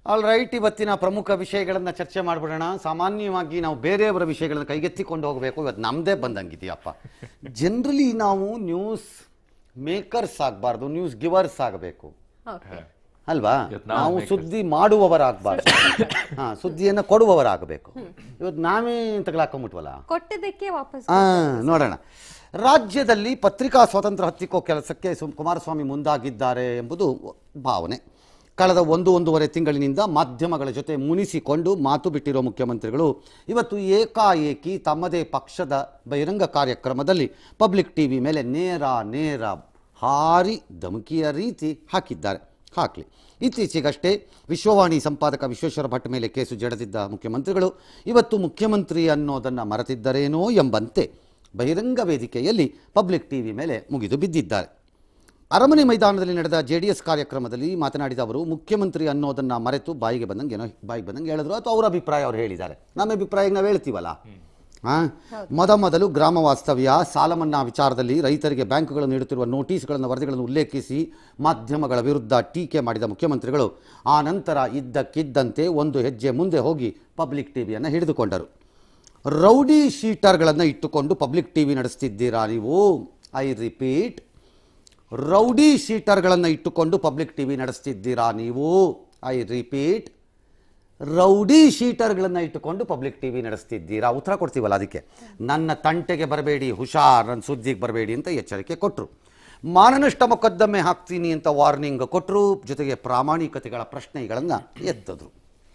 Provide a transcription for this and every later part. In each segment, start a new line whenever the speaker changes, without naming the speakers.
All right ಇವತ್ತಿನ ಪ್ರಮುಖ ವಿಷಯಗಳನ್ನು ಚರ್ಚೆ ಮಾಡಿಬಿಡೋಣ ಸಾಮಾನ್ಯವಾಗಿ ನಾವು ಬೇರೆಯವರ ವಿಷಯಗಳನ್ನು ಕೈಗೆತ್ತಿಕೊಂಡು ಹೋಗಬೇಕು ಇವತ್ತು ನಮ್ಮದೇ ಬಂದಂಗಿದೆಯಪ್ಪ ಜನರಲಿ ನಾವು ನ್ಯೂಸ್ ಮೇಕರ್ಸ್ ಆಗಬಾರ್ದು ನ್ಯೂಸ್ ಗಿವರ್ಸ್ ಆಗಬೇಕು
ಓಕೆ
ಅಲ್ವಾ
ಇವತ್ತು ನಾವು
ನಾವು
makers.
ಸುದ್ದಿ ಮಾಡುವವರಾಗಬಾರ್ದು ಹಾ ಸುದ್ದಿಯನ್ನು ಕೊಡುವವರಾಗಬೇಕು ಇವತ್ತು ನಾವೇ ತಗಲಾಕೊಂಬಿಟ್ವಲ್ಲ
ಕೊಟ್ಟಿದ್ದಕ್ಕೆ ವಾಪಸ್
ಆ, ನೋಡೋಣ ರಾಜ್ಯದಲ್ಲಿ ಪತ್ರಿಕಾ ಸ್ವಾತಂತ್ರ್ಯ ಹತ್ತಿಕ್ಕೋ ಕೆಲಸಕ್ಕೆ ಸು- ಕುಮಾರಸ್ವಾಮಿ ಮುಂದಾಗಿದ್ದಾರೆ ಎಂಬುದು ಭಾವನೆ ಕಳೆದ ಒಂದು ಒಂದೂವರೆ ತಿಂಗಳಿನಿಂದ ಮಾಧ್ಯಮಗಳ ಜೊತೆ ಮುನಿಸಿಕೊಂಡು ಮಾತು ಬಿಟ್ಟಿರೋ ಮುಖ್ಯಮಂತ್ರಿಗಳು ಇವತ್ತು ಏಕಾಏಕಿ ತಮ್ಮದೇ ಪಕ್ಷದ ಬಹಿರಂಗ ಕಾರ್ಯಕ್ರಮದಲ್ಲಿ ಪಬ್ಲಿಕ್ ಟಿವಿ ಮೇಲೆ ನೇರ ನೇರ ಹಾರಿ ಧಮಕಿಯ ರೀತಿ ಹಾಕಿದ್ದಾರೆ ಹಾಕಲಿ ಇತ್ತೀಚೆಗಷ್ಟೇ ವಿಶ್ವವಾಣಿ ಸಂಪಾದಕ ವಿಶ್ವೇಶ್ವರ ಭಟ್ ಮೇಲೆ ಕೇಸು ಜಡಿದಿದ್ದ ಮುಖ್ಯಮಂತ್ರಿಗಳು ಇವತ್ತು ಮುಖ್ಯಮಂತ್ರಿ ಅನ್ನೋದನ್ನು ಮರೆತಿದ್ದರೇನೋ ಎಂಬಂತೆ ಬಹಿರಂಗ ವೇದಿಕೆಯಲ್ಲಿ ಪಬ್ಲಿಕ್ ಟಿವಿ ಮೇಲೆ ಮುಗಿದು ಬಿದ್ದಿದ್ದಾರೆ ಅರಮನೆ ಮೈದಾನದಲ್ಲಿ ನಡೆದ ಜೆ ಡಿ ಎಸ್ ಕಾರ್ಯಕ್ರಮದಲ್ಲಿ ಮಾತನಾಡಿದ ಅವರು ಮುಖ್ಯಮಂತ್ರಿ ಅನ್ನೋದನ್ನು ಮರೆತು ಬಾಯಿಗೆ ಬಂದಂಗೆ ಏನೋ ಬಾಯಿಗೆ ಬಂದಂಗೆ ಹೇಳಿದ್ರು ಅಥವಾ ಅವರ ಅಭಿಪ್ರಾಯ ಅವ್ರು ಹೇಳಿದ್ದಾರೆ ನಮ್ಮ ಅಭಿಪ್ರಾಯ ನಾವು ಹೇಳ್ತೀವಲ್ಲ ಹಾಂ ಮೊದ ಮೊದಲು ಗ್ರಾಮ ವಾಸ್ತವ್ಯ ಸಾಲ ಮನ್ನಾ ವಿಚಾರದಲ್ಲಿ ರೈತರಿಗೆ ಬ್ಯಾಂಕುಗಳು ನೀಡುತ್ತಿರುವ ನೋಟಿಸ್ಗಳನ್ನು ವರದಿಗಳನ್ನು ಉಲ್ಲೇಖಿಸಿ ಮಾಧ್ಯಮಗಳ ವಿರುದ್ಧ ಟೀಕೆ ಮಾಡಿದ ಮುಖ್ಯಮಂತ್ರಿಗಳು ಆ ನಂತರ ಇದ್ದಕ್ಕಿದ್ದಂತೆ ಒಂದು ಹೆಜ್ಜೆ ಮುಂದೆ ಹೋಗಿ ಪಬ್ಲಿಕ್ ಟಿವಿಯನ್ನು ಹಿಡಿದುಕೊಂಡರು ರೌಡಿ ಶೀಟರ್ಗಳನ್ನು ಇಟ್ಟುಕೊಂಡು ಪಬ್ಲಿಕ್ ಟಿವಿ ನಡೆಸ್ತಿದ್ದೀರಾ ನೀವು ಐ ರಿಪೀಟ್ ರೌಡಿ ಶೀಟರ್ಗಳನ್ನು ಇಟ್ಟುಕೊಂಡು ಪಬ್ಲಿಕ್ ಟಿವಿ ನಡೆಸ್ತಿದ್ದೀರಾ ನೀವು ಐ ರಿಪೀಟ್ ರೌಡಿ ಶೀಟರ್ಗಳನ್ನು ಇಟ್ಟುಕೊಂಡು ಪಬ್ಲಿಕ್ ಟಿವಿ ನಡೆಸ್ತಿದ್ದೀರಾ ಉತ್ತರ ಕೊಡ್ತೀವಲ್ಲ ಅದಕ್ಕೆ ನನ್ನ ತಂಟೆಗೆ ಬರಬೇಡಿ ಹುಷಾರ್ ನನ್ನ ಸುದ್ದಿಗೆ ಬರಬೇಡಿ ಅಂತ ಎಚ್ಚರಿಕೆ ಕೊಟ್ಟರು ಮಾನನಷ್ಟ ಮೊಕದ್ದಮೆ ಹಾಕ್ತೀನಿ ಅಂತ ವಾರ್ನಿಂಗ್ ಕೊಟ್ಟರು ಜೊತೆಗೆ ಪ್ರಾಮಾಣಿಕತೆಗಳ ಪ್ರಶ್ನೆಗಳನ್ನು ಎತ್ತಿದ್ರು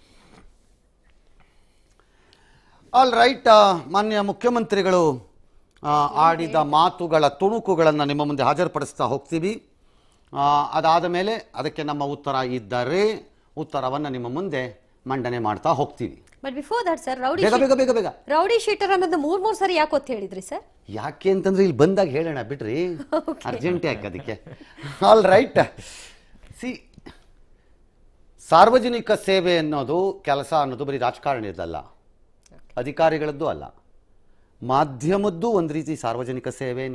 ಆಲ್ ರೈಟ್ ಮಾನ್ಯ ಮುಖ್ಯಮಂತ್ರಿಗಳು ಆ, ಆಡಿದ ಮಾತುಗಳ ತುಣುಕುಗಳನ್ನು ನಿಮ್ಮ ಮುಂದೆ ಹಾಜರುಪಡಿಸ್ತಾ ಹೋಗ್ತೀವಿ ಆ, ಅದಾದ ಮೇಲೆ ಅದಕ್ಕೆ ನಮ್ಮ ಉತ್ತರ ಇದ್ದರೆ ಉತ್ತರವನ್ನು ನಿಮ್ಮ ಮುಂದೆ ಮಂಡನೆ ಮಾಡ್ತಾ ಹೋಗ್ತೀವಿ
but before that sir rowdy
ಬೇಗ ಬೇಗ ಬೇಗ ಬೇಗ
ರೌಡಿ ಶೀಟರ್ ಅನ್ನೋದು ಮೂರ್ ಮೂರ್ ಸರಿ ಯಾಕೆ ಒತ್ತು ಹೇಳಿದ್ರಿ ಸರ್
ಯಾಕೆ ಅಂತಂದ್ರೆ ಇಲ್ಲಿ ಬಂದಾಗ ಹೇಳೋಣ ಬಿಡ್ರಿ ಅರ್ಜೆಂಟ್ ಯಾಕೆ ಅದಕ್ಕೆ ಆಲ್ ರೈಟ್ ಸಿ ಸಾರ್ವಜನಿಕ ಸೇವೆ ಅನ್ನೋದು ಕೆಲಸ ಅನ್ನೋದು ಬರೀ ರಾಜಕಾರಣಿಯದಲ್ಲ ಅಧಿಕಾರಿಗಳದ್ದು ಅಲ್ಲ ಮಾಧ್ಯಮದ್ದು ಒಂದು ರೀತಿ ಸಾರ್ವಜನಿಕ ಸೇವೆನೇ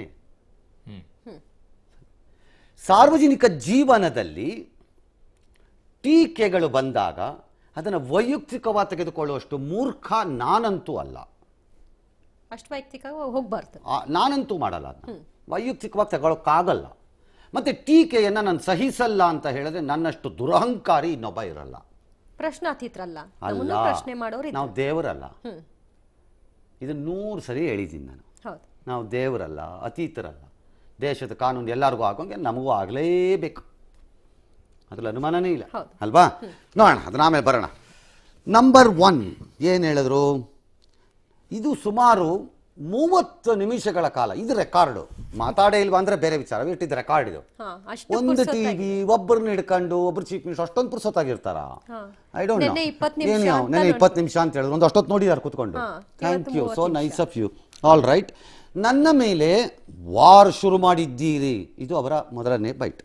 ಸಾರ್ವಜನಿಕ ಜೀವನದಲ್ಲಿ ಟೀಕೆಗಳು ಬಂದಾಗ ಅದನ್ನು ವೈಯಕ್ತಿಕವಾಗಿ ತೆಗೆದುಕೊಳ್ಳುವಷ್ಟು ಮೂರ್ಖ ನಾನಂತೂ ಅಲ್ಲ
ಅಷ್ಟು ವೈಯಕ್ತಿಕ ಹೋಗ್ಬಾರ್ದು
ಆ, ನಾನಂತೂ ಮಾಡಲ್ಲ ಅದನ್ನ ವೈಯಕ್ತಿಕವಾಗಿ ತಗೊಳಕ್ಕಾಗಲ್ಲ ಮತ್ತೆ ಟೀಕೆಯನ್ನು ನಾನು ಸಹಿಸಲ್ಲ ಅಂತ ಹೇಳಿದ್ರೆ ನನ್ನಷ್ಟು ದುರಹಂಕಾರಿ ಇನ್ನೊಬ್ಬ ಇರಲ್ಲ
ಪ್ರಶ್ನಾತೀತ್ರಲ್ಲ
ಅಲ್ಲ
ನಮ್ಮನ್ನು ಪ್ರಶ್ನೆ ಮಾಡೋರು
ನಾವು ದೇವರಲ್ಲ
ಹ್ಮ್
ಇದು ನೂರು ಸರಿ ಹೇಳಿದ್ದೀನಿ ನಾನು
ಹೌದು
ನಾವು ದೇವರಲ್ಲ ಅತೀತರಲ್ಲ ದೇಶದ ಕಾನೂನು ಎಲ್ಲರಿಗೂ ಆಗೋಂಗೆ ನಮಗೂ ಆಗಲೇಬೇಕು ಅದ್ರಲ್ಲಿ ಅನುಮಾನನೇ ಇಲ್ಲ
ಹೌದು.
ಅಲ್ವಾ ನೋಡೋಣ ಅದನ್ನ ಆಮೇಲೆ ಬರೋಣ ನಂಬರ್ ಒನ್ ಏನು ಹೇಳಿದ್ರು ಇದು ಸುಮಾರು ಮೂವತ್ತು ನಿಮಿಷಗಳ ಕಾಲ ಇದು ರೆಕಾರ್ಡು ಮಾತಾಡೇ ಇಲ್ವಾ ಅಂದ್ರೆ ಬೇರೆ ವಿಚಾರ ಇಟ್ಟಿದ್ದು ರೆಕಾರ್ಡ್ ಇದು
ಹಾ ಅಷ್ಟು
ಒಂದು
ಪುರ್ಸೊತ್ತಾಗಿ.
ಟಿವಿ ಒಬ್ಬರನ್ನ ಹಿಡ್ಕೊಂಡು ಒಬ್ರು ಚೀಫ್ ಮಿನಿಸ್ಟರ್ ಅಷ್ಟೊಂದು ಪುರ್ಸೊತ್ತಾಗಿರ್ತಾರ
ಹಾ.
ಐ ಡೋಂಟ್
ನೆನ್ನೆ 20 ನಿಮಿಷ
ಏನು
ಅಂತ
ನೆನೆ
ನೋಡಿ.
ಇಪ್ಪತ್ತು ನಿಮಿಷ ಅಂತ ಹೇಳಿದ್ರು ಒಂದು ಅಷ್ಟೊತ್ತು ನೋಡಿದಾರೆ ಕೂತ್ಕೊಂಡು
ಹಾ,
ಥ್ಯಾಂಕ್
ಇವತ್ತು
you so
30
nice of you all right ನನ್ನ ಮೇಲೆ ವಾರ್ ಶುರು ಮಾಡಿದ್ದೀರಿ ಇದು ಅವರ ಮೊದಲನೇ ಬೈಟ್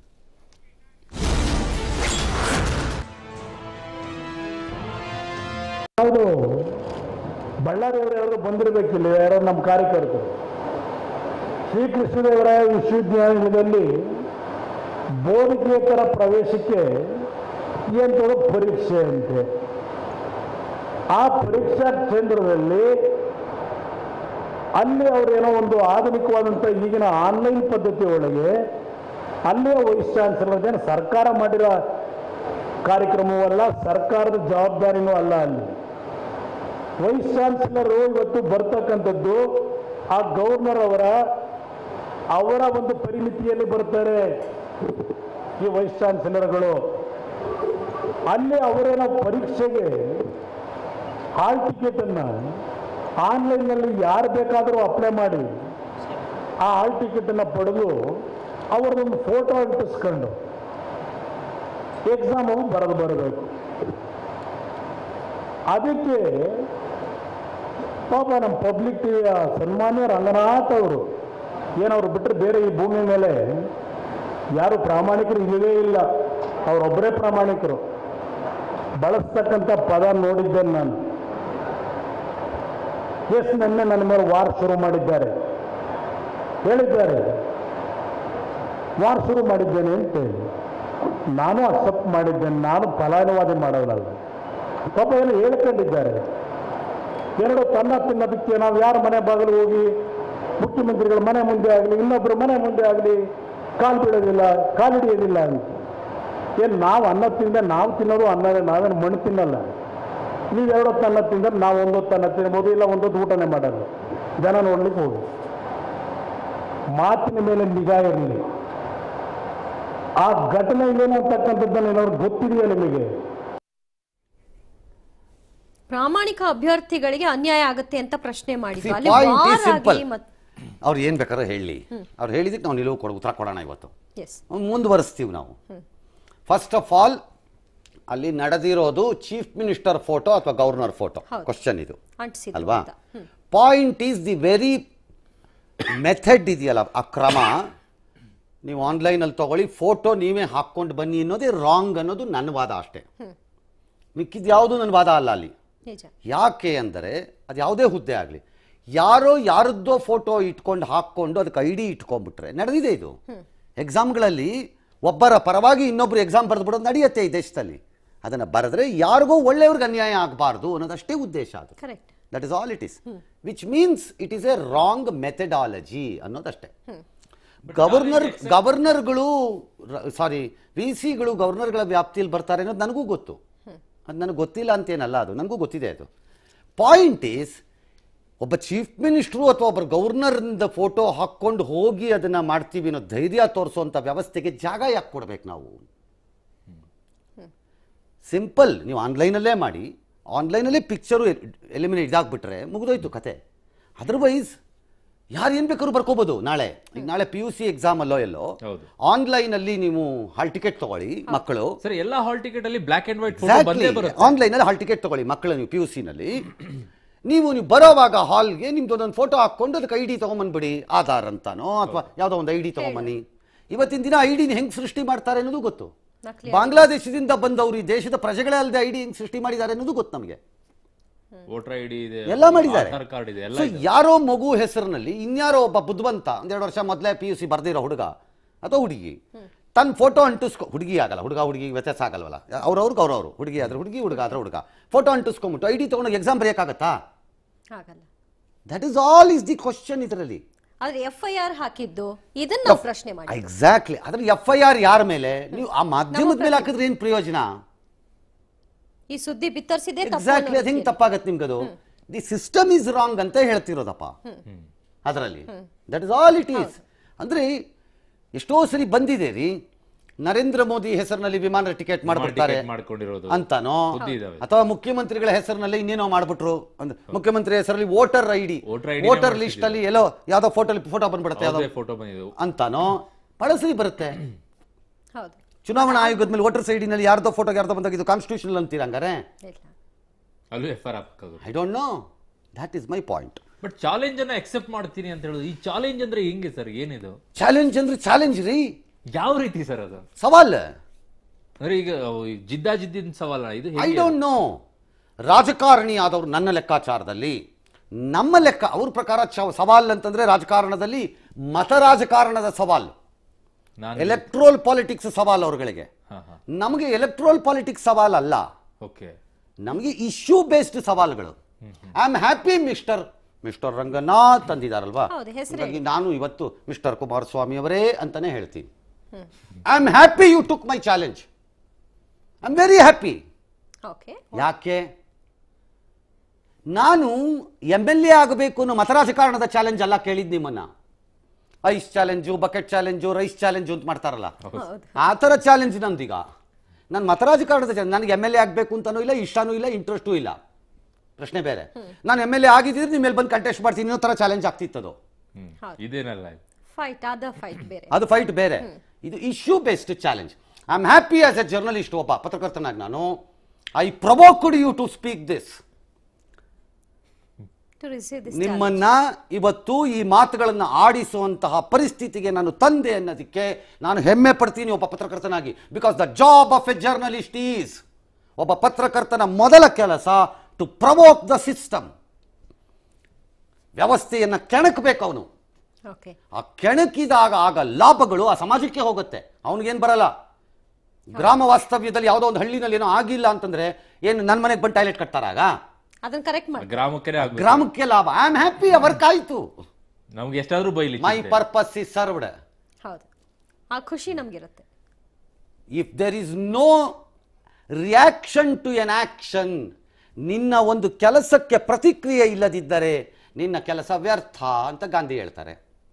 ಯಾವುದು ಬಳ್ಳಾರಿಯವರು ಯಾರು ಬಂದಿರಬೇಕಿಲ್ಲ ಯಾರೋ ನಮ್ಮ ಕಾರ್ಯಕರ್ತರು ಶ್ರೀಕೃಷ್ಣದೇವರಾಯ ವಿಶ್ವವಿದ್ಯಾನಿಲಯದಲ್ಲಿ ಬೋಧಕೇತರ ಪ್ರವೇಶಕ್ಕೆ ಎಂಥದ್ದು ಪರೀಕ್ಷೆ ಅಂತೆ ಆ ಪರೀಕ್ಷಾ ಕೇಂದ್ರದಲ್ಲಿ ಅಲ್ಲಿ ಅವರೇನೋ ಒಂದು ಆಧುನಿಕವಾದಂಥ ಈಗಿನ ಆನ್ಲೈನ್ ಪದ್ಧತಿ ಒಳಗೆ ಅಲ್ಲಿಯ ವೈಸ್ ಚಾನ್ಸಲರ್ ಏನು ಸರ್ಕಾರ ಮಾಡಿರೋ ಕಾರ್ಯಕ್ರಮವೂ ಅಲ್ಲ ಸರ್ಕಾರದ ಜವಾಬ್ದಾರಿನೂ ಅಲ್ಲ ಅಲ್ಲಿ ವೈಸ್ ಚಾನ್ಸಲರು ಇವತ್ತು ಬರ್ತಕ್ಕಂಥದ್ದು ಆ ಗವರ್ನರ್ ಅವರ ಅವರ ಒಂದು ಪರಿಮಿತಿಯಲ್ಲಿ ಬರ್ತಾರೆ ಈ ವೈಸ್ ಚಾನ್ಸಲರ್ಗಳು ಅಲ್ಲಿ ಅವರೇನೋ ಪರೀಕ್ಷೆಗೆ ಹಾಲ್ ಟಿಕೆಟನ್ನು ಆನ್ಲೈನ್ನಲ್ಲಿ ಯಾರು ಬೇಕಾದರೂ ಅಪ್ಲೈ ಮಾಡಿ ಆ ಹಾಲ್ ಟಿಕೆಟನ್ನು ಪಡೆದು ಅವರದೊಂದು ಫೋಟೋ ಅಂಟಿಸ್ಕೊಂಡು ಎಕ್ಸಾಮ್ ಬರೆದು ಬರಬೇಕು ಅದಕ್ಕೆ ಪಾಪ ನಮ್ಮ ಪಬ್ಲಿಕ್ ಟಿವಿಯ ಸನ್ಮಾನ್ಯ ರಂಗನಾಥ್ ಅವರು ಏನವ್ರು ಬಿಟ್ಟರೆ ಬೇರೆ ಈ ಭೂಮಿ ಮೇಲೆ ಯಾರು ಪ್ರಾಮಾಣಿಕರು ಇಲ್ಲವೇ ಇಲ್ಲ ಅವರೊಬ್ಬರೇ ಪ್ರಾಮಾಣಿಕರು ಬಳಸ್ತಕ್ಕಂಥ ಪದ ನೋಡಿದ್ದೇನೆ ನಾನು ಎಸ್ ನಿನ್ನೆ ನನ್ನ ಮೇಲೆ ವಾರ್ ಶುರು ಮಾಡಿದ್ದಾರೆ ಹೇಳಿದ್ದಾರೆ ವಾರ್ ಶುರು ಮಾಡಿದ್ದೇನೆ ಅಂತ ಹೇಳಿ ನಾನು ಅಕ್ಸೆಪ್ಟ್ ಮಾಡಿದ್ದೇನೆ ನಾನು ಫಲಾನುವಾದಿ ಮಾಡೋದಲ್ಲ ಪಾಪ ಏನು ಹೇಳ್ಕೊಂಡಿದ್ದಾರೆ ಎರಡು ತನ್ನ ತಿನ್ನೋದಕ್ಕೆ ನಾವು ಯಾರ ಮನೆ ಬಾಗಿಲು ಹೋಗಿ ಮುಖ್ಯಮಂತ್ರಿಗಳ ಮನೆ ಮುಂದೆ ಆಗಲಿ ಇನ್ನೊಬ್ಬರ ಮನೆ ಮುಂದೆ ಆಗಲಿ ಕಾಲು ಬಿಡೋದಿಲ್ಲ ಕಾಲು ಹಿಡಿಯೋದಿಲ್ಲ ಅಂತ ಏನು ನಾವು ಅನ್ನ ತಿಂದ ನಾವು ತಿನ್ನೋದು ಅನ್ನವೇ ನಾವೇನು ಮಣ್ಣು ತಿನ್ನಲ್ಲ ನೀವು ಎರಡೊತ್ತು ಅನ್ನ ತಿಂದ್ರೆ ನಾವು ಒಂದೊತ್ತು ಅನ್ನ ತಿನ್ಬೋದು ಇಲ್ಲ ಒಂದೊತ್ತು ಊಟನೇ ಮಾಡಲ್ಲ ಜನ ನೋಡ್ಲಿಕ್ಕೆ ಹೋಗಿ ಮಾತಿನ ಮೇಲೆ ನಿಗಾ ಇರಲಿ ಆ ಘಟನೆ ಏನು ಅಂತಕ್ಕಂಥದ್ದನ್ನು ಏನಾದ್ರು ಗೊತ್ತಿದೆಯಾ ನಿಮಗೆ
ಪ್ರಾಮಾಣಿಕ ಅಭ್ಯರ್ಥಿಗಳಿಗೆ ಅನ್ಯಾಯ ಆಗುತ್ತೆ ಅಂತ ಪ್ರಶ್ನೆ ಮಾಡಿದ್ರು ಅಲ್ಲಿ
ಪಾಯಿಂಟ್
ವಾರ್
ಈಸ್ ಸಿಂಪಲ್
ಆಗಿ ಮತ್
ಅವ್ರು ಏನು ಬೇಕಾದ್ರೂ ಹೇಳಿ ಅವ್ರು ಹೇಳಿದಕ್ಕೆ ನಾವು ನಿಲುವು ಕೊಡ ಉತ್ತರ ಕೊಡೋಣ ಇವತ್ತು
ಎಸ್
ಮುಂದುವರಿಸ್ತೀವಿ ನಾವು ಫಸ್ಟ್ ಆಫ್ ಆಲ್ ಅಲ್ಲಿ ನಡೆದಿರೋದು ಚೀಫ್ ಮಿನಿಸ್ಟರ್ ಫೋಟೋ ಅಥವಾ ಗವರ್ನರ್ ಫೋಟೋ
ಹೌದು.
ಕ್ವಶನ್ ಇದು
ಅಂಟಿಸಿದ್ರು
ಅಲ್ವಾ
ಅಂತ. Hmm.
Point is the very method ಇದೆಯಲ್ಲ ಆ ಕ್ರಮ ನೀವು ಆನ್ಲೈನಲ್ಲಿ ತಗೊಳ್ಳಿ ಫೋಟೋ ನೀವೇ ಹಾಕ್ಕೊಂಡು ಬನ್ನಿ ಅನ್ನೋದೇ ರಾಂಗ್ ಅನ್ನೋದು ನನ್ನ ವಾದ ಅಷ್ಟೇ ಮಿಕ್ಕಿದ ಯಾವುದು ನನ್ನ ವಾದ ಅಲ್ಲ ಅಲ್ಲಿ
ನಿಜ
ಯಾಕೆ ಅಂದರೆ ಅದು ಯಾವುದೇ ಹುದ್ದೆ ಆಗಲಿ ಯಾರೋ ಯಾರದ್ದೋ ಫೋಟೋ ಇಟ್ಕೊಂಡು ಹಾಕ್ಕೊಂಡು ಅದಕ್ಕೆ ಐ ಡಿ ಇಟ್ಕೊಂಡ್ಬಿಟ್ರೆ ನಡೆದಿದೆ ಇದು ಎಕ್ಸಾಮ್ಗಳಲ್ಲಿ ಒಬ್ಬರ ಪರವಾಗಿ ಇನ್ನೊಬ್ರು ಎಕ್ಸಾಮ್ ಬರೆದ್ಬಿಡೋದು ನಡೆಯುತ್ತೆ ಈ ದೇಶದಲ್ಲಿ ಅದನ್ನು ಬರೆದ್ರೆ ಯಾರಿಗೂ ಒಳ್ಳೆಯವ್ರಿಗೆ ಅನ್ಯಾಯ ಆಗಬಾರ್ದು ಅನ್ನೋದಷ್ಟೇ ಉದ್ದೇಶ ಅದು
correct
that is all it is which means it is a wrong methodology ಅನ್ನೋದಷ್ಟೇ ಗವರ್ನರ್ ಗವರ್ನರ್ಗಳು ಸಾರಿ ವಿ ಸಿಗಳು ಗವರ್ನರ್ಗಳ ವ್ಯಾಪ್ತಿಯಲ್ಲಿ ಬರ್ತಾರೆ ಅನ್ನೋದು ನನಗೂ ಗೊತ್ತು ಅದು ನನಗೆ ಗೊತ್ತಿಲ್ಲ ಅಂತೇನಲ್ಲ ಅದು ನನಗೂ ಗೊತ್ತಿದೆ ಅದು ಪಾಯಿಂಟ್ ಈಸ್ ಒಬ್ಬ ಚೀಫ್ ಮಿನಿಸ್ಟ್ರು ಅಥವಾ ಒಬ್ಬ ಗವರ್ನರ್ನಿಂದ ಫೋಟೋ ಹಾಕ್ಕೊಂಡು ಹೋಗಿ ಅದನ್ನು ಮಾಡ್ತೀವಿ ಅನ್ನೋ ಧೈರ್ಯ ತೋರಿಸುವಂಥ ವ್ಯವಸ್ಥೆಗೆ ಜಾಗ ಯಾಕೆ ಕೊಡ್ಬೇಕು ನಾವು ಸಿಂಪಲ್ ನೀವು ಆನ್ಲೈನಲ್ಲೇ ಮಾಡಿ ಆನ್ಲೈನಲ್ಲೇ ಪಿಕ್ಚರು ಎಲಿಮಿನೇಟ್ ಇದಾಗ್ಬಿಟ್ರೆ ಮುಗಿದೋಯ್ತು ಕತೆ ಅದರ್ವೈಸ್ ಯಾರು ಏನು ಬೇಕಾದ್ರೂ ಬರ್ಕೋಬೋದು ನಾಳೆ ಈಗ ನಾಳೆ ಪಿ ಯು ಸಿ ಎಕ್ಸಾಮ್ ಅಲ್ಲೋ ಎಲ್ಲೋ
ಹೌದು.
ಆನ್ಲೈನಲ್ಲಿ ನೀವು ಹಾಲ್ ಟಿಕೆಟ್ ತಗೊಳ್ಳಿ ಮಕ್ಕಳು
ಸರ್ ಎಲ್ಲ ಹಾಲ್ ಟಿಕೆಟ್ ಅಲ್ಲಿ ಬ್ಲಾಕ್ ಅಂಡ್ ವೈಟ್ ಫೋಟೋ ಬಂದೇ ಬರುತ್ತೆ
ಆನ್ಲೈನಲ್ಲಿ ಹಾಲ್ ಟಿಕೆಟ್ ತಗೊಳ್ಳಿ ಮಕ್ಕಳು ನೀವು ಪಿ ಯು ಸಿನಲ್ಲಿ ನೀವು ನೀವು ಬರೋವಾಗ ಹಾಲ್ಗೆ ನಿಮ್ದು ಒಂದೊಂದು ಫೋಟೋ ಹಾಕ್ಕೊಂಡು ಅದಕ್ಕೆ ಐ ಡಿ ತೊಗೊಂಬಂದ್ಬಿಡಿ ಆಧಾರ್ ಅಂತಾನೋ ಅಥವಾ ಯಾವುದೋ ಒಂದು ಐ ಡಿ ತೊಗೊಂಬನ್ನಿ ಇವತ್ತಿನ ದಿನ ಐ ಡಿನ ಹೆಂಗೆ ಸೃಷ್ಟಿ ಮಾಡ್ತಾರೆ ಅನ್ನೋದು ಗೊತ್ತು
ನಕಲಿ
ಬಾಂಗ್ಲಾದೇಶದಿಂದ ಬಂದವರು ಈ ದೇಶದ ಪ್ರಜೆಗಳೇ ಅಲ್ಲದೆ ಐ ಡಿ ಹೆಂಗೆ ಸೃಷ್ಟಿ ಮಾಡಿದ್ದಾರೆ ಅನ್ನೋದು ಗೊತ್ತು ನಮಗೆ
ವೋಟರ್ ಐ ಡಿ ಇದೆ
ಎಲ್ಲ ಮಾಡಿದ್ದಾರೆ
ಆಧಾರ್ ಕಾರ್ಡ್ ಇದೆ ಎಲ್ಲ
ಸೊ ಯಾರೋ ಮಗು ಹೆಸರಿನಲ್ಲಿ ಇನ್ಯಾರೋ ಒಬ್ಬ ಬುದ್ಧಿವಂತ ಒಂದೆರಡು ವರ್ಷ ಮೊದಲೇ ಪಿ ಯು ಸಿ ಬರ್ದಿರೋ ಹುಡುಗ ಅಥವಾ ಹುಡುಗಿ ತನ್ನ ಫೋಟೋ ಅಂಟಿಸ್ಕೊ ಹುಡುಗಿ ಆಗಲ್ಲ ಹುಡುಗ ಹುಡುಗಿ ವ್ಯತ್ಯಾಸ ಆಗಲ್ವಲ್ಲ ಅವ್ರವ್ರಿಗೆ ಅವ್ರವ್ರು ಹುಡುಗಿ ಆದ್ರೆ ಹುಡುಗಿ ಹುಡುಗ ಆದ್ರೆ ಹುಡುಗ ಫೋಟೋ ಅಂಟಿಸ್ಕೊಂಬಿಟ್ಟು ಐ ಡಿ ತೊಗೊಂಡು ಎಕ್ಸಾಮ್ ಬರೆಯೋಕ್ಕಾಗತ್ತಾ
ಆಗಲ್ಲ
that is all is the question ಇದರಲ್ಲಿ
ಆದ್ರೆ ಎಫ್ ಐ ಆರ್ ಹಾಕಿದ್ದು ಇದನ್ನ ನಾವು ಪ್ರಶ್ನೆ ಮಾಡಿ
ಎಕ್ಸಾಕ್ಟ್ಲಿ ಅದ್ರ ಎಫ್ ಐ ಆರ್ ಯಾರ ಮೇಲೆ ನೀವು ಆ ಮಾಧ್ಯಮದ ಮೇಲೆ ಹಾಕಿದ್ರೆ ಏನು ಪ್ರಯೋಜನ
ಈ ಸುದ್ದಿ ಬಿತ್ತರಿಸಿದೆ
ಎಕ್ಸಾಕ್ಟ್ಲಿ ಅದು ಹೆಂಗೆ ತಪ್ಪಾಗತ್ತೆ ನಿಮ್ಗದು ದಿ ಸಿಸ್ಟಮ್ ಈಸ್ ರಾಂಗ್ ಅಂತ ಹೇಳ್ತಿರೋದಪ್ಪ ಅದರಲ್ಲಿ that is all it is ಅಂದ್ರೆ ಎಷ್ಟೋ ಸರಿ ಬಂದಿದೆ ರೀ ನರೇಂದ್ರ ಮೋದಿ ಹೆಸರಿನಲ್ಲಿ ವಿಮಾನ ಟಿಕೆಟ್ ಮಾಡ್ಬಿಡ್ತಾರೆ
ಟಿಕೆಟ್ ಮಾಡ್ಕೊಂಡಿರೋದು
ಅಂತಾನೋ
ಸುದ್ದಿ ಇದಾವೆ.
ಅಥವಾ ಮುಖ್ಯಮಂತ್ರಿಗಳ ಹೆಸರಿನಲ್ಲಿ ಇನ್ನೇನೋ ಮಾಡ್ಬಿಟ್ರು ಅಂದ್ರೆ ಮುಖ್ಯಮಂತ್ರಿ ಹೆಸರಲ್ಲಿ voter I D
Voter ID ನೇ
ವೋಟರ್
ಮಾಡ್ಸಿದ್ದೀವಿ.
ಲಿಸ್ಟ್ ಅಲ್ಲಿ ಎಲ್ಲೋ ಯಾವ್ದೋ ಫೋಟೋ ಫೋಟೋ ಬಂದ್ಬಿಡುತ್ತೆ ಯಾವ್ದೋ
ಫೋಟೋ ಬಂದಿದ್ದು
ಅಂತಾನೋ ಬಹಳ ಸರಿ ಬರುತ್ತೆ
ಹೌದು
ಚುನಾವಣಾ ಆಯೋಗದ ಮೇಲೆ ವೋಟರ್ ಐಡಿನಲ್ಲಿ ಯಾರ್ದೋ ಫೋಟೋ ಯಾರ್ದೋ ಬಂದಾಗ ಇದು ಕಾನ್ಸ್ಟಿಟ್ಯೂಷನ್ ಅಂತೀರ ಹಂಗಾರೆ
ಇಲ್ಲ
ಅಲ್ಲೂ ಎಫ್ ಆರ್ ಹಾಕೋದು
I don't know that is my point
but challenge ಅನ್ನ ಅಕ್ಸೆಪ್ಟ್ ಮಾಡ್ತೀನಿ ಅಂತ ಹೇಳೋದು ಈ ಚಾಲೆಂಜ್ ಅಂದ್ರೆ ಹೆಂಗೆ ಸರ್ ಏನಿದು
ಚಾಲೆಂಜ್ ಅಂದ್ರೆ ಚಾಲೆಂಜ್ ರೀ
ಯಾವ ರೀತಿ ಸರ್ ಅದು
ಸವಾಲ್
ಅಂದ್ರೆ ಈಗ ಅವು ಈ ಜಿದ್ದಾಜಿದ್ದಿನ ಸವಾಲ ಇದು
ಐ
ಹೇಗೆ?
ಡೋಂಟ್ ನೋ ರಾಜಕಾರಣಿ ಆದವರು ನನ್ನ ಲೆಕ್ಕಾಚಾರದಲ್ಲಿ ನಮ್ಮ ಲೆಕ್ಕ ಅವ್ರ ಪ್ರಕಾರ ಚ- ಸವಾಲ್ ಅಂತಂದ್ರೆ ರಾಜಕಾರಣದಲ್ಲಿ ಮತ ರಾಜಕಾರಣದ ಸವಾಲ್
ನಾನು
ಎಲೆಕ್ಟ್ರೋಲ್ ಪಾಲಿಟಿಕ್ಸ್ ಸವಾಲ್ ಅವ್ರಗಳಿಗೆ
ಹಾ ಹಾ
ನಮಗೆ ಎಲೆಕ್ಟ್ರೋಲ್ ಪಾಲಿಟಿಕ್ಸ್ ಸವಾಲ್ ಅಲ್ಲ
ಓಕೆ
ನಮಗೆ ಇಶ್ಯೂ ಬೇಸ್ಡ್ ಸವಾಲುಗಳು I am happy mister mister Ranganath ಅಂದಿದಾರಲ್ವಾ
ಹೌದು, ಹೆಸರೇ.
ಹಾಗಾಗಿ ನಾನು ಇವತ್ತು ಮಿಸ್ಟರ್ ಕುಮಾರಸ್ವಾಮಿ ಅವರೇ ಅಂತಾನೆ ಹೇಳ್ತೀನಿ I am happy you took my challenge I am very happy
okay
ಯಾಕೆ ನಾನು ಎಮ್ ಎಲ್ ಎ ಆಗಬೇಕು ಅನ್ನೋ ಮತರಾಜಕಾರಣದ ಚಾಲೆಂಜ್ ಅಲ್ಲ ಕೇಳಿದ್ ನಿಮ್ಮನ್ನ ice challenge bucket challenge rice challenge ಅಂತ ಮಾಡ್ತಾರಲ್ಲ
ಹೌದು
ಆ ಥರ ಚಾಲೆಂಜ್ ನಂದೀಗ ನಾನು ಮತರಾಜಕಾರಣದ ಚಾಲೆಂಜ್ ನನಗೆ ಎಮ್ ಎಲ್ ಎ ಆಗಬೇಕು ಅಂತನೂ ಇಲ್ಲ ಇಷ್ಟನೂ ಇಲ್ಲ ಇಂಟ್ರೆಸ್ಟೂ ಇಲ್ಲ ಪ್ರಶ್ನೆ ಬೇರೆ ನಾನು ಎಮ್ ಎಲ್ ಎ ಆಗಿದ್ದಿದ್ರೆ ನಿಮ್ಮ ಮೇಲೆ ಬಂದು ಕಂಟೆಸ್ಟ್ ಮಾಡ್ತೀನಿ ಇನ್ನೋ ಥರ ಚಾಲೆಂಜ್ ಆಗ್ತಿತ್ತದು
ಹ್ಮ್
ಹೌದು.
ಇದೇನಲ್ಲ ಇದು.
ಫೈಟ್ ಅದ ಫೈಟ್ ಬೇರೆ
ಅದು ಫೈಟ್ ಬೇರೆ ಇದು issue based challenge I am happy as a journalist ಒಬ್ಬ ಪತ್ರಕರ್ತನಾಗಿ ನಾನು I provoked you to speak this
to receive this
ನಿಮ್ಮನ್ನ ಇವತ್ತು ಈ ಮಾತುಗಳನ್ನು ಆಡಿಸುವಂತಹ ಪರಿಸ್ಥಿತಿಗೆ ನಾನು ತಂದೆ ಅನ್ನೋದಕ್ಕೆ ನಾನು ಹೆಮ್ಮೆ ಪಡ್ತೀನಿ ಒಬ್ಬ ಪತ್ರಕರ್ತನಾಗಿ because the job of a journalist is ಒಬ್ಬ ಪತ್ರಕರ್ತನ ಮೊದಲ ಕೆಲಸ ಟು ಪ್ರವೋಕ್ ದ ಸಿಸ್ಟಮ್ ವ್ಯವಸ್ಥೆಯನ್ನು ಕೆಣಕಬೇಕು ಅವನು
ಓಕೆ
ಆ ಕೆಣಕಿದಾಗ ಆಗ ಲಾಭಗಳು ಆ ಸಮಾಜಕ್ಕೆ ಹೋಗುತ್ತೆ ಅವನಿಗೇನು ಬರಲ್ಲ ಗ್ರಾಮ ವಾಸ್ತವ್ಯದಲ್ಲಿ ಯಾವುದೋ ಒಂದು ಹಳ್ಳಿನಲ್ಲಿ ಏನೋ ಆಗಿಲ್ಲ ಅಂತಂದ್ರೆ ಏನು ನನ್ನ ಮನೆಗೆ ಬಂದು ಟಾಯ್ಲೆಟ್ ಕಟ್ತಾರಾಗ
ಅದನ್ನ ಕರೆಕ್ಟ್ ಮಾಡಿ
ಗ್ರಾಮಕ್ಕೆ ಆಗ್ಬೇಕು
ಗ್ರಾಮಕ್ಕೆ ಲಾಭ ಐ ಆಮ್ ಹ್ಯಾಪಿ ವರ್ಕ್ ಆಯ್ತು
ನಮ್ಗೆ ಎಷ್ಟಾದ್ರೂ ಬೈಲಿ
ಮೈ ಪರ್ಪಸ್ ಇಸ್ ಸರ್ವ್ಡ್
ಹೌದು ಆ ಖುಷಿ ನಮ್ಗಿರುತ್ತೆ
if there is no reaction to an action ನಿನ್ನ ಒಂದು ಕೆಲಸಕ್ಕೆ ಪ್ರತಿಕ್ರಿಯೆ ಇಲ್ಲದಿದ್ದರೆ ನಿನ್ನ ಕೆಲಸ ವ್ಯರ್ಥ ಅಂತ ಗಾಂಧಿ ಹೇಳ್ತಾರೆ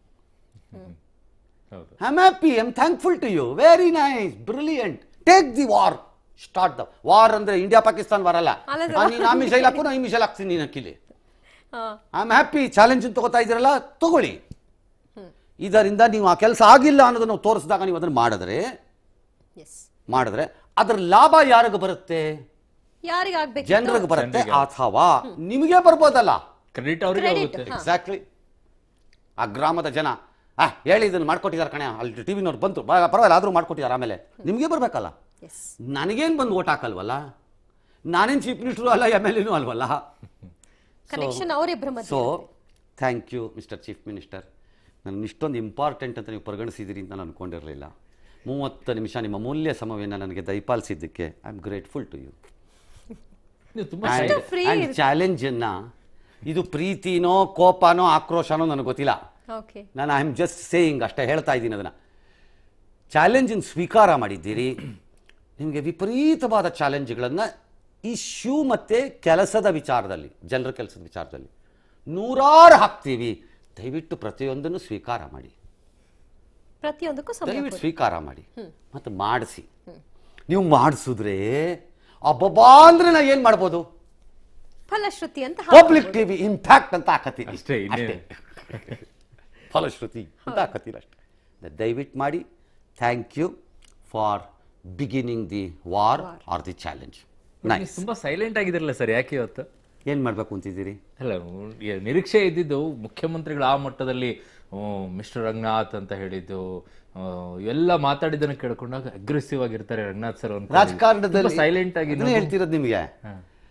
ಹೌದು
I am happy I am thankful to you very nice brilliant take the war start the war ಅಂದ್ರೆ ಇಂಡಿಯಾ ಪಾಕಿಸ್ತಾನ್ ವಾರ್ ಅಲ್ಲ
ಅಲ್ಲ sir.
ಆ, ನೀನು ಆ ಮಿಸೈಲ್ ಹಾಕು ನಾನು ಈ ಮಿಸೈಲ್ ಹಾಕ್ತೀನಿ ನೀನು ಅಕ್ಕಿಲಿ
ಹಾ
ಐ ಆಮ್ ಹ್ಯಾಪಿ ಚಾಲೆಂಜ್ ತಗೋತಾ ಇದ್ದೀರಲ್ಲ ತಗೊಳ್ಳಿ ಇದರಿಂದ ನೀವು ಆ ಕೆಲಸ ಆಗಿಲ್ಲ ಅನ್ನೋದನ್ನು ತೋರಿಸಿದಾಗ ನೀವು ಅದನ್ನು ಮಾಡಿದ್ರೆ
ಎಸ್
ಮಾಡಿದ್ರೆ ಅದರ ಲಾಭ ಯಾರಿಗೂ ಬರುತ್ತೆ
ಯಾರಿಗಾಗ್ಬೇಕು
ಜನರಿಗೆ ಬರುತ್ತೆ ಅಥವಾ ನಿಮಗೆ ಬರ್ಬೋದಲ್ಲ
ಕ್ರೆಡಿಟ್ ಅವ್ರಿಗೆ
Credit,
ಹೋಗುತ್ತೆ
ಹಾ.
ಎಕ್ಸಾಕ್ಟ್ಲಿ ಆ ಗ್ರಾಮದ ಜನ ಆ ಹೇಳಿ ಇದನ್ನು ಮಾಡ್ಕೊಟ್ಟಿದ್ದಾರೆ ಕಣೆ ಅಲ್ಲಿ ಟಿ ವಿನವ್ರು ಬಂತು ಬ- ಪರವಾಗಿಲ್ಲ ಆದರೂ ಮಾಡ್ಕೊಟ್ಟಿದ್ದಾರೆ ಆಮೇಲೆ ನಿಮಗೆ ಬರಬೇಕಲ್ಲ
ಎಸ್
ನನಗೇನು ಬಂದು ಓಟ್ ಹಾಕಲ್ವಲ್ಲ ನಾನೇನು ಚೀಫ್ ಮಿನಿಸ್ಟ್ರು ಅಲ್ಲ ಎಮ್ ಎಲ್ ಎನೂ ಅಲ್ವಲ್ಲ
ಕನೆಕ್ಷನ್ ಅವರಿಬ್ಬರ ಮಧ್ಯೆ
so thank you mister chief minister ನನ್ನ ಇಷ್ಟೊಂದು ಇಂಪಾರ್ಟೆಂಟ್ ಅಂತ ನೀವು ಪರಿಗಣಿಸಿದ್ದೀರಿ ಅಂತ ನಾನು ಅನ್ಕೊಂಡಿರಲಿಲ್ಲ ಮೂವತ್ತು ನಿಮಿಷ ನಿಮ್ಮ ಮೂಲ್ಯ ಸಮಯವನ್ನು ನನಗೆ ದಯಪಾಲಿಸಿದ್ದಕ್ಕೆ I am grateful to you
ನೀವು ತುಂಬಾ
ಅಷ್ಟು free
ಆ್ಯಂಡ್ ಚಾಲೆಂಜನ್ನು ಇದು ಪ್ರೀತಿನೋ ಕೋಪನೋ ಆಕ್ರೋಶನೋ ನನಗೆ ಗೊತ್ತಿಲ್ಲ
ಓಕೆ
ನಾನು ಐ ಆಮ್ ಜಸ್ಟ್ ಸೇಯಿಂಗ್ ಅಷ್ಟೇ ಹೇಳ್ತಾ ಇದ್ದೀನಿ ಅದನ್ನು ಚಾಲೆಂಜನ್ನು ಸ್ವೀಕಾರ ಮಾಡಿದ್ದೀರಿ ನಿಮಗೆ ವಿಪರೀತವಾದ ಚಾಲೆಂಜ್ಗಳನ್ನು ಇಶ್ಯೂ ಮತ್ತು ಕೆಲಸದ ವಿಚಾರದಲ್ಲಿ ಜನರ ಕೆಲಸದ ವಿಚಾರದಲ್ಲಿ ನೂರಾರು ಹಾಕ್ತೀವಿ ದಯವಿಟ್ಟು ಪ್ರತಿಯೊಂದನ್ನು ಸ್ವೀಕಾರ ಮಾಡಿ
ಪ್ರತಿಯೊಂದಕ್ಕೂ ಸಮಯ
ದಯವಿಟ್ಟು
ಕೊಡಿ.
ಸ್ವೀಕಾರ ಮಾಡಿ ಮತ್ತು ಮಾಡಿಸಿ ನೀವು ಮಾಡಿಸಿದ್ರೆ ಅಬ್ಬಬ್ಬಾ ಅಂದ್ರೆ ನಾ ಏನು ಮಾಡ್ಬೋದು
ಫಲಶ್ರುತಿ ಅಂತ
ಪಬ್ಲಿಕ್ ಟಿವಿ ಇಂಪ್ಯಾಕ್ಟ್ ಅಂತ ಹಾಕತ್ತೀನಿ
ಅಷ್ಟೇ, ಇನ್ನೇನು?
ಫಲಶ್ರುತಿ ಅಂತ ಹಾಕತ್ತೀನಿ ಅಷ್ಟೇ ದಯವಿಟ್ಟು ಮಾಡಿ thank you for beginning the war or the challenge
ನೀವು
ನೈಸ್
ತುಂಬಾ ಸೈಲೆಂಟ್ ಆಗಿದ್ರಲ್ಲ ಸರ್ ಯಾಕೆ ಇವತ್ತು
ಏನು ಮಾಡಬೇಕು ಅಂತಿದ್ದೀರಿ
ಅಲ್ಲ ಉ- ಈ ನಿರೀಕ್ಷೆ ಇದ್ದಿದ್ದು ಮುಖ್ಯಮಂತ್ರಿಗಳು ಆ ಮಟ್ಟದಲ್ಲಿ ಮಿಸ್ಟರ್ ರಂಗನಾಥ್ ಅಂತ ಹೇಳಿದ್ದು ಆ, ಎಲ್ಲ ಮಾತಾಡಿದ್ದನ್ನು ಕೇಳ್ಕೊಂಡಾಗ ಅಗ್ರೆಸಿವ್ ಆಗಿರ್ತಾರೆ ರಂಗನಾಥ್ ಸರ್
ರಾಜಕಾರಣದಲ್ಲಿ
ಸೈಲೆಂಟ್ ಆಗಿ
ಅದನ್ನೇ ಹೇಳ್ತಿರೋದು ನಿಮಗೆ
ಹಾ.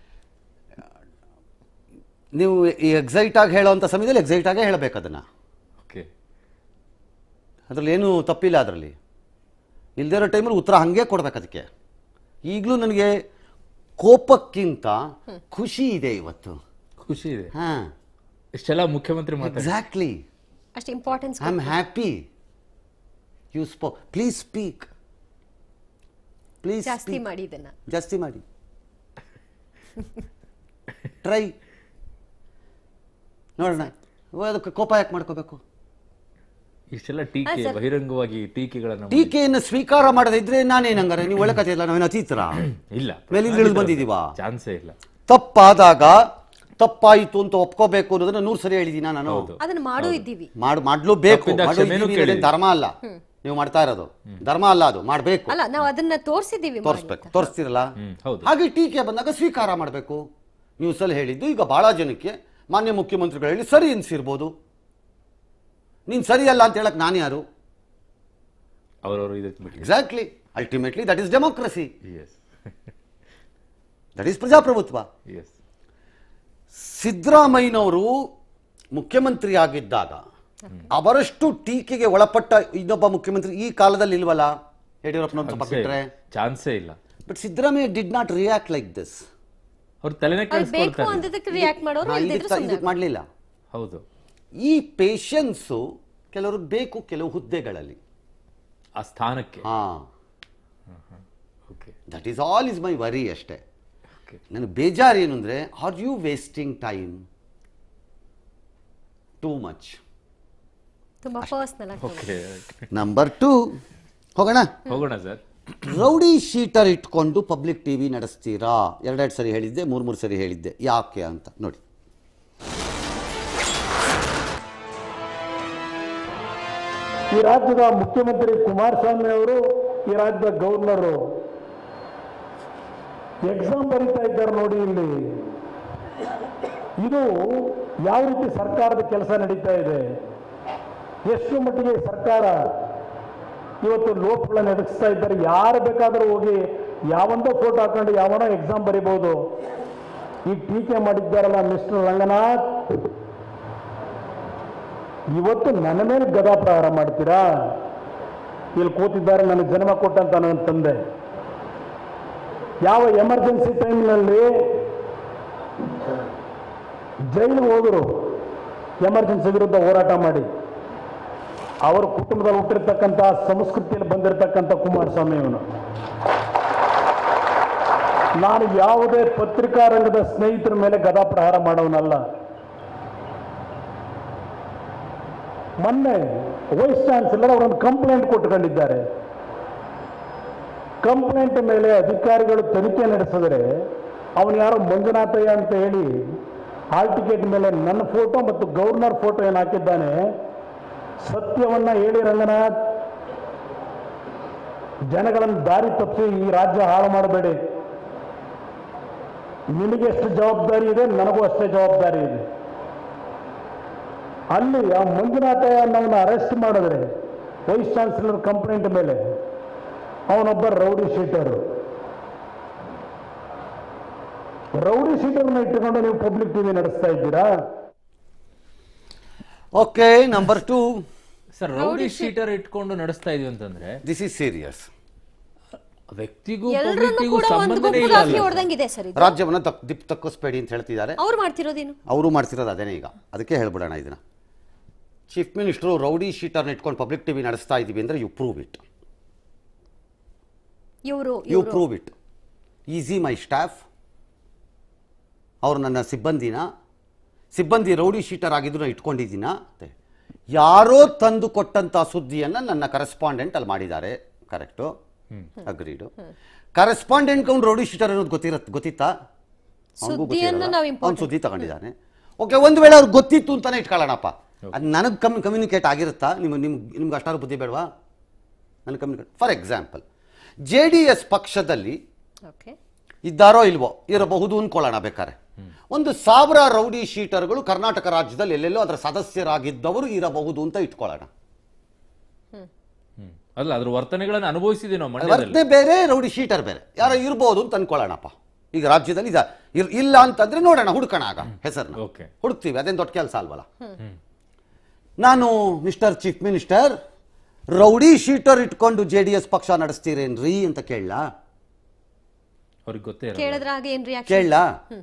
ನೀವು ಈ ಎಕ್ಸೈಟ್ ಆಗಿ ಹೇಳೋವಂಥ ಸಮಯದಲ್ಲಿ ಎಕ್ಸೈಟ್ ಆಗೇ ಹೇಳಬೇಕು ಅದನ್ನು
ಓಕೆ
ಅದರಲ್ಲಿ ಏನೂ ತಪ್ಪಿಲ್ಲ ಅದರಲ್ಲಿ ಇಲ್ಲದೇ ಇರೋ ಟೈಮಲ್ಲಿ ಉತ್ತರ ಹಾಗೆ ಕೊಡ್ಬೇಕು ಅದಕ್ಕೆ ಈಗಲೂ ನನಗೆ ಕೋಪಕ್ಕಿಂತ ಖುಷಿ ಇದೆ ಇವತ್ತು
ಖುಷಿ ಇದೆ
ಹಾಂ
ಇಷ್ಟೆಲ್ಲ ಮುಖ್ಯಮಂತ್ರಿ ಮಾತಾಡಿ
ಎಕ್ಸಾಕ್ಟ್ಲಿ
ಅಷ್ಟು importance
I am happy you ಸ್ಪೋ ಪ್ಲೀಸ್ ಸ್ಪೀಕ್ ಪ್ಲೀಸ್
ಜಾಸ್ತಿ ಮಾಡಿ ಇದನ್ನ
ಜಾಸ್ತಿ ಮಾಡಿ ಟ್ರೈ ನೋಡೋಣ ಅದಕ್ಕೆ ಕೋಪ ಯಾಕೆ ಮಾಡ್ಕೋಬೇಕು
ಇಷ್ಟೆಲ್ಲ ಟೀಕೆ ಬಹಿರಂಗವಾಗಿ ಟೀಕೆಗಳನ್ನ ಮಾಡಿ-
ಟೀಕೆಯನ್ನು ಸ್ವೀಕಾರ ಮಾಡದೇ ಇದ್ರೆ ನಾನೇನ್ ಹಂಗಾರೆ ನೀವು ಒಳ್ಳೆ ಕಥೆ ಇಲ್ಲ ನಾವೇನು ಅತೀತರ
ಇಲ್ಲ
ಮೇಲಿಂದ ಇಳಿದು ಬಂದಿದೀವಾ
ಚಾನ್ಸೇ ಇಲ್ಲ
ತಪ್ಪಾದಾಗ ತಪ್ಪಾಯಿತು ಅಂತ ಒಪ್ಕೋಬೇಕು ಅನ್ನೋದನ್ನ ನೂರು ಸರಿ ಹೇಳಿದೀನ ನಾನು
ಅದನ್ನ ಮಾಡೂ ಇದ್ದೀವಿ
ಮಾಡ್ ಮಾಡ್ಲು ಬೇಕು
ತಪ್ಪಿದ್ದಾಗ ಕ್ಷಮೆನೂ ಕೇಳಿದೀವಿ.
ಧರ್ಮ ಅಲ್ಲ ನೀವು ಮಾಡ್ತಾ ಇರೋದು ಧರ್ಮ ಅಲ್ಲ ಅದು ಮಾಡ್ಬೇಕು
ಅಲ್ಲ ನಾವು ಅದನ್ನ ತೋರಿಸಿದ್ದೀವಿ
ತೋರಿಸ್ಬೇಕು ತೋರಿಸ್ತಿರಲ್ಲ
ಹ್ಮ್ ಹೌದು
ಹಾಗೆ ಟೀಕೆ ಬಂದಾಗ ಸ್ವೀಕಾರ ಮಾಡಬೇಕು ನ್ಯೂಸಲ್ಲಿ ಹೇಳಿದ್ದು ಈಗ ಬಹಳ ಜನಕ್ಕೆ ಮಾನ್ಯ ಮುಖ್ಯಮಂತ್ರಿಗಳು ಹೇಳಿ ಸರಿ ಅನ್ಸಿರ್ಬೋದು ನೀನು ಸರಿ ಅಲ್ಲ ಅಂತ ಹೇಳಕ್ ನಾನು ಯಾರು
ಅವರವರು ಇದಕ್ಕೆ ಬಿಟ್ಟು
exactly ultimately that is democracy
yes
that is ಪ್ರಜಾಪ್ರಭುತ್ವ
ಎಸ್
ಸಿದ್ದರಾಮಯ್ಯನವರು ಮುಖ್ಯಮಂತ್ರಿ ಆಗಿದ್ದಾಗ ಅವರಷ್ಟು ಟೀಕೆಗೆ ಒಳಪಟ್ಟ ಇನ್ನೊಬ್ಬ ಮುಖ್ಯಮಂತ್ರಿ ಈ ಕಾಲದಲ್ಲಿ ಇಲ್ವಲ್ಲ ಯಡಿಯೂರಪ್ಪನವ್ರು ಸ್ವಲ್ಪ ಬಿಟ್ರೆ
ಚಾನ್ಸೇ ಇಲ್ಲ
but Siddaramaiah did not react like this
ಅವ್ರು ತಲೆನೇ
ಅವ್ರು ಬೇಕು
ಕೆಡಿಸ್ಕೊಳ್ತಾರೆ
ಅಂದಿದ್ದಕ್ಕೆ ರಿಯಾಕ್ಟ್ ಮಾಡೋರು ಇಲ್ದಿದ್ರೆ
ಇದಕ್ಕೆ
ಸುಮ್ಮನೆ
ಇದಕ್ಕೆ ಮಾಡಲಿಲ್ಲ
ಹೌದು
ಈ ಪೇಷನ್ಸು ಕೆಲವ್ರಿಗೆ ಬೇಕು ಕೆಲವು ಹುದ್ದೆಗಳಲ್ಲಿ
ಆ ಸ್ಥಾನಕ್ಕೆ
ಹಾ
okay
that is all is my worry ಅಷ್ಟೇ
ಓಕೆ
ನನಗೆ ಬೇಜಾರು ಏನು ಅಂದರೆ are you wasting time too much
ತುಂಬಾ ಪರ್ಸನಲ್ ಆಗಿ
ಓಕೆ
ನಂಬರ್ ಟೂ ಹೋಗೋಣ
ಹೋಗೋಣ ಸರ್
ರೌಡಿ ಶೀಟರ್ ಇಟ್ಕೊಂಡು ಪಬ್ಲಿಕ್ ಟಿ ವಿ ನಡೆಸ್ತೀರಾ ಎರಡೆರಡು ಸರಿ ಹೇಳಿದ್ದೆ ಮೂರು ಮೂರು ಸರಿ ಹೇಳಿದ್ದೆ ಯಾಕೆ ಅಂತ ನೋಡಿ
ಈ ರಾಜ್ಯದ ಮುಖ್ಯಮಂತ್ರಿ ಕುಮಾರಸ್ವಾಮಿ ಅವರು ಈ ರಾಜ್ಯದ ಗವರ್ನರು ಎಕ್ಸಾಮ್ ಬರೀತಾ ಇದ್ದಾರೆ ನೋಡಿ ಇಲ್ಲಿ ಇದು ಯಾವ ರೀತಿ ಸರ್ಕಾರದ ಕೆಲಸ ನಡೀತಾ ಇದೆ ಎಷ್ಟು ಮಟ್ಟಿಗೆ ಸರ್ಕಾರ ಇವತ್ತು ಲೋಪಗಳನ್ನು ಎದುರಿಸ್ತಾ ಇದ್ದಾರೆ ಯಾರು ಬೇಕಾದರೂ ಹೋಗಿ ಯಾವೊಂದೋ ಫೋಟೋ ಹಾಕೊಂಡು ಯಾವನೋ ಎಕ್ಸಾಮ್ ಬರಿಬೋದು ಈ ಟೀಕೆ ಮಾಡಿದ್ದಾರಲ್ಲ ಮಿಸ್ಟರ್ ರಂಗನಾಥ್ ಇವತ್ತು ನನ್ನ ಮೇಲೆ ಗದಾ ಪ್ರಹಾರ ಮಾಡ್ತೀರಾ ಇಲ್ಲಿ ಕೂತಿದ್ದಾರೆ ನನಗೆ ಜನ್ಮ ಕೊಟ್ಟಂತ ನನ್ನ ತಂದೆ ಯಾವ ಎಮರ್ಜೆನ್ಸಿ ಟೈಮ್ನಲ್ಲಿ ಜೈಲಿಗೆ ಹೋದರು ಎಮರ್ಜೆನ್ಸಿ ವಿರುದ್ಧ ಹೋರಾಟ ಮಾಡಿ ಅವರ ಕುಟುಂಬದಲ್ಲಿ ಹುಟ್ಟಿರ್ತಕ್ಕಂಥ ಸಂಸ್ಕೃತಿಯಲ್ಲಿ ಬಂದಿರತಕ್ಕಂಥ ಕುಮಾರಸ್ವಾಮಿ ಇವನು ನಾನು ಯಾವುದೇ ಪತ್ರಿಕಾ ರಂಗದ ಸ್ನೇಹಿತರ ಮೇಲೆ ಗದಾ ಪ್ರಹಾರ ಮಾಡೋನಲ್ಲ ಮೊನ್ನೆ ವೈಸ್ ಚಾನ್ಸಲರ್ ಅವರೊಂದು ಕಂಪ್ಲೇಂಟ್ ಕೊಟ್ಕೊಂಡಿದ್ದಾರೆ ಕಂಪ್ಲೇಂಟ್ ಮೇಲೆ ಅಧಿಕಾರಿಗಳು ತನಿಖೆ ನಡೆಸಿದರೆ ಅವನು ಯಾರೋ ಮಂಜುನಾಥಯ್ಯ ಅಂತ ಹೇಳಿ ಹಾಲ್ ಟಿಕೆಟ್ ಮೇಲೆ ನನ್ನ ಫೋಟೋ ಮತ್ತು ಗವರ್ನರ್ ಫೋಟೋ ಏನು ಹಾಕಿದ್ದಾನೆ ಸತ್ಯವನ್ನ ಹೇಳಿ ರಂಗನಾಥ್ ಜನಗಳನ್ನು ದಾರಿ ತಪ್ಪಿಸಿ ಈ ರಾಜ್ಯ ಹಾಳು ಮಾಡಬೇಡಿ ನಿನಗೆ ಎಷ್ಟು ಜವಾಬ್ದಾರಿ ಇದೆ ನನಗೂ ಅಷ್ಟೇ ಜವಾಬ್ದಾರಿ ಇದೆ ಅಲ್ಲಿ ಆ ಮಂಜುನಾಥಯ್ಯ ಅನ್ನೋನ್ನ ಅರೆಸ್ಟ್ ಮಾಡಿದ್ರೆ ವೈಸ್ ಚಾನ್ಸಲರ್ ಕಂಪ್ಲೇಂಟ್ ಮೇಲೆ ಅವನೊಬ್ಬ ರೌಡಿ ಶೀಟರು ರೌಡಿ ಶೀಟರ್ನ ಇಟ್ಟುಕೊಂಡು ನೀವು ಪಬ್ಲಿಕ್ ಟಿವಿ ನಡೆಸ್ತಾ ಇದ್ದೀರಾ
okay number two
sir rowdy sheeter ಇಟ್ಕೊಂಡು ನಡೆಸ್ತಾ ಇದೀವಿ ಅಂತಂದ್ರೆ
ದಿಸ್ ಈಸ್ ಸೀರಿಯಸ್
ವ್ಯಕ್ತಿಗೂ
ಎಲ್ರನ್ನೂ
ಪಬ್ಲಿಕ್ಕಿಗೂ
ಕೂಡ ಒಂದು
ಸಂಬಂಧನೇ
ಗುಂಪು
ಇಲ್ಲ
ದಾಖಲೆ
ಅಲ್ವಾ ಸರ್?
ಹೊಡೆದಂಗಿದೆ ಸರ್ ಇದು
ರಾಜ್ಯವನ್ನ ತಕ್ ದಿಪ್ ತಕ್ಕಿಸ್ಬೇಡಿ ಅಂತ ಹೇಳ್ತಿದ್ದಾರೆ
ಅವ್ರು ಮಾಡ್ತಿರೋದೇನು
ಅವರು ಮಾಡ್ತಿರೋದು ಅದೇನೇ ಈಗ ಅದಕ್ಕೆ ಹೇಳ್ಬಿಡೋಣ ಇದನ್ನ ಚೀಫ್ ಮಿನಿಸ್ಟ್ರು ರೌಡಿ ಶೀಟರ್ನ ಇಟ್ಕೊಂಡು ಪಬ್ಲಿಕ್ ಟಿವಿ ನಡೆಸ್ತಾ ಇದ್ದೀವಿ ಅಂದರೆ ಯು ಪ್ರೂವ್ ಇಟ್
ಇವರು
you prove it easy my staff ಅವರು ನನ್ನ ಸಿಬ್ಬಂದಿನ ಸಿಬ್ಬಂದಿ ರೌಡಿ ಶೀಟರ್ ಆಗಿದ್ದು ನಾನು ಇಟ್ಕೊಂಡಿದ್ದೀನ ಅಂತೆ ಯಾರೋ ತಂದು ಕೊಟ್ಟಂಥ ಸುದ್ದಿಯನ್ನು ನನ್ನ ಕರೆಸ್ಪಾಂಡೆಂಟ್ ಅಲ್ಲಿ ಮಾಡಿದ್ದಾರೆ ಕರೆಕ್ಟು ಅಗ್ರೀಡು ಕರೆಸ್ಪಾಂಡೆಂಟ್ ಅವ್ನು ರೌಡಿ ಶೀಟರ್ ಅನ್ನೋದು ಗೊತ್ತಿರತ್ ಗೊತ್ತಿತ್ತಾ ಅವ್ನಿಗೂ
ಸುದ್ದಿಯನ್ನು
ಗೊತ್ತಿರಲ್ಲ.
ನಾವು
ಅವ್ನು
important.
ಸುದ್ದಿ ತಗೊಂಡಿದ್ದಾನೆ ಓಕೆ ಒಂದು ವೇಳೆ ಅವ್ರಿಗೆ ಗೊತ್ತಿತ್ತು ಅಂತಾನೆ ಇಟ್ಕೊಳ್ಳೋಣಪ್ಪ ಅದು ನನಗೆ ಕಮ್ ಕಮ್ಯುನಿಕೇಟ್ ಆಗಿರುತ್ತಾ ನಿಮ್ಮ ನಿಮ್ಗೆ ನಿಮ್ಗೆ ಅಷ್ಟಾರು ಬುದ್ಧಿ ಬೇಡವಾ ನನಗೆ communicate for example J D S ಪಕ್ಷದಲ್ಲಿ
ಓಕೆ
ಇದ್ದಾರೋ ಇಲ್ವೋ ಇರಬಹುದು ಅನ್ಕೊಳ್ಳೋಣ ಬೇಕಾರೆ ಒಂದು ಸಾವಿರ ರೌಡಿ ಶೀಟರ್ಗಳು ಕರ್ನಾಟಕ ರಾಜ್ಯದಲ್ಲಿ ಎಲ್ಲೆಲ್ಲೋ ಅದರ ಸದಸ್ಯರಾಗಿದ್ದವರು ಇರಬಹುದು ಅಂತ ಇಟ್ಕೊಳ್ಳೋಣ
ಹ್ಮ್. ಅಲ್ಲ ಅದ್ರ ವರ್ತನೆಗಳನ್ನ ಅನುಭವಿಸಿದೀವಿ ನಾವು ಮಂಡ್ಯದಲ್ಲಿ
ವರ್ತನೆ ಬೇರೆ ರೌಡಿ ಶೀಟರ್ ಬೇರೆ ಯಾರೋ ಇರ್ಬೋದು ಅಂತ ಅನ್ಕೊಳ್ಳೋಣಪ್ಪ ಈಗ ರಾಜ್ಯದಲ್ಲಿ ಇದ ಇರ್- ಇಲ್ಲ ಅಂತಂದ್ರೆ ನೋಡೋಣ ಹುಡ್ಕೋಣ ಆಗ ಹೆಸರನ್ನ
Okay.
ಹುಡುಕ್ತೀವಿ ಅದೇನು ದೊಡ್ಡ ಕೆಲಸ ಅಲ್ವಲ್ಲ ನಾನು mister chief minister rowdy sheeter ಇಟ್ಕೊಂಡು ಜೆ ಡಿ ಎಸ್ ಪಕ್ಷ ನಡೆಸ್ತೀರೇನ್ರಿ ಅಂತ ಕೇಳಲಾ
ಅವ್ರಿಗೆ ಗೊತ್ತೇ ಇರಲ್ಲ.
ಕೇಳಿದ್ರ ಆಗ ಏನ್ ರಿಯಾಕ್ಷನ್
ಕೇಳಲಾ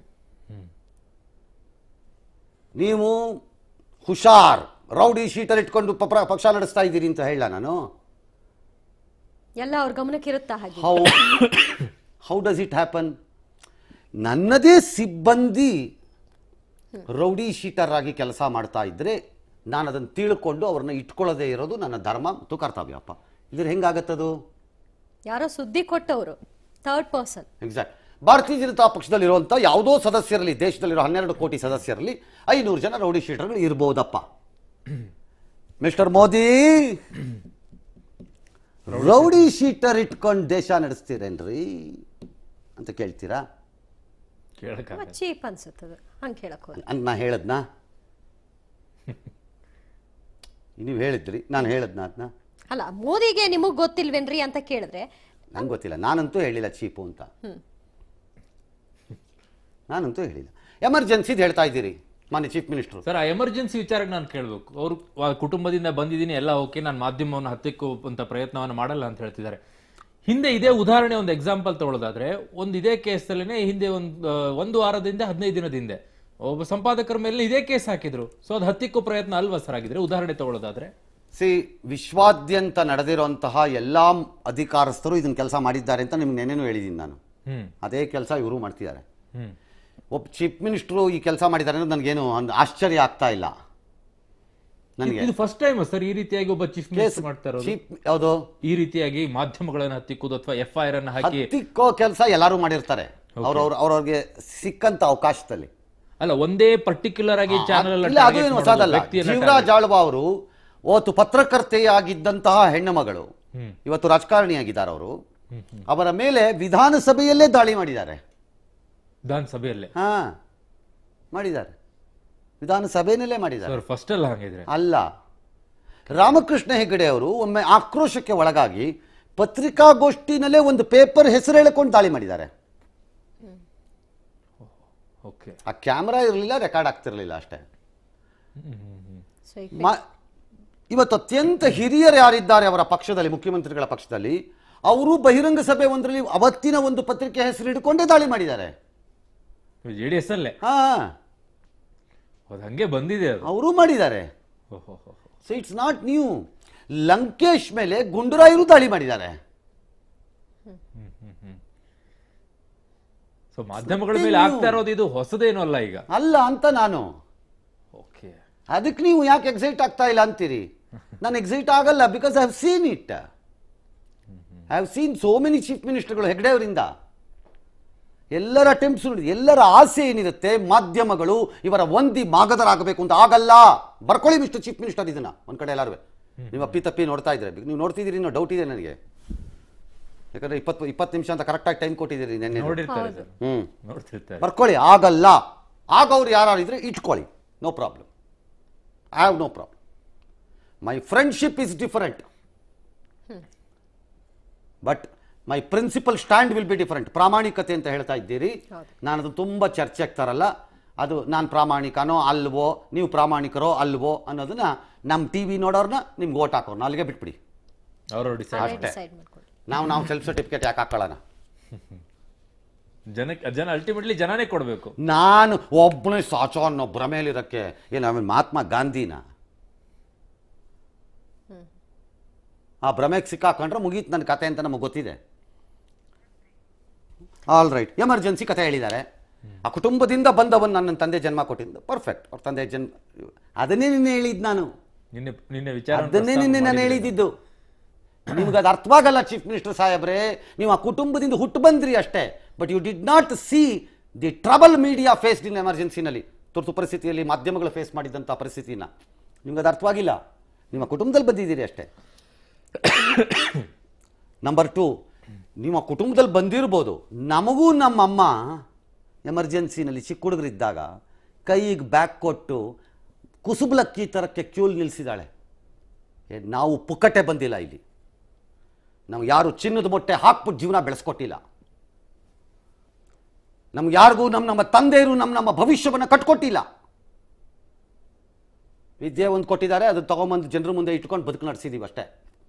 ನೀವು ಹುಷಾರ್ ರೌಡಿ ಶೀಟರ್ ಇಟ್ಕೊಂಡು ಪಪ್ರ- ಪಕ್ಷ ನಡೆಸ್ತಾ ಇದ್ದೀರಿ ಅಂತ ಹೇಳ ನಾನು
ಎಲ್ಲ ಅವ್ರ ಗಮನಕ್ಕೆ ಇರುತ್ತಾ ಹಾಗೆ
how how does it happen ನನ್ನದೇ ಸಿಬ್ಬಂದಿ ರೌಡಿ ಶೀಟರ್ ಆಗಿ ಕೆಲಸ ಮಾಡ್ತಾ ಇದ್ರೆ ನಾನು ಅದನ್ನು ತಿಳ್ಕೊಂಡು ಅವ್ರನ್ನ ಇಟ್ಕೊಳ್ಳೋದೇ ಇರೋದು ನನ್ನ ಧರ್ಮ ಮತ್ತು ಕರ್ತವ್ಯಪ್ಪ ಇದ್ರ ಹೆಂಗಾಗತ್ತದು
ಯಾರೋ ಸುದ್ದಿ ಕೊಟ್ಟವರು ಥರ್ಡ್ ಪರ್ಸನ್
ಎಕ್ಸಾಕ್ಟ್ ಭಾರತೀಯ ಜನತಾ ಪಕ್ಷದಲ್ಲಿರುವಂಥ ಯಾವುದೋ ಸದಸ್ಯರಲ್ಲಿ ದೇಶದಲ್ಲಿರೋ ಹನ್ನೆರಡು ಕೋಟಿ ಸದಸ್ಯರಲ್ಲಿ ಐನೂರು ಜನ ರೌಡಿ ಶೀಟರ್ಗಳು ಇರ್ಬೋದಪ್ಪ ಮಿಸ್ಟರ್ ಮೋದಿ ರೌಡಿ ಶೀಟರ್ ಇಟ್ಕೊಂಡು ದೇಶ ನಡೆಸ್ತೀರೇನ್ರಿ ಅಂತ ಕೇಳ್ತೀರಾ
ಕೇಳಕ್ಕಾಗಲ್ಲ.
ಚೀಪ್ ಅನ್ಸುತ್ತದ ಹಂಗೆ ಕೇಳಕ್ ಹೋದ್ರೆ
ಅಂತ ನಾ ಹೇಳದ್ನಾ ನೀವು ಹೇಳಿದ್ರಿ ನಾನು ಹೇಳದ್ನ ಅದನ್ನ
ಅಲ್ಲ ಮೋದಿಗೆ ನಿಮಗ್ ಗೊತ್ತಿಲ್ವೇನ್ರಿ ಅಂತ ಕೇಳಿದ್ರೆ
ನಂಗೆ ಗೊತ್ತಿಲ್ಲ ನಾನಂತೂ ಹೇಳಿಲ್ಲ ಚೀಪು ಅಂತ ನಾನಂತೂ ಹೇಳಿಲ್ಲ ಎಮರ್ಜೆನ್ಸಿದು ಹೇಳ್ತಾ ಇದ್ದೀರಿ ಮಾನ್ಯ ಚೀಫ್ ಮಿನಿಸ್ಟ್ರು
ಸರ್ ಆ ಎಮರ್ಜೆನ್ಸಿ ವಿಚಾರಕ್ಕೆ ನಾನು ಕೇಳಬೇಕು ಅವರು ಕುಟುಂಬದಿಂದ ಬಂದಿದ್ದೀನಿ ಎಲ್ಲ ಓಕೆ ನಾನು ಮಾಧ್ಯಮವನ್ನು ಹತ್ತಿಕ್ಕುವಂತ ಪ್ರಯತ್ನವನ್ನು ಮಾಡಲ್ಲ ಅಂತ ಹೇಳ್ತಿದ್ದಾರೆ ಹಿಂದೆ ಇದೇ ಉದಾಹರಣೆ ಒಂದು ಎಕ್ಸಾಂಪಲ್ ತಗೊಳ್ಳೋದಾದ್ರೆ ಒಂದು ಇದೇ ಕೇಸಲ್ಲೇ ಹಿಂದೆ ಒಂದು ಆ, ಒಂದು ವಾರದಿಂದ ಹದಿನೈದು ದಿನದ ಹಿಂದೆ ಒಬ್ಬ ಸಂಪಾದಕರ ಮೇಲೆ ಇದೇ ಕೇಸ್ ಹಾಕಿದ್ರು ಸೊ ಅದು ಹತ್ತಿಕ್ಕೋ ಪ್ರಯತ್ನ ಅಲ್ವಾ ಸರ್ ಆಗಿದ್ರೆ ಉದಾಹರಣೆ ತಗೊಳ್ಳೋದಾದ್ರೆ
ಸಿ ವಿಶ್ವಾದ್ಯಂತ ನಡೆದಿರುವಂತಹ ಎಲ್ಲ ಅಧಿಕಾರಸ್ಥರು ಇದನ್ನ ಕೆಲಸ ಮಾಡಿದ್ದಾರೆ ಅಂತ ನಿಮ್ಗೆ ನೆನೆನೂ ಹೇಳಿದ್ದೀನಿ ನಾನು
ಹ್ಮ್
ಅದೇ ಕೆಲಸ ಇವರು ಮಾಡ್ತಿದ್ದಾರೆ
ಹ್ಮ್
ಒಬ್ಬ ಚೀಫ್ ಮಿನಿಸ್ಟ್ರು ಈ ಕೆಲಸ ಮಾಡಿದ್ದಾರೆ ಅನ್ನೋದು ನನಗೇನು ಒಂದು ಆಶ್ಚರ್ಯ ಆಗ್ತಾ ಇಲ್ಲ ನನಗೆ
ಇದು ಫಸ್ಟ್ ಟೈಮ್ ಸರ್ ಈ ರೀತಿಯಾಗಿ ಒಬ್ಬ ಚೀಫ್ ಮಿನಿಸ್ಟರ್ ಮಾಡ್ತಾ ಇರೋದು
ಚೀಫ್ ಯಾವುದು
ಈ ರೀತಿಯಾಗಿ ಮಾಧ್ಯಮಗಳನ್ನು ಹತ್ತಿಕ್ಕುದು ಅಥವಾ ಎಫ್ ಐ ಆರ್ ಅನ್ನು ಹಾಕಿ
ಹತ್ತಿಕ್ಕೋ ಕೆಲಸ ಎಲ್ಲರೂ ಮಾಡಿರ್ತಾರೆ ಅವ್ರವ್ರ ಅವ್ರವ್ರಿಗೆ ಸಿಕ್ಕಂತ ಅವಕಾಶದಲ್ಲಿ
ಅಲ್ಲ ಒಂದೇ ಪರ್ಟಿಕ್ಯುಲರ್ ಆಗಿ ಚಾನಲ್
ಇಲ್ಲ ಅದು ಏನು ಹೊಸದಲ್ಲ ಜೀವರಾಜ್ ಆಳ್ವ ಅವರು ಅವತ್ತು ಪತ್ರಕರ್ತೆಯಾಗಿದ್ದಂತಹ ಹೆಣ್ಣು ಮಗಳು ಇವತ್ತು ರಾಜಕಾರಣಿಯಾಗಿದ್ದಾರೆ ಅವರು ಅವರ ಮೇಲೆ ವಿಧಾನಸಭೆಯಲ್ಲೇ ದಾಳಿ ಮಾಡಿದ್ದಾರೆ
ವಿಧಾನಸಭೆಯಲ್ಲೇ
ಹಾ ಮಾಡಿದ್ದಾರೆ ವಿಧಾನಸಭೆಯಲ್ಲೇ ಮಾಡಿದ್ದಾರೆ
ಸರ್ ಫಸ್ಟ್ ಅಲ್ಲ ಹಂಗಿದ್ರೆ
ಅಲ್ಲ ರಾಮಕೃಷ್ಣ ಹೆಗಡೆ ಅವರು ಒಮ್ಮೆ ಆಕ್ರೋಶಕ್ಕೆ ಒಳಗಾಗಿ ಪತ್ರಿಕಾಗೋಷ್ಠಿನಲ್ಲೇ ಒಂದು ಪೇಪರ್ ಹೆಸರು ಹೇಳಿಕೊಂಡು ದಾಳಿ ಮಾಡಿದ್ದಾರೆ
ಓಕೆ
ಆ ಕ್ಯಾಮ್ರಾ ಇರಲಿಲ್ಲ ರೆಕಾರ್ಡ್ ಆಗ್ತಿರ್ಲಿಲ್ಲ ಅಷ್ಟೇ
ಸೊ ಈಗ
ಮ- ಇವತ್ತು ಅತ್ಯಂತ ಹಿರಿಯರು ಯಾರಿದ್ದಾರೆ ಅವರ ಪಕ್ಷದಲ್ಲಿ ಮುಖ್ಯಮಂತ್ರಿಗಳ ಪಕ್ಷದಲ್ಲಿ ಅವರು ಬಹಿರಂಗ ಸಭೆ ಒಂದರಲ್ಲಿ ಅವತ್ತಿನ ಒಂದು ಪತ್ರಿಕೆ ಹೆಸರು ಹಿಡ್ಕೊಂಡೇ ದಾಳಿ ಮಾಡಿದ್ದಾರೆ
ಜೆ ಡಿ ಎಸ್ ಅಲ್ಲೇ
ಹಾ
ಅದು ಹಂಗೆ ಬಂದಿದೆ ಅದು
ಅವರು ಮಾಡಿದ್ದಾರೆ
ಓಹೋ ಹೋ
so it's not new Lankesh ಮೇಲೆ ಗುಂಡೂರಾಯರು ದಾಳಿ ಮಾಡಿದ್ದಾರೆ
ಸೊ ಮಾಧ್ಯಮಗಳ ಮೇಲೆ ಆಗ್ತಾ ಇರೋದು ಇದು ಹೊಸದೇನು ಅಲ್ಲ ಈಗ
ಅಲ್ಲ ಅಂತ ನಾನು
ಓಕೆ
ಅದಕ್ಕೆ ನೀವು ಯಾಕೆ ಎಕ್ಸೈಟ್ ಆಗ್ತಾ ಇಲ್ಲ ಅಂತೀರಿ ನಾನು ಎಕ್ಸೈಟ್ ಆಗಲ್ಲ because I have seen it I have seen so many chief ಮಿನಿಸ್ಟರ್ಗಳು ಹೆಗ್ಡೆ ಅವರಿಂದ ಎಲ್ಲರ ಅಟೆಂಪ್ಟ್ಸ್ ಎಲ್ಲರ ಆಸೆ ಏನಿರುತ್ತೆ ಮಾಧ್ಯಮಗಳು ಇವರ ಒಂದಿ ಮಾಗದರಾಗಬೇಕು ಅಂತ ಆಗಲ್ಲ ಬರ್ಕೊಳ್ಳಿ ಮಿಸ್ಟರ್ ಚೀಫ್ ಮಿನಿಸ್ಟರ್ ಇದನ್ನ ಒಂದ್ ಕಡೆ ಎಲ್ಲರೂ ನೀವು ಅಪ್ಪಿ ತಪ್ಪಿ ನೋಡ್ತಾ ಇದ್ರೆ ನೀವು ನೋಡ್ತಿದ್ದೀರಿ ಇನ್ನೂ ಡೌಟ್ ಇದೆ ನನಗೆ ಯಾಕಂದ್ರೆ ಇಪ್ಪತ್ತು ಇಪ್ಪತ್ತು ನಿಮಿಷ ಅಂತ ಕರೆಕ್ಟಾಗಿ ಟೈಮ್ ಕೊಟ್ಟಿದ್ದೀರಿ ನೆನ್ನೆ
ನೋಡಿರ್ತಾರೆ ಸರ್
ಹ್ಮ್
ನೋಡ್ತಿರ್ತಾರೆ
ಬರ್ಕೊಳ್ಳಿ ಆಗಲ್ಲ ಆಗ ಅವ್ರು ಯಾರು ಇದ್ರೆ ಇಟ್ಕೊಳ್ಳಿ no problem I have no problem my friendship is different but my principle stand will be different ಪ್ರಾಮಾಣಿಕತೆ ಅಂತ ಹೇಳ್ತಾ ಇದ್ದೀರಿ ನಾನು ಅದು ತುಂಬ ಚರ್ಚೆ ಆಗ್ತಾರಲ್ಲ ಅದು ನಾನು ಪ್ರಾಮಾಣಿಕನೋ ಅಲ್ವೋ ನೀವು ಪ್ರಾಮಾಣಿಕರೋ ಅಲ್ವೋ ಅನ್ನೋದನ್ನ ನಮ್ಮ ಟಿ ವಿ ನೋಡೋರ್ನ ನಿಮ್ಗೆ ಓಟ್ ಹಾಕೋರ್ನ ಅಲ್ಲಿಗೆ ಬಿಟ್ಬಿಡಿ
ಅವರು ಡಿಸೈಡ್
ಡಿಸೈಡ್ ಮಾಡ್ಕೊಳ್ಳಿ
ನಾವು ನಾವು ಸೆಲ್ಫ್ ಸರ್ಟಿಫಿಕೇಟ್ ಯಾಕೆ ಹಾಕೊಳ್ಳೋಣ
ಜನಕ್ಕೆ ಜನ ಅಲ್ಟಿಮೇಟ್ಲಿ ಜನನೇ ಕೊಡಬೇಕು
ನಾನು ಒಬ್ಬನೇ ಸಾಚೋ ಅನ್ನೋ ಭ್ರಮೆಯಲ್ಲಿರೋಕ್ಕೆ ಏನು ಆಮೇಲೆ ಮಹಾತ್ಮ ಗಾಂಧಿನ ಆ ಭ್ರಮೆಗೆ ಸಿಕ್ಕಾಕೊಂಡ್ರೆ ಮುಗೀತು ನನ್ನ ಕತೆ ಅಂತ ನಮಗೆ ಗೊತ್ತಿದೆ ಆಲ್ ರೈಟ್ ಎಮರ್ಜೆನ್ಸಿ ಕತೆ ಹೇಳಿದ್ದಾರೆ ಆ ಕುಟುಂಬದಿಂದ ಬಂದವನ್ ನನ್ನ ತಂದೆ ಜನ್ಮ ಕೊಟ್ಟಿದ್ದು ಪರ್ಫೆಕ್ಟ್ ಅವ್ರ ತಂದೆ ಜನ್ಮ ಅದನ್ನೇ ನಿನ್ನೆ ಹೇಳಿದ್ದು ನಾನು
ನಿನ್ನೆ ನಿನ್ನೆ ವಿಚಾರ
ಅದನ್ನೇ ನಿನ್ನೆ ನಾನು ಹೇಳಿದ್ದು ನಿಮ್ಗೆ ಅದು ಅರ್ಥವಾಗಲ್ಲ ಚೀಫ್ ಮಿನಿಸ್ಟರ್ ಸಾಹೇಬ್ರೆ ನೀವು ಆ ಕುಟುಂಬದಿಂದ ಹುಟ್ಟು ಬಂದ್ರಿ ಅಷ್ಟೇ but you did not see the trouble media faced in ಎಮರ್ಜೆನ್ಸಿನಲ್ಲಿ ತುರ್ತು ಪರಿಸ್ಥಿತಿಯಲ್ಲಿ ಮಾಧ್ಯಮಗಳು ಫೇಸ್ ಮಾಡಿದಂಥ ಪರಿಸ್ಥಿತಿನ ನಿಮ್ಗೆ ಅದು ಅರ್ಥವಾಗಿಲ್ಲ ನಿಮ್ಮ ಕುಟುಂಬದಲ್ಲಿ ಬಂದಿದ್ದೀರಿ ಅಷ್ಟೇ ನಂಬರ್ ಟು ನಿಮ್ಮ ಕುಟುಂಬದಲ್ಲಿ ಬಂದಿರ್ಬೋದು ನಮಗೂ ನಮ್ಮಮ್ಮ ಎಮರ್ಜೆನ್ಸಿನಲ್ಲಿ ಚಿಕ್ಕ ಹುಡುಗರಿದ್ದಾಗ ಕೈಗೆ ಬ್ಯಾಗ್ ಕೊಟ್ಟು ಕುಸುಬ್ಲಕ್ಕಿ ಥರಕ್ಕೆ ಕ್ಯೂಲ್ ನಿಲ್ಲಿಸಿದಾಳೆ ಏ, ನಾವು ಪುಕ್ಕಟೆ ಬಂದಿಲ್ಲ ಇಲ್ಲಿ ನಾವು ಯಾರು ಚಿನ್ನದ ಮೊಟ್ಟೆ ಹಾಕ್ಬಿಟ್ಟು ಜೀವನ ಬೆಳೆಸ್ಕೊಟ್ಟಿಲ್ಲ ನಮ್ಗೆ ಯಾರಿಗೂ ನಮ್ಮ ನಮ್ಮ ತಂದೆಯರು ನಮ್ಮ ನಮ್ಮ ಭವಿಷ್ಯವನ್ನು ಕಟ್ಕೊಟ್ಟಿಲ್ಲ ವಿದ್ಯೆ ಒಂದು ಕೊಟ್ಟಿದ್ದಾರೆ ಅದು ತಗೊಂಬಂದು ಜನರ ಮುಂದೆ ಇಟ್ಕೊಂಡು ಬದುಕು ನಡೆಸಿದ್ದೀವಿ ಅಷ್ಟೇ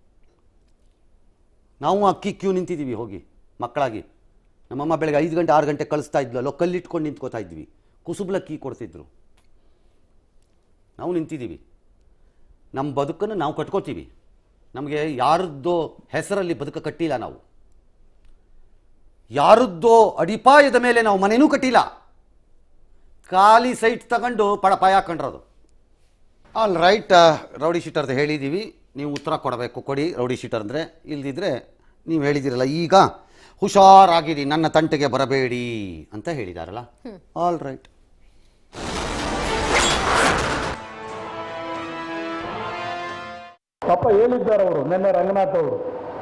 ನಾವು ಅಕ್ಕಿ ಕ್ಯೂ ನಿಂತಿದ್ದೀವಿ ಹೋಗಿ ಮಕ್ಕಳಾಗಿ ನಮ್ಮಮ್ಮ ಬೆಳಗ್ಗೆ ಐದು ಗಂಟೆ ಆರು ಗಂಟೆ ಕಳಿಸ್ತಾ ಇದ್ಲು ಅಲ್ಲೋ ಕಲ್ಲಿಟ್ಕೊಂಡು ನಿಂತ್ಕೋತಾ ಇದ್ವಿ ಕುಸುಬ್ಲಕ್ಕಿ ಕೊಡ್ತಿದ್ರು ನಾವು ನಿಂತಿದ್ದೀವಿ ನಮ್ಮ ಬದುಕನ್ನು ನಾವು ಕಟ್ಕೋತೀವಿ ನಮಗೆ ಯಾರದ್ದೋ ಹೆಸರಲ್ಲಿ ಬದುಕ ಕಟ್ಟಿಲ್ಲ ನಾವು ಯಾರದ್ದೋ ಅಡಿಪಾಯದ ಮೇಲೆ ನಾವು ಮನೆನೂ ಕಟ್ಟಿಲ್ಲ ಖಾಲಿ ಸೈಟ್ ತಗೊಂಡು ಪಡಪಾಯ ಹಾಕೊಂಡ್ರದು ಆಲ್ ರೈಟ್ ರೌಡಿ ಶೀಟರ್ದು ಹೇಳಿದ್ದೀವಿ ನೀವು ಉತ್ತರ ಕೊಡಬೇಕು ಕೊಡಿ ರೌಡಿ ಶೀಟರ್ ಅಂದರೆ ಇಲ್ದಿದ್ರೆ ನೀವು ಹೇಳಿದಿರಲ್ಲ ಈಗ ಹುಷಾರಾಗಿರಿ ನನ್ನ ತಂಟೆಗೆ ಬರಬೇಡಿ ಅಂತ ಹೇಳಿದಾರಲ್ಲ ಆಲ್ ರೈಟ್
ಪಾಪ ಹೇಳಿದ್ದಾರೆ ಅವರು ನಿನ್ನೆ ರಂಗನಾಥ್ ಅವರು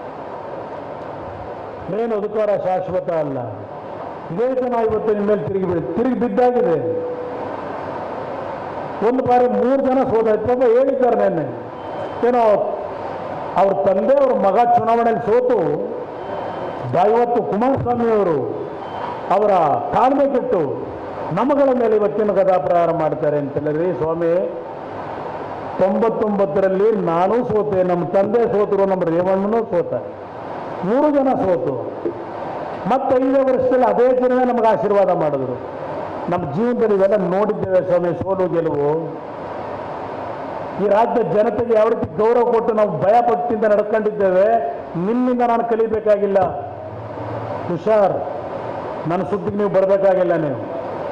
ಮೇನ್ ಅಧಿಕಾರ ಶಾಶ್ವತ ಅಲ್ಲ ಇದೇ ಜನ ಇವತ್ತು ನಿಮ್ಮ ಮೇಲೆ ತಿರುಗಿ ಬಿಡಿ ತಿರುಗಿ ಬಿದ್ದಾಗಿದೆ ಒಂದು ಬಾರಿ ಮೂರು ಜನ ಸೋತಾಯ್ತು ಪಾಪ ಹೇಳಿದ್ದಾರೆ ನಿನ್ನೆ ಏನೋ ಅವ್ರ ತಂದೆ ಅವ್ರ ಮಗ ಚುನಾವಣೆಯಲ್ಲಿ ಸೋತು ದೈವತ್ತು ಕುಮಾರಸ್ವಾಮಿ ಅವರು ಅವರ ತಾಳ್ಮೆ ಕೆಟ್ಟು ನಮಗಳ ಮೇಲೆ ಇವತ್ತಿನ ಗದಾಪ್ರಹಾರ ಮಾಡ್ತಾರೆ ಅಂತೇಳಿ ಸ್ವಾಮಿ ತೊಂಬತ್ತೊಂಬತ್ತರಲ್ಲಿ ನಾನು ಸೋತೆ ನಮ್ಮ ತಂದೆ ಸೋತರು ನಮ್ಮ ರೇವಣ್ಣನೂ ಸೋತ ಮೂರು ಜನ ಸೋತು ಮತ್ತೆ ಐದೇ ವರ್ಷದಲ್ಲಿ ಅದೇ ಜನವೇ ನಮಗೆ ಆಶೀರ್ವಾದ ಮಾಡಿದ್ರು ನಮ್ಮ ಜೀವನದಲ್ಲಿ ಇವೆಲ್ಲ ನೋಡಿದ್ದೇವೆ ಸ್ವಾಮಿ ಸೋಲು ಗೆಲುವು ಈ ರಾಜ್ಯದ ಜನತೆಗೆ ಯಾವ ರೀತಿ ಗೌರವ ಕೊಟ್ಟು ನಾವು ಭಯ ಪಟ್ಟಿಂದ ನಡ್ಕೊಂಡಿದ್ದೇವೆ ನಿಮ್ಮಿಂದ ನಾನು ಕಲಿಬೇಕಾಗಿಲ್ಲ ಹುಷಾರ್ ನನ್ನ ಸುದ್ದಿಗೆ ನೀವು ಬರಬೇಕಾಗಿಲ್ಲ ನೀವು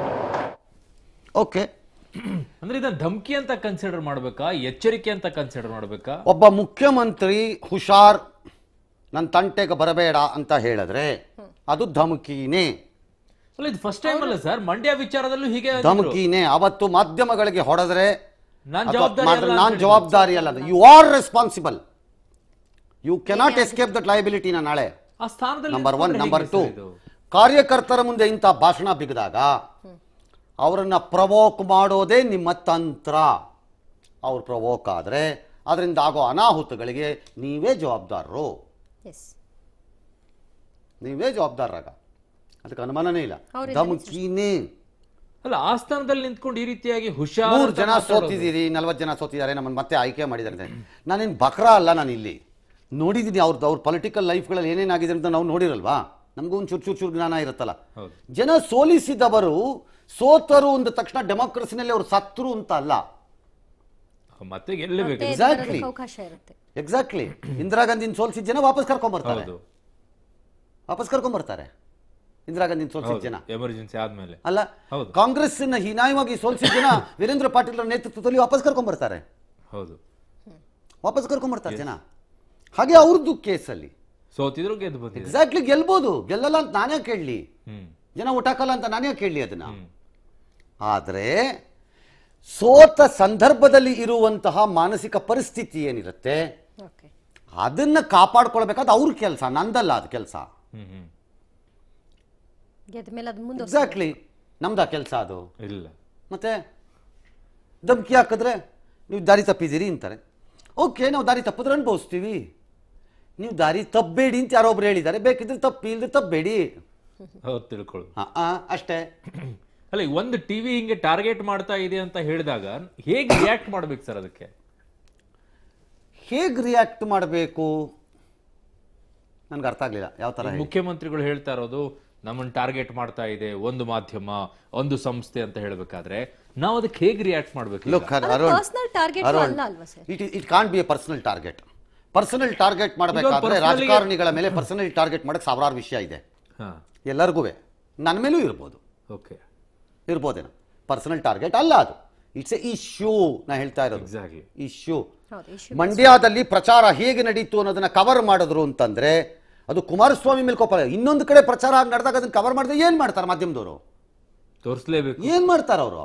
ಓಕೆ
ಅಂದ್ರೆ ಇದನ್ನ ಧಮ್ಕಿ ಅಂತ ಕನ್ಸಿಡರ್ ಮಾಡ್ಬೇಕಾ ಎಚ್ಚರಿಕೆ ಅಂತ ಕನ್ಸಿಡರ್ ಮಾಡ್ಬೇಕಾ
ಒಬ್ಬ ಮುಖ್ಯಮಂತ್ರಿ ಹುಷಾರ್ ನನ್ನ ತಂಟೆಗೆ ಬರಬೇಡ ಅಂತ ಹೇಳಿದ್ರೆ ಅದು ಧಮಕಿನೇ
ಅಲ್ಲ ಇದು ಫಸ್ಟ್ ಟೈಮ್ ಅಲ್ಲ ಸರ್ ಮಂಡ್ಯ ವಿಚಾರದಲ್ಲೂ ಹೀಗೆ
ಧಮಕಿನೇ ಅವತ್ತು ಮಾಧ್ಯಮಗಳಿಗೆ ಹೊಡೆದ್ರೆ
ನಾನ್
ಅಥವಾ
ಜವಾಬ್ದಾರಿ
ಮಾಡಿದ್ರೆ
ಅಲ್ಲ
ನಾನ್
ಅಂತ
ಜವಾಬ್ದಾರಿ ಅಲ್ಲ you are responsible you cannot escape that ಲಯಬಿಲಿಟಿನ ನಾಳೆ
ಆ ಸ್ಥಾನದಲ್ಲಿ
ನಂಬರ್ ಒನ್
ನಿಂತ್ಕೊಂಡ್ರೆ
ನಂಬರ್
ಹೇಗೆ
ಟು
ಸರ್ ಇದು?
ಕಾರ್ಯಕರ್ತರ ಮುಂದೆ ಇಂಥ ಭಾಷಣ ಬಿಗಿದಾಗ ಅವರನ್ನ ಪ್ರವೋಕ್ ಮಾಡೋದೇ ನಿಮ್ಮ ತಂತ್ರ ಅವ್ರು ಪ್ರವೋಕ್ ಆದರೆ ಅದರಿಂದ ಆಗೋ ಅನಾಹುತಗಳಿಗೆ ನೀವೇ ಜವಾಬ್ದಾರರು
ಎಸ್
ನೀವೇ ಜವಾಬ್ದಾರರಾಗ ಅದಕ್ಕೆ ಅನುಮಾನನೇ ಇಲ್ಲ
ಅವ್ರಿಂದ
ಧಮಕಿನೇ
ಅಲ್ಲ ಆ ಸ್ಥಾನದಲ್ಲಿ ನಿಂತ್ಕೊಂಡು ಈ ರೀತಿಯಾಗಿ ಹುಷಾರ್
ಮೂರು
ಅಂತ
ಜನ
ಮಾತಾಡೋದು.
ಸೋತಿದ್ದೀರಿ ನಲ್ವತ್ತು ಜನ ಸೋತಿದ್ದಾರೆ ನಮ್ಮನ್ನು ಮತ್ತೆ ಆಯ್ಕೆ ಮಾಡಿದ್ದಾರೆ ನಾನೇನು ಬಕ್ರಾ ಅಲ್ಲ ನಾನು ಇಲ್ಲಿ ನೋಡಿದ್ದೀನಿ ಅವ್ರದ್ದು ಅವ್ರ ಪೊಲಿಟಿಕಲ್ ಲೈಫ್ಗಳಲ್ಲಿ ಏನೇನಾಗಿದೆ ಅಂತ ನಾವು ನೋಡಿರಲ್ವಾ ನಮಗೂ ಒಂದು ಚೂರು ಚೂರು ಚೂರು ಜ್ಞಾನ ಇರುತ್ತಲ್ಲ
ಹೌದು.
ಜನ ಸೋಲಿಸಿದವರು ಸೋತರು ಅಂದ ತಕ್ಷಣ ಡೆಮೋಕ್ರಸಿನಲ್ಲಿ ಅವ್ರು ಸತ್ರು ಅಂತ ಅಲ್ಲ
ಮತ್ತೆ ಗೆಲ್ಲಬೇಕು
ಮತ್ತೆ
Exactly.
ಬರೋದಕ್ಕೆ ಅವಕಾಶ ಇರುತ್ತೆ
ಎಕ್ಸಾಕ್ಟ್ಲಿ ಇಂದಿರಾ ಗಾಂಧಿನ ಸೋಲಿಸಿದ ಜನ ವಾಪಸ್ ಕರ್ಕೊಂಡ್ಬರ್ತಾರೆ
ಹೌದು
ವಾಪಸ್ ಕರ್ಕೊಂಡ್ಬರ್ತಾರೆ ಇಂದಿರಾ ಗಾಂಧಿನ ಸೋಲಿಸಿದ ಜನ
ಎಮರ್ಜೆನ್ಸಿ ಆದ್ಮೇಲೆ
ಅಲ್ಲ
ಹೌದು.
ಕಾಂಗ್ರೆಸ್ನ ಹೀನಾಯವಾಗಿ ಸೋಲಿಸಿದ ಜನ ವೀರೇಂದ್ರ ಪಾಟೀಲ್ ನೇತೃತ್ವದಲ್ಲಿ ವಾಪಸ್ ಕರ್ಕೊಂಡ್ಬರ್ತಾರೆ
ಹೌದು
ವಾಪಸ್ ಕರ್ಕೊಂಡ್ಬರ್ತಾರೆ ಜನ ಹಾಗೆ ಅವ್ರದ್ದು ಕೇಸಲ್ಲಿ
ಸೋತಿದ್ರು ಗೆದ್ದು ಬಂದಿದೆ
ಎಕ್ಸಾಕ್ಟ್ಲಿ ಗೆಲ್ಬೋದು ಗೆಲ್ಲಲ್ಲ ಅಂತ ನಾನೇ ಕೇಳಲಿ
ಹ್ಮ್
ಜನ ಊಟ ಹಾಕಲ್ಲ ಅಂತ ನಾನೇ ಕೇಳಲಿ ಅದನ್ನ ಆದರೆ ಸೋತ ಸಂದರ್ಭದಲ್ಲಿ ಇರುವಂತಹ ಮಾನಸಿಕ ಪರಿಸ್ಥಿತಿ ಏನಿರುತ್ತೆ
ಓಕೆ
ಅದನ್ನ ಕಾಪಾಡ್ಕೊಳ್ಬೇಕಾದ ಅವ್ರ ಕೆಲಸ ನಂದಲ್ಲ ಅದು ಕೆಲಸ
ಹ್ಮ್ ಹ್ಮ್
ಗೆದ್ದ ಮೇಲೆ ಅದು ಮುಂದೆ
ಎಕ್ಸಾಕ್ಟ್ಲಿ ನಮ್ದ ಕೆಲಸ ಅದು
ಇಲ್ಲ
ಮತ್ತೆ ಧಮ್ಕಿ ಹಾಕಿದ್ರೆ ನೀವು ದಾರಿ ತಪ್ಪಿದ್ದೀರಿ ಅಂತಾರೆ ಓಕೆ ನಾವು ದಾರಿ ತಪ್ಪಿದ್ರೆ ಅನುಭವಿಸ್ತೀವಿ ನೀವು ದಾರಿ ತಪ್ಪಬೇಡಿ ಅಂತ ಯಾರೋ ಒಬ್ರು ಹೇಳಿದ್ದಾರೆ ಬೇಕಿದ್ರೆ ತಪ್ಪಿ ಇಲ್ಲದೆ ತಪ್ಪಬೇಡಿ
ಹೌದು ತಿಳ್ಕೊಳ್ಳೋದು
ಹಾಂ ಹಾಂ ಅಷ್ಟೇ
ಅಲ್ಲ ಈಗ ಒಂದು ಟಿವಿ ಹಿಂಗೆ ಟಾರ್ಗೆಟ್ ಮಾಡ್ತಾ ಇದೆ ಅಂತ ಹೇಳಿದಾಗ ಹೇಗೆ ರಿಯಾಕ್ಟ್ ಮಾಡ್ಬೇಕು ಸರ್ ಅದಕ್ಕೆ
ಹೇಗೆ ರಿಯಾಕ್ಟ್ ಮಾಡಬೇಕು ನನಗೆ ಅರ್ಥ ಆಗಲಿಲ್ಲ ಯಾವ ಥರ ಹೇಳಿ?
ಮುಖ್ಯಮಂತ್ರಿಗಳು ಹೇಳ್ತಾ ಇರೋದು ನಮ್ಮನ್ನು ಟಾರ್ಗೆಟ್ ಮಾಡ್ತಾ ಇದೆ ಒಂದು ಮಾಧ್ಯಮ ಒಂದು ಸಂಸ್ಥೆ ಅಂತ ಹೇಳ್ಬೇಕಾದ್ರೆ ನಾವು ಅದಕ್ಕೆ ಹೇಗೆ ರಿಯಾಕ್ಟ್ ಮಾಡ್ಬೇಕು
ಲುಕ್
ಅದು
ಅರುಣ್
personal target
ಅರುಣ್
ಅಲ್ಲ ಅಲ್ವಾ sir?
It it can't be a personal target personal target ಮಾಡಬೇಕಾದ್ರೆ
personally-
ರಾಜಕಾರಣಿಗಳ ಮೇಲೆ ಪರ್ಸನಲ್ ಟಾರ್ಗೆಟ್ ಮಾಡಕ್ಕೆ ಸಾವಿರಾರು ವಿಷಯ ಇದೆ
ಹಾ
ಎಲ್ಲರಿಗೂ ನನ್ನ ಮೇಲೂ ಇರ್ಬೋದು
ಓಕೆ
ಇರ್ಬೋದೇನೋ ಪರ್ಸನಲ್ ಟಾರ್ಗೆಟ್ ಅಲ್ಲ ಅದು ಇಟ್ಸ್ ಎ ಇಶ್ಯೂ ನಾ ಹೇಳ್ತಾ ಇರೋದು
ಎಕ್ಸಾಕ್ಟ್ಲಿ
ಇಶ್ಯೂ
ಹೌದು issue
ಮಂಡ್ಯದಲ್ಲಿ ಪ್ರಚಾರ ಹೇಗೆ ನಡೀತು ಅನ್ನೋದನ್ನ ಕವರ್ ಮಾಡಿದ್ರು ಅಂತಂದ್ರೆ ಅದು ಕುಮಾರಸ್ವಾಮಿ ಮೇಲೆ ಕೋಪ ಇನ್ನೊಂದು ಕಡೆ ಪ್ರಚಾರ ಆಗಿ ನಡೆದಾಗ ಅದನ್ನ ಕವರ್ ಮಾಡಿದ್ರೆ ಏನ್ ಮಾಡ್ತಾರೆ ಮಾಧ್ಯಮದವರು
ತೋರಿಸ್ಲೇಬೇಕು
ಏನ್ ಮಾಡ್ತಾರೆ ಅವರು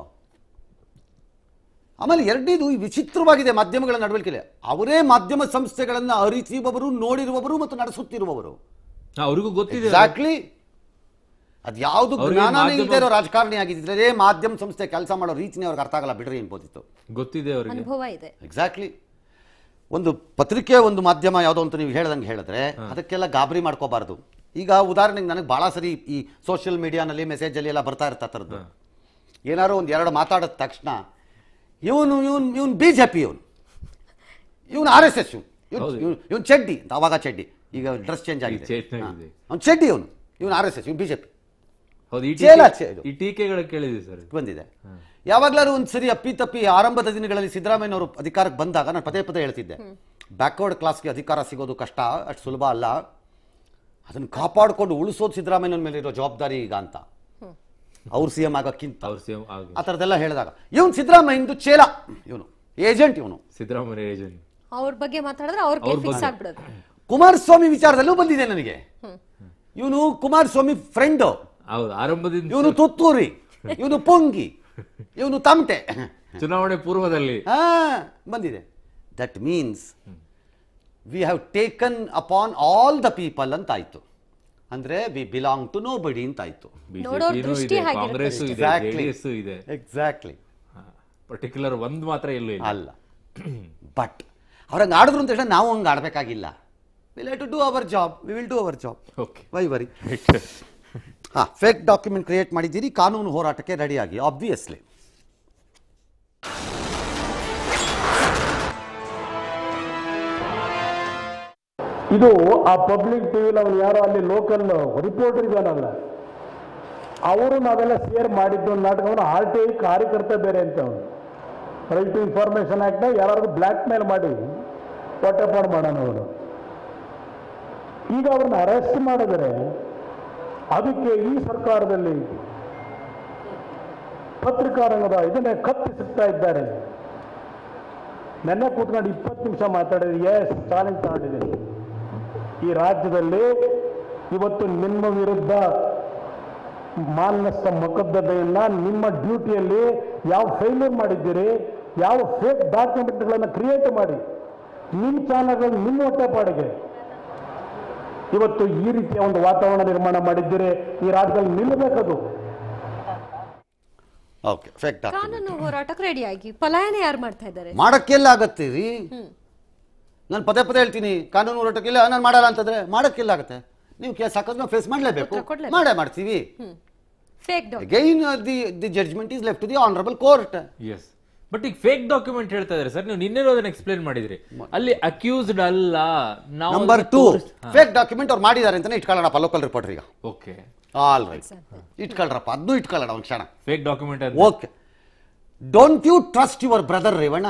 ಆಮೇಲೆ ಎರಡನೇದು ಈ ವಿಚಿತ್ರವಾಗಿದೆ ಮಾಧ್ಯಮಗಳ ನಡವಳಿಕೆ ಅವರೇ ಮಾಧ್ಯಮ ಸಂಸ್ಥೆಗಳನ್ನ ಅರಿತಿರುವವರು ನೋಡಿರುವವರು ಮತ್ತು ನಡೆಸುತ್ತಿರುವವರು
ಅವ್ರಿಗೂ ಗೊತ್ತಿದೆ
ಎಕ್ಸಾಕ್ಟ್ಲಿ ಅದು ಯಾವುದು
ಅವ್ರಿಗೆ
ಜ್ಞಾನನೇ
ಮಾಧ್ಯಮ-
ಇಲ್ಲದೆ ಇರೋ ರಾಜಕಾರಣಿ ಆಗಿದ್ರೆ ಮಾಧ್ಯಮ ಸಂಸ್ಥೆ ಕೆಲಸ ಮಾಡೋ ರೀತಿನೇ ಅವ್ರಿಗೆ ಅರ್ಥ ಆಗಲ್ಲ ಬಿಡ್ರಿ ಅನ್ಬೋದಿತ್ತು
ಗೊತ್ತಿದೆ ಅವ್ರಿಗೆ
ಅನುಭವ ಇದೆ
ಎಕ್ಸಾಕ್ಟ್ಲಿ ಒಂದು ಪತ್ರಿಕೆ ಒಂದು ಮಾಧ್ಯಮ ಯಾವುದೋ ಅಂತ ನೀವು ಹೇಳ್ದಂಗೆ ಹೇಳಿದ್ರೆ ಅದಕ್ಕೆಲ್ಲ ಗಾಬರಿ ಮಾಡ್ಕೋಬಾರ್ದು ಈಗ ಉದಾಹರಣೆಗೆ ನನಗೆ ಭಾಳ ಸರಿ ಈ ಸೋಷಿಯಲ್ ಮೀಡಿಯಾನಲ್ಲಿ ಮೆಸೇಜಲ್ಲಿ ಎಲ್ಲ ಬರ್ತಾ ಇರ್ತಾ ಥರದ್ದು ಏನಾದ್ರು ಒಂದು ಎರಡು ಮಾತಾಡಿದ ತಕ್ಷಣ ಇವನು ಇವನು ಇವನು ಬಿ ಜೆ ಪಿ ಇವನು ಇವನು ಆರ್ ಎಸ್ ಎಸ್ ಇವನು
ಹೌದು.
ಇವನು ಚಡ್ಡಿ ಅಂತ ಅವಾಗ ಚಡ್ಡಿ ಈಗ ಡ್ರೆಸ್ ಚೇಂಜ್ ಆಗಿದೆ
change ಆಗಿದೆ.
ಅವ್ನು ಚಡ್ಡಿ ಇವನು ಇವನು ಆರ್ ಎಸ್ ಎಸ್ ಇವನು ಬಿ ಜೆ ಪಿ
ಹೌದು ಈ
ಚೇಲ
ಟೀಕೆ-
ಚೆ- ಇದು.
ಈ ಟೀಕೆಗಳು ಕೇಳಿದೆ ಸರ್
ಬಂದಿದೆ ಯಾವಾಗ್ಲಾದ್ರು ಒಂದು ಸರಿ ಅಪ್ಪಿ ತಪ್ಪಿ ಆರಂಭದ ದಿನಗಳಲ್ಲಿ ಸಿದ್ದರಾಮಯ್ಯನವರು ಅಧಿಕಾರಕ್ಕೆ ಬಂದಾಗ ನಾನು ಪದೇ ಪದೇ ಹೇಳ್ತಿದ್ದೆ ಬ್ಯಾಕ್ವರ್ಡ್ ಕ್ಲಾಸ್ಗೆ ಅಧಿಕಾರ ಸಿಗೋದು ಕಷ್ಟ ಅಷ್ಟು ಸುಲಭ ಅಲ್ಲ ಅದನ್ನು ಕಾಪಾಡಿಕೊಂಡು ಉಳಿಸೋದು ಸಿದ್ದರಾಮಯ್ಯನ ಮೇಲೆ ಇರೋ ಜವಾಬ್ದಾರಿ ಈಗ ಅಂತ ಅವ್ರು ಸಿ ಎಂ ಆಗೋಕ್ಕಿಂತ
ಅವ್ರ ಸಿಎಂ ಆಗ
ಆ ಥರದ್ದೆಲ್ಲ ಹೇಳಿದಾಗ ಇವನು ಸಿದ್ದರಾಮಯ್ಯಂದು ಚೇಲ ಇವನು ಏಜೆಂಟ್ ಇವನು
ಸಿದ್ದರಾಮಯ್ಯ ಏಜೆಂಟ್
ಅವ್ರ ಬಗ್ಗೆ ಮಾತಾಡಿದ್ರೆ ಅವ್ರಿಗೆ
ಅವ್ರ
ಫಿಕ್ಸ್
ಬಗ್ಗೆ.
ಆಗ್ಬಿಡೋದು
ಕುಮಾರಸ್ವಾಮಿ ವಿಚಾರದಲ್ಲೂ ಬಂದಿದೆ ನನಗೆ ಇವನು ಕುಮಾರಸ್ವಾಮಿ ಫ್ರೆಂಡು
ಹೌದು ಆರಂಭದಿಂದ
ಇವನು ತುತ್ತೂರಿ ಇವನು ಪೊಂಗಿ ಇವನು ತಮಟೆ
ಚುನಾವಣೆ ಪೂರ್ವದಲ್ಲಿ
ಹಾ ಬಂದಿದೆ that means we have taken upon all the people ಅಂತ ಆಯ್ತು ಅಂದ್ರೆ ವಿ ಬಿಲಾಂಗ್ ಟು ನೋ ಬಡಿ ಅಂತ ಆಯ್ತು
ನೋಡೋರ್
ಬಿಜೆಪಿನೂ
ದೃಷ್ಟಿ
ಇದೆ
ಹಾಗಿರುತ್ತೆ
ಕಾಂಗ್ರೆಸ್ ಇದೆ
Exactly.
ಜೆಡಿಎಸ್ ಇದೆ
ಎಕ್ಸಾಕ್ಟ್ಲಿ
ಪರ್ಟಿಕ್ಯುಲರ್ ಒಂದ್ ಮಾತ್ರ ಎಲ್ಲೂ ಇಲ್ಲ
ಅಲ್ಲ ಬಟ್ ಅವ್ರಂಗೆ ಆಡಿದ್ರು ಅಂತ ಹೇಳಿದ್ರೆ ನಾವು ಹಂಗೆ ಆಡಬೇಕಾಗಿಲ್ಲ will to do our job we will do our job
okay
why worry ಹಾಂ ಫೇಕ್ ಡಾಕ್ಯುಮೆಂಟ್ ಕ್ರಿಯೇಟ್ ಮಾಡಿದ್ದೀರಿ ಕಾನೂನು ಹೋರಾಟಕ್ಕೆ ರೆಡಿಯಾಗಿ ಆಬ್ವಿಯಸ್ಲಿ
ಇದು ಆ ಪಬ್ಲಿಕ್ ಟಿವಿಲಿ ಅವನು ಯಾರೋ ಅಲ್ಲಿ ಲೋಕಲ್ ರಿಪೋರ್ಟರ್ ಇದಾನಲ್ಲ ಅವರು ನಾವೆಲ್ಲ ಶೇರ್ ಮಾಡಿದ್ದು ಒಂದು ನಾಟಕವನ್ನು ಆರ್ ಟಿ ಐ ಕಾರ್ಯಕರ್ತ ಬೇರೆ ಅಂತ ಅವನು ರೈಟ್ ಟು ಇನ್ಫಾರ್ಮೇಶನ್ ಆ್ಯಕ್ಟ್ನ ಯಾರಾದ್ರೂ ಬ್ಲ್ಯಾಕ್ ಮೇಲ್ ಮಾಡಿ ಹೊಟ್ಟೆಪಾಡು ಮಾಡೋಣ ಅವನು ಈಗ ಅವ್ರನ್ನ ಅರೆಸ್ಟ್ ಮಾಡಿದರೆ ಅದಕ್ಕೆ ಈ ಸರ್ಕಾರದಲ್ಲಿ ಪತ್ರಿಕಾ ರಂಗದ ಇದನ್ನೇ ಕತ್ತಿಸುತ್ತಾ ಇದ್ದಾರೆ ನೆನ್ನೆ ಕೂತ್ಕೊಂಡು ಇಪ್ಪತ್ತು ನಿಮಿಷ ಮಾತಾಡಿದ್ರೆ ಎಸ್ ಚಾಲೆಂಜ್ ತಗೊಂಡಿದ್ದೀನಿ ಈ ರಾಜ್ಯದಲ್ಲಿ ಇವತ್ತು ನಿಮ್ಮ ವಿರುದ್ಧ ಮಾನಸ ಮೊಕದ್ದಮೆಯನ್ನ ನಿಮ್ಮ ಡ್ಯೂಟಿಯಲ್ಲಿ ಯಾವ ಫೇಲ್ಯೂರ್ ಮಾಡಿದ್ದೀರಿ ಯಾವ ಫೇಕ್ ಡಾಕ್ಯುಮೆಂಟ್ಗಳನ್ನು ಕ್ರಿಯೇಟ್ ಮಾಡಿ ನಿಮ್ಮ ಚಾನಲ್ಗಳು ನಿಮ್ಮ ಹೊಟ್ಟೆಪಾಡಿಗೆ ಇವತ್ತು ಈ ರೀತಿಯ ಒಂದು ವಾತಾವರಣ ನಿರ್ಮಾಣ ಮಾಡಿದ್ದೀರಿ ಈ ರಾಜ್ಯದಲ್ಲಿ ನಿಲ್ಲಬೇಕದು
ಓಕೆ ಫೇಕ್ ಡಾಕ್ಯುಮೆಂಟ್
ಕಾನೂನು ಹೋರಾಟಕ್ಕೆ ರೆಡಿ ಆಗಿ ಪಲಾಯನ ಯಾರು ಮಾಡ್ತಾ ಇದ್ದಾರೆ
ಮಾಡಕ್ಕೆಲ್ಲ ಆಗತ್ತೆ ರೀ ನಾನು ಪದೇ ಪದೇ ಹೇಳ್ತೀನಿ ಕಾನೂನು ಹೋರಾಟಕ್ಕಿಲ್ಲ ನಾನು ಮಾಡಲ್ಲ ಅಂತಂದ್ರೆ ಮಾಡಕ್ಕೆಲ್ಲ ಆಗತ್ತೆ ನೀವು ಕೇಸ್ ಹಾಕಿದ್ರೆ ನಾವು ಫೇಸ್ ಮಾಡಲೇಬೇಕು
ಉತ್ತರ ಕೊಡ್ಲೇಬೇಕು.
ಮಾಡೇ ಮಾಡ್ತೀವಿ
fake doc
again the the judgment is left to the honourable court
yes but ಈಗ ಫೇಕ್ ಡಾಕ್ಯುಮೆಂಟ್ ಹೇಳ್ತಾ ಇದಾರೆ ಸರ್ ನೀವು ನಿನ್ನೆ ಅದನ್ನ ಎಕ್ಸ್ಪ್ಲೇನ್ ಮಾಡಿದ್ರಿ ಅಲ್ಲಿ ಅಕ್ಯೂಸ್ಡ್ ಅಲ್ಲ ನಾವು
ನಂಬರ್ ಟೂ ಫೇಕ್ ಡಾಕ್ಯುಮೆಂಟ್ ಅವ್ರು ಮಾಡಿದ್ದಾರೆ ಅಂತಾನೆ ಇಟ್ಕೊಳ್ಳೋಣಪ್ಪ ಲೋಕಲ್ ರಿಪೋರ್ಟರ್ ಈಗ
ಓಕೆ
ಆಲ್ ರೈಟ್ ಇಟ್ಕೊಳ್ರಪ್ಪ ಅದನ್ನೂ ಇಟ್ಕೊಳ್ಳೋಣ ಒಂದು ಕ್ಷಣ
ಫೇಕ್ ಡಾಕ್ಯುಮೆಂಟ್ ಅಂತ
okay don't you trust your brother Revanna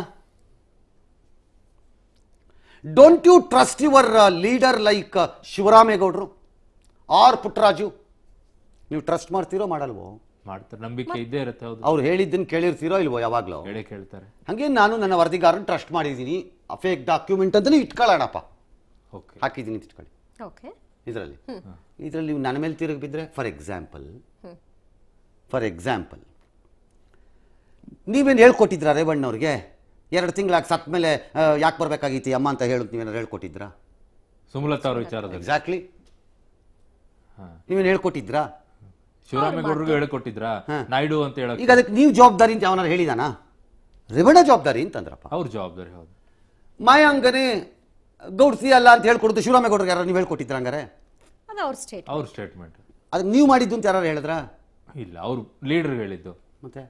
don't you trust your leader like ಶಿವರಾಮೇಗೌಡರು ಆರ್ ಪುಟ್ಟರಾಜು ನೀವು ಟ್ರಸ್ಟ್ ಮಾಡ್ತೀರೋ ಮಾಡಲ್ವೋ
ಮಾಡ್ತಾರೆ ನಂಬಿಕೆ ಇದ್ದೇ ಇರುತ್ತೆ ಹೌದು
ಅವ್ರು ಹೇಳಿದ್ದನ್ನು ಕೇಳಿರ್ತೀರೋ ಇಲ್ವೋ ಯಾವಾಗಲೂ
ಹೇಳೇ ಕೇಳ್ತಾರೆ
ಹಾಗೆ ನಾನು ನನ್ನ ವರದಿಗಾರನ ಟ್ರಸ್ಟ್ ಮಾಡಿದ್ದೀನಿ ಫೇಕ್ ಡಾಕ್ಯುಮೆಂಟ್ ಅಂತಲೇ ಇಟ್ಕೊಳ್ಳೋಣಪ್ಪ
ಓಕೆ
ಹಾಕಿದ್ದೀನಿ ಅಂತ ಇಟ್ಕೊಳ್ಳಿ
ಓಕೆ
ಇದರಲ್ಲಿ ಇದರಲ್ಲಿ ನೀವು ನನ್ನ ಮೇಲೆ ತಿರುಗಿ ಬಿದ್ದರೆ ಫಾರ್ ಎಕ್ಸಾಂಪಲ್ ಫಾರ್ ಎಕ್ಸಾಂಪಲ್ ನೀವೇನು ಹೇಳ್ಕೊಟ್ಟಿದ್ರಾ ರೇವಣ್ಣವ್ರಿಗೆ ಎರಡು ತಿಂಗಳಾಗಿ ಸತ್ ಮೇಲೆ ಯಾಕೆ ಬರಬೇಕಾಗಿತ್ತು ಅಮ್ಮ ಅಂತ ಹೇಳೋದು ನೀವೇನಾರು ಹೇಳ್ಕೊಟ್ಟಿದ್ರಾ
ಸುಮಲತಾ ಅವ್ರ ವಿಚಾರದಲ್ಲಿ
ಎಕ್ಸಾಕ್ಟ್ಲಿ
ಹಾ.
ನೀವೇನು ಹೇಳ್ಕೊಟ್ಟಿದ್ರಾ
ಶಿವರಾಮೇಗೌಡರಿಗೂ ಹೇಳಿಕೊಟ್ಟಿದ್ರಾ ನಾಯ್ಡು ಅಂತ ಹೇಳಕ್
ಈಗ ಅದಕ್ಕೆ ನೀವು ಜವಾಬ್ದಾರಿ ಅಂತ ಅವನಾರು ಹೇಳಿದಾನಾ ರೇವಣ್ಣ ಜವಾಬ್ದಾರಿ ಅಂತಂದ್ರಪ್ಪ
ಅವ್ರ ಜವಾಬ್ದಾರಿ ಹೌದು
ಮಾಯಾಂಗನೇ ಗೌಡ್ಸಿ ಅಲ್ಲ ಅಂತ ಹೇಳ್ಕೊಡುದು ಶಿವರಾಮೇಗೌಡರಿಗೆ ಯಾರು ನೀವು ಹೇಳ್ಕೊಟ್ಟಿದ್ರ ಹಂಗಾರೆ
ಅದು ಅವ್ರ ಸ್ಟೇಟ್
ಅವ್ರ ಸ್ಟೇಟ್ಮೆಂಟ್
ಅದಕ್ಕೆ ನೀವು ಮಾಡಿದ್ದು ಅಂತ ಯಾರು ಹೇಳಿದ್ರಾ
ಇಲ್ಲ ಅವ್ರು ಲೀಡರ್ ಹೇಳಿದ್ದು
ಮತ್ತೆ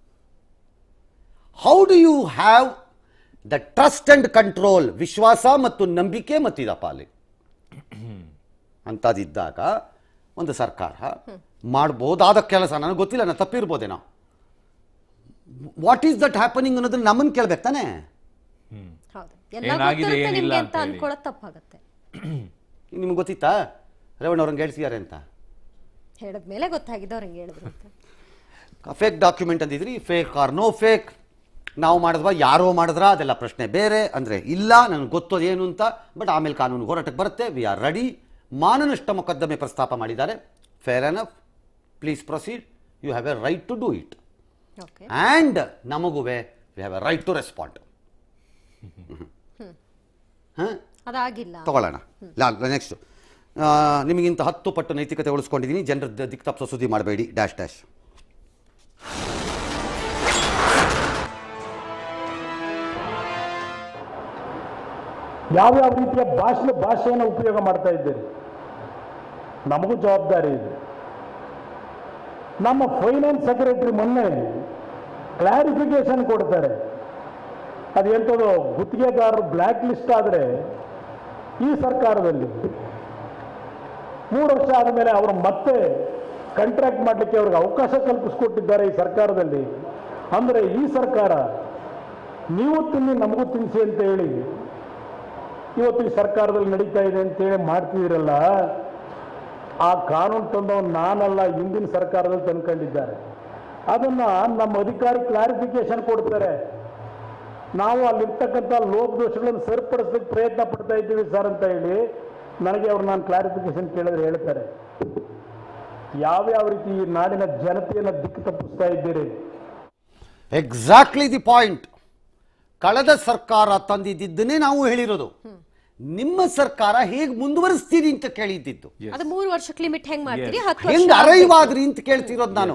how do you have the trust and control ವಿಶ್ವಾಸ ಮತ್ತು ನಂಬಿಕೆ ಮತ್ತಿದಪ್ಪ ಅಲ್ಲಿ ಅಂಥದ್ದಿದ್ದಾಗ ಒಂದು ಸರ್ಕಾರ ಮಾಡ್ಬೋದಾದ ಕೆಲಸ ನನಗೆ ಗೊತ್ತಿಲ್ಲ ನಾನು ತಪ್ಪಿರ್ಬೋದೇನೋ ವಾಟ್ ಈಸ್ ದಟ್ ಹ್ಯಾಪನಿಂಗ್ ಅನ್ನೋದನ್ನ ನಮ್ಮನ್ನು ಕೇಳ್ಬೇಕು ತಾನೇ
ಹ್ಮ್
ಹೌದು ಎಲ್ಲ
ಏನಾಗಿದೆ,
ಗೊತ್ತಿರುತ್ತೆ
ಏನಿಲ್ಲ
ನಿಮ್ಗೆ
ಅಂತ
ಅಂತ
ಹೇಳಿ.
ಅನ್ಕೊಳ್ಳೋದು ತಪ್ಪಾಗತ್ತೆ
ನಿಮ್ಗೆ ಗೊತ್ತಿತ್ತಾ ರೇವಣ್ಣ ಅವ್ರಂಗೆ ಹೇಳ್ಸಿದ್ದಾರೆ ಅಂತ
ಹೇಳಿದ್ಮೇಲೆ ಗೊತ್ತಾಗಿದ್ದು ಅವ್ರಿಗೆ ಹೇಳಿದ್ರು ಅಂತ
ಫೇಕ್ ಡಾಕ್ಯುಮೆಂಟ್ ಅಂದಿದ್ರಿ ಫೇಕ್ ಆರ್ ನೋ ಫೇಕ್ ನಾವು ಮಾಡಿದ್ವಾ ಯಾರೋ ಮಾಡಿದ್ರಾ ಅದೆಲ್ಲ ಪ್ರಶ್ನೆ ಬೇರೆ ಅಂದರೆ ಇಲ್ಲ ನನಗೆ ಗೊತ್ತೋದು ಏನು ಅಂತ ಬಟ್ ಆಮೇಲೆ ಕಾನೂನು ಹೋರಾಟಕ್ಕೆ ಬರುತ್ತೆ ವಿ ಆರ್ ರೆಡಿ ಮಾನನಷ್ಟ ಮೊಕದ್ದಮೆ ಪ್ರಸ್ತಾಪ ಮಾಡಿದ್ದಾರೆ fair enough please proceed you have a right to do it
okay
and ನಮಗೂ we have a right to respond ಹಾಂ
ಅದಾಗಿಲ್ಲ
ತಗೊಳ್ಳೋಣ ಲಾ ನೆಕ್ಸ್ಟ್ ನಿಮಗಿಂತ ಹತ್ತು ಪಟ್ಟು ನೈತಿಕತೆ ಉಳಿಸ್ಕೊಂಡಿದ್ದೀನಿ ಜನರ ದಿಕ್ ತಪ್ಪಿಸೋ ಸುದ್ದಿ ಮಾಡಬೇಡಿ ಡ್ಯಾಶ್ ಡ್ಯಾಶ್
ಯಾವ್ಯಾವ ರೀತಿಯ ಭಾಷೆ ಭಾಷೆಯನ್ನು ಉಪಯೋಗ ಮಾಡ್ತಾ ಇದ್ದೀರಿ ನಮಗೂ ಜವಾಬ್ದಾರಿ ಇದೆ ನಮ್ಮ ಫೈನಾನ್ಸ್ ಸೆಕ್ರೆಟರಿ ಮೊನ್ನೆ ಕ್ಲಾರಿಫಿಕೇಶನ್ ಕೊಡ್ತಾರೆ ಅದೆಂಥದ್ದು ಗುತ್ತಿಗೆದಾರರು ಬ್ಲ್ಯಾಕ್ ಲಿಸ್ಟ್ ಆದರೆ ಈ ಸರ್ಕಾರದಲ್ಲಿ ಮೂರು ವರ್ಷ ಆದಮೇಲೆ ಅವರು ಮತ್ತೆ ಕಾಂಟ್ರಾಕ್ಟ್ ಮಾಡಲಿಕ್ಕೆ ಅವ್ರಿಗೆ ಅವಕಾಶ ಕಲ್ಪಿಸ್ಕೊಟ್ಟಿದ್ದಾರೆ ಈ ಸರ್ಕಾರದಲ್ಲಿ ಅಂದರೆ ಈ ಸರ್ಕಾರ ನೀವು ತಿನ್ನಿ ನಮಗೂ ತಿನ್ನಿಸಿ ಅಂತ ಹೇಳಿ ಇವತ್ತು ಈ ಸರ್ಕಾರದಲ್ಲಿ ನಡೀತಾ ಇದೆ ಅಂತೇಳಿ ಮಾಡ್ತಿದ್ದೀರಲ್ಲ ಆ ಕಾನೂನು ತಂದವನು ನಾನಲ್ಲ ಹಿಂದಿನ ಸರ್ಕಾರದಲ್ಲಿ ತಂದ್ಕೊಂಡಿದ್ದಾರೆ ಅದನ್ನ ನಮ್ಮ ಅಧಿಕಾರಿ ಕ್ಲಾರಿಫಿಕೇಶನ್ ಕೊಡ್ತಾರೆ ನಾವು ಅಲ್ಲಿರ್ತಕ್ಕಂಥ ಲೋಪದೋಷಗಳನ್ನು ಸರಿಪಡಿಸಲಿಕ್ಕೆ ಪ್ರಯತ್ನ ಪಡ್ತಾ ಇದ್ದೀವಿ ಸರ್ ಅಂತ ಹೇಳಿ ನನಗೆ ಅವ್ರು ನಾನು ಕ್ಲಾರಿಫಿಕೇಶನ್ ಕೇಳಿದ್ರೆ ಹೇಳ್ತಾರೆ ಯಾವ್ಯಾವ ರೀತಿ ಈ ನಾಡಿನ ಜನತೆಯನ್ನು ದಿಕ್ಕು ತಪ್ಪಿಸ್ತಾ ಇದ್ದೀರಿ
ಎಕ್ಸಾಕ್ಟ್ಲಿ ದಿ ಪಾಯಿಂಟ್ ಕಳೆದ ಸರ್ಕಾರ ತಂದಿದ್ದನ್ನೇ ನಾವು ಹೇಳಿರೋದು ನಿಮ್ಮ ಸರ್ಕಾರ ಹೇಗೆ ಮುಂದುವರಿಸ್ತೀರಿ ಅಂತ ಕೇಳಿದ್ದಿದ್ದು
ಅದು ಮೂರು ವರ್ಷಕ್ಕೆ ಲಿಮಿಟ್ ಹೆಂಗ್ ಮಾಡ್ತೀರಿ ಹತ್ತು
ಹೆಂಗ್
ವರ್ಷ
ಅರೈವ್ ಆದ್ರಿ ಅಂತ ಕೇಳ್ತಿರೋದು ನಾನು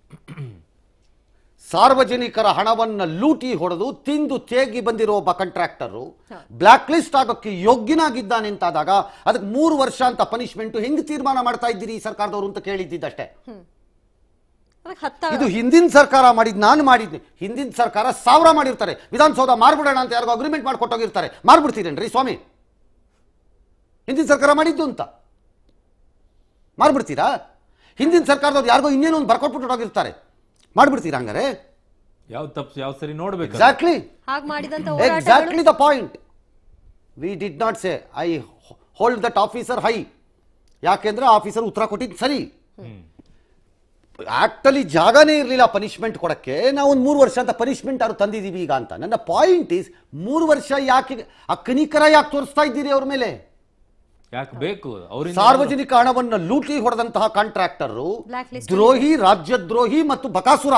ಸಾರ್ವಜನಿಕರ ಹಣವನ್ನ ಲೂಟಿ ಹೊಡೆದು ತಿಂದು ತೇಗಿ ಬಂದಿರೋ ಒಬ್ಬ ಕಾಂಟ್ರಾಕ್ಟರು ಬ್ಲಾಕ್ ಲಿಸ್ಟ್ ಆಗೋಕ್ಕೆ ಯೋಗ್ಯನಾಗಿದ್ದಾನೆ ಅಂತಾದಾಗ ಅದಕ್ಕೆ ಮೂರು ವರ್ಷ ಅಂತ ಪನಿಷ್ಮೆಂಟ್ ಹೆಂಗ್ ತೀರ್ಮಾನ ಮಾಡ್ತಾ ಇದ್ದೀರಿ ಈ ಸರ್ಕಾರದವರು ಅಂತ ಕೇಳಿದ್ದಿದ್ದಷ್ಟೇ
ಅದಕ್ಕೆ ಹತ್ತ
ಇದು ಹಿಂದಿನ ಸರ್ಕಾರ ಮಾಡಿದ್ ನಾನು ಮಾಡಿದ್ನಿ ಹಿಂದಿನ ಸರ್ಕಾರ ಸಾವಿರ ಮಾಡಿರ್ತಾರೆ ವಿಧಾನಸೌಧ ಮಾರ್ಬಿಡೋಣ ಅಂತ ಯಾರಿಗೋ ಅಗ್ರಿಮೆಂಟ್ ಮಾಡ್ಕೊಟ್ಟೋಗಿರ್ತಾರೆ ಮಾರ್ಬಿಡ್ತೀರೇನ್ರಿ ಸ್ವಾಮಿ ಹಿಂದಿನ ಸರ್ಕಾರ ಮಾಡಿದ್ದು ಅಂತ ಮಾರ್ಬಿಡ್ತೀರಾ ಹಿಂದಿನ ಸರ್ಕಾರದವ್ರು ಯಾರಿಗೋ ಇನ್ನೇನೋ ಒಂದು ಬರ್ಕೊಟ್ಬಿಟ್ಟು ಹೋಗಿರ್ತಾರೆ ಮಾಡ್ಬಿಡ್ತೀರಾ ಹಂಗಾರೆ
ಯಾವ ತಪ್ಪು ಯಾವ ಸರಿ ನೋಡ್ಬೇಕು
ಎಕ್ಸಾಕ್ಟ್ಲಿ
ಹಾಗೆ ಮಾಡಿದಂತ ಹೋರಾಟಗಳು
exactly the point we did not say I hold that officer high ಯಾಕೆಂದ್ರೆ ಆಫೀಸರ್ ಉತ್ತರ ಕೊಟ್ಟಿದ್ದು ಸರಿ ಆಕ್ಟಲ್ಲಿ ಜಾಗನೇ ಇರಲಿಲ್ಲ ಪನಿಷ್ಮೆಂಟ್ ಕೊಡಕ್ಕೆ ನಾವು ಒಂದು ಮೂರು ವರ್ಷ ಅಂತ ಪನಿಷ್ಮೆಂಟ್ ಅವ್ರು ತಂದಿದ್ದೀವಿ ಈಗ ಅಂತ ನನ್ನ ಪಾಯಿಂಟ್ ಈಸ್ ಮೂರು ವರ್ಷ ಯಾಕೆ ಆ ಕನಿಕರ ಯಾಕೆ ತೋರಿಸ್ತಾ ಇದ್ದೀರಿ ಅವ್ರ ಮೇಲೆ
ಯಾಕೆ ಬೇಕು ಅವರಿಂದ
ಸಾರ್ವಜನಿಕ ಹಣವನ್ನು ಲೂಟಿ ಹೊಡೆದಂತಹ ಕಾಂಟ್ರಾಕ್ಟರು
Blacklist
ದ್ರೋಹಿ ರಾಜ್ಯದ್ರೋಹಿ ಮತ್ತು ಬಕಾಸುರ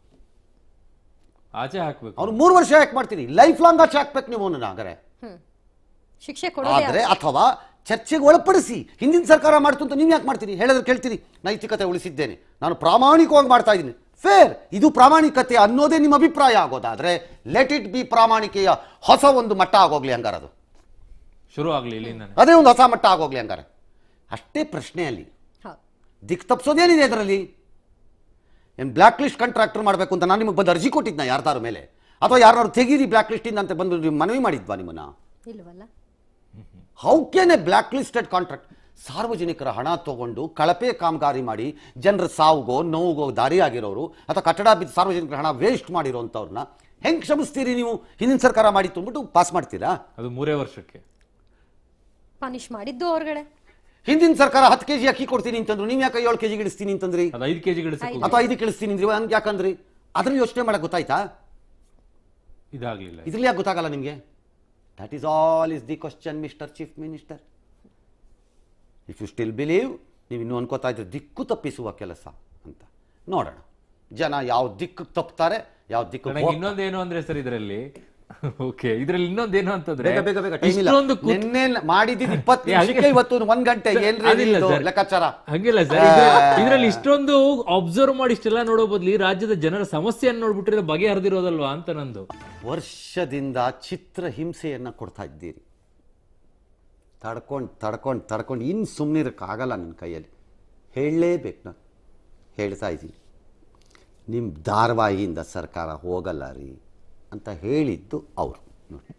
ಆಚೆ ಹಾಕ್ಬೇಕು
ಅವ್ರು ಮೂರು ವರ್ಷ ಯಾಕೆ ಮಾಡ್ತೀರಿ ಲೈಫ್ ಲಾಂಗ್ ಆಚೆ ಹಾಕ್ಬೇಕು ನೀವು ಅವನನ್ನ ಹಾಗಾರೆ
ಶಿಕ್ಷೆ ಕೊಡೋದೇ
ಆದ್ರೆ ಅಥವಾ ಚರ್ಚೆಗೆ ಒಳಪಡಿಸಿ ಹಿಂದಿನ ಸರ್ಕಾರ ಮಾಡ್ತು ಅಂತ ನೀವು ಯಾಕೆ ಮಾಡ್ತೀರಿ ಹೇಳಿದ್ರೆ ಕೇಳ್ತೀರಿ ನೈತಿಕತೆ ಉಳಿಸಿದ್ದೇನೆ ನಾನು ಪ್ರಾಮಾಣಿಕವಾಗಿ ಮಾಡ್ತಾ ಇದ್ದೀನಿ ಫೇರ್ ಇದು ಪ್ರಾಮಾಣಿಕತೆ ಅನ್ನೋದೇ ನಿಮ್ಮ ಅಭಿಪ್ರಾಯ ಆಗೋದಾದ್ರೆ ಲೆಟ್ ಇಟ್ ಬಿ ಪ್ರಾಮಾಣಿಕೆಯ ಹೊಸ ಒಂದು ಮಟ್ಟ ಆಗೋಗ್ಲಿ ಹಂಗಾರೆ ಅದು
ಶುರು ಆಗ್ಲಿ ಇಲ್ಲಿಂದಾನೆ
ಅದೇ ಒಂದು ಹೊಸ ಮಟ್ಟ ಆಗೋಗ್ಲಿ ಹಂಗಾರೆ ಅಷ್ಟೇ ಪ್ರಶ್ನೆ ಅಲ್ಲಿ
ಹೌದು
ದಿಕ್ ತಪ್ಪಿಸೋದೇನಿದೆ ಅದರಲ್ಲಿ ಏನು ಬ್ಲ್ಯಾಕ್ ಲಿಸ್ಟ್ ಕಾಂಟ್ರಾಕ್ಟರ್ ಮಾಡಬೇಕು ಅಂತ ನಾನು ನಿಮಗೆ ಬಂದು ಅರ್ಜಿ ಕೊಟ್ಟಿದ್ನ ಯಾರ್ದಾರ ಮೇಲೆ ಅಥವಾ ಯಾರು ತೆಗೀರಿ ಬ್ಲ್ಯಾಕ್ ಲಿಸ್ಟಿಂದ ಅಂತ ಬಂದು ನೀವು ಮನವಿ ಮಾಡಿದ್ವಾ ನಿಮ್ಮನ್ನ
ಇಲ್ವಲ್ಲ
how can a black listed contract ಸಾರ್ವಜನಿಕರ ಹಣ ತಗೊಂಡು ಕಳಪೆ ಕಾಮಗಾರಿ ಮಾಡಿ ಜನರ ಸಾವುಗೋ ನೋವುಗೋ ದಾರಿಯಾಗಿರೋರು ಅಥವಾ ಕಟ್ಟಡ ಬಿದ್ದು ಸಾರ್ವಜನಿಕರ ಹಣ ವೇಸ್ಟ್ ಮಾಡಿರೋಂಥವ್ರನ್ನ ಹೆಂಗೆ ಕ್ಷಮಿಸ್ತೀರಿ ನೀವು ಹಿಂದಿನ ಸರ್ಕಾರ ಮಾಡಿತ್ತು ಅಂದ್ಬಿಟ್ಟು ಪಾಸ್ ಮಾಡ್ತೀರಾ
ಅದು ಮೂರೇ ವರ್ಷಕ್ಕೆ
ಪನಿಷ್ ಮಾಡಿದ್ದು ಅವ್ರಗಡೆ
ಹಿಂದಿನ ಸರ್ಕಾರ ಹತ್ತು ಕೆಜಿ ಅಕ್ಕಿ ಕೊಡ್ತೀನಿ ಅಂತಂದ್ರು ನೀವು ಯಾಕೆ ಏಳು ಕೆಜಿ ಇಳಿಸ್ತೀನಿ ಅಂತಂದ್ರಿ
ಅದು ಐದು ಕೆಜಿ ಗಿಡಿಸಕ್ಕೆ
ಅಥವಾ ಐದು ಇಳಿಸ್ತೀನಿ ಅಂದ್ರಿ ಹಂಗೆ ಯಾಕಂದ್ರಿ ಅದ್ರಲ್ಲಿ ಯೋಚನೆ ಮಾಡಕ್ ಗೊತ್ತಾಯ್ತಾ
ಇದಾಗ್ಲಿಲ್ಲ
ಇದ್ರಲ್ಲಿ ಯಾಕೆ ಗೊತ್ತಾಗಲ್ಲ ನಿಮಗೆ that is all is the question mister chief minister if you still believe ನೀವು ಇನ್ನೂ ಅನ್ಕೋತಾ ಇದ್ರೆ ದಿಕ್ಕು ತಪ್ಪಿಸುವ ಕೆಲಸ ಅಂತ ನೋಡೋಣ ಜನ ಯಾವ ದಿಕ್ಕು ತಪ್ತಾರೆ ಯಾವ ದಿಕ್ಕು
ನನಗೆ ಇನ್ನೊಂದೇನು ಅಂದ್ರೆ ಸರ್ ಇದರಲ್ಲಿ ಓಕೆ ಇದ್ರಲ್ಲಿ ಇನ್ನೊಂದೇನು ಅಂತಂದ್ರೆ
ಬೇಗ ಬೇಗ ಬೇಗ ಟೈಮ್ ಇಲ್ಲ
ಇಷ್ಟೊಂದು ಕೂತ್-
ನಿನ್ನೆ ಮಾಡಿದ್ದು ಇಪ್ಪತ್ತು
ಏ, ಹಂಗೆ-
ನಿಮಿಷಕ್ಕೆ ಇವತ್ತು ಒಂದ್ ಗಂಟೆ ಏನ್ರಿ
ಅದಿಲ್ಲ
ಇದು
ಸರ್.
ಲೆಕ್ಕಾಚಾರ
ಹಂಗಿಲ್ಲ ಸರ್ ಇದ್ರಲ್ಲಿ ಇಷ್ಟೊಂದು ಅಬ್ಸರ್ವ್ ಮಾಡಿ ಇಷ್ಟೆಲ್ಲ ನೋಡೋ ಬದ್ಲಿ ರಾಜ್ಯದ ಜನರ ಸಮಸ್ಯೆಯನ್ನು ನೋಡ್ಬಿಟ್ರೆ ಬಗೆಹರಿದಿರೋದಲ್ವಾ ಅಂತ ನಂದು
ವರ್ಷದಿಂದ ಚಿತ್ರ ಹಿಂಸೆಯನ್ನು ಕೊಡ್ತಾ ಇದ್ದೀರಿ ತಡ್ಕೊಂಡು ತಡ್ಕೊಂಡು ತಡ್ಕೊಂಡು ಇನ್ನು ಸುಮ್ಮನಿರಕ್ಕಾಗಲ್ಲ ನನ್ನ ಕೈಯಲ್ಲಿ ಹೇಳಲೇಬೇಕು ನಾನು ಹೇಳ್ತಾ ಇದ್ದೀನಿ ನಿಮ್ಮ ಧಾರವಾಹಿಯಿಂದ ಸರ್ಕಾರ ಹೋಗಲ್ಲ ರೀ ಅಂತ ಹೇಳಿದ್ದು ಅವರು ನೋಡಿ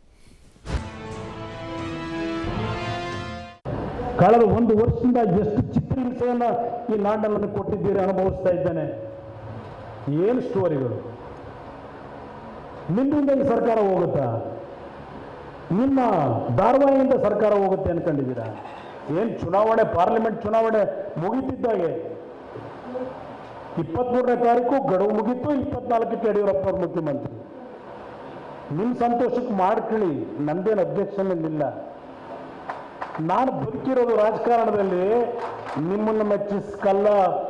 ಕಳೆದ ಒಂದು ವರ್ಷದಿಂದ ಎಷ್ಟು ಚಿತ್ರಹಿಂಸೆಯನ್ನ ಈ ನಾಡಲ್ಲಿ ನನಗೆ ಕೊಟ್ಟಿದ್ದೀರಿ ಅನುಭವಿಸ್ತಾ ಇದ್ದೇನೆ ಏನು ಸ್ಟೋರಿಗಳು ನಿಮ್ಮಿಂದ ಈ ಸರ್ಕಾರ ಹೋಗುತ್ತಾ ನಿಮ್ಮ ಧಾರವಾಹಿಯಿಂದ ಸರ್ಕಾರ ಹೋಗುತ್ತೆ ಅನ್ಕೊಂಡಿದ್ದೀರಾ ಏನು ಚುನಾವಣೆ ಪಾರ್ಲಿಮೆಂಟ್ ಚುನಾವಣೆ ಮುಗಿತಿದ್ದಾಗೆ ಇಪ್ಪತ್ಮೂರನೇ ತಾರೀಕು ಗಡುವು ಮುಗೀತು ಇಪ್ಪತ್ನಾಲ್ಕಕ್ಕೆ ಯಡಿಯೂರಪ್ಪ ಅವರು ಮುಖ್ಯಮಂತ್ರಿ ನಿಮ್ಮ ಸಂತೋಷಕ್ಕೆ ಮಾಡ್ಕೊಳ್ಳಿ ನಂದೇನು ಅಬ್ಜೆಕ್ಷನ್ ಇಲ್ಲ ನಾನು ಬದುಕಿರೋದು ರಾಜಕಾರಣದಲ್ಲಿ ನಿಮ್ಮನ್ನು ಮೆಚ್ಚಿಸ್ಕಲ್ಲ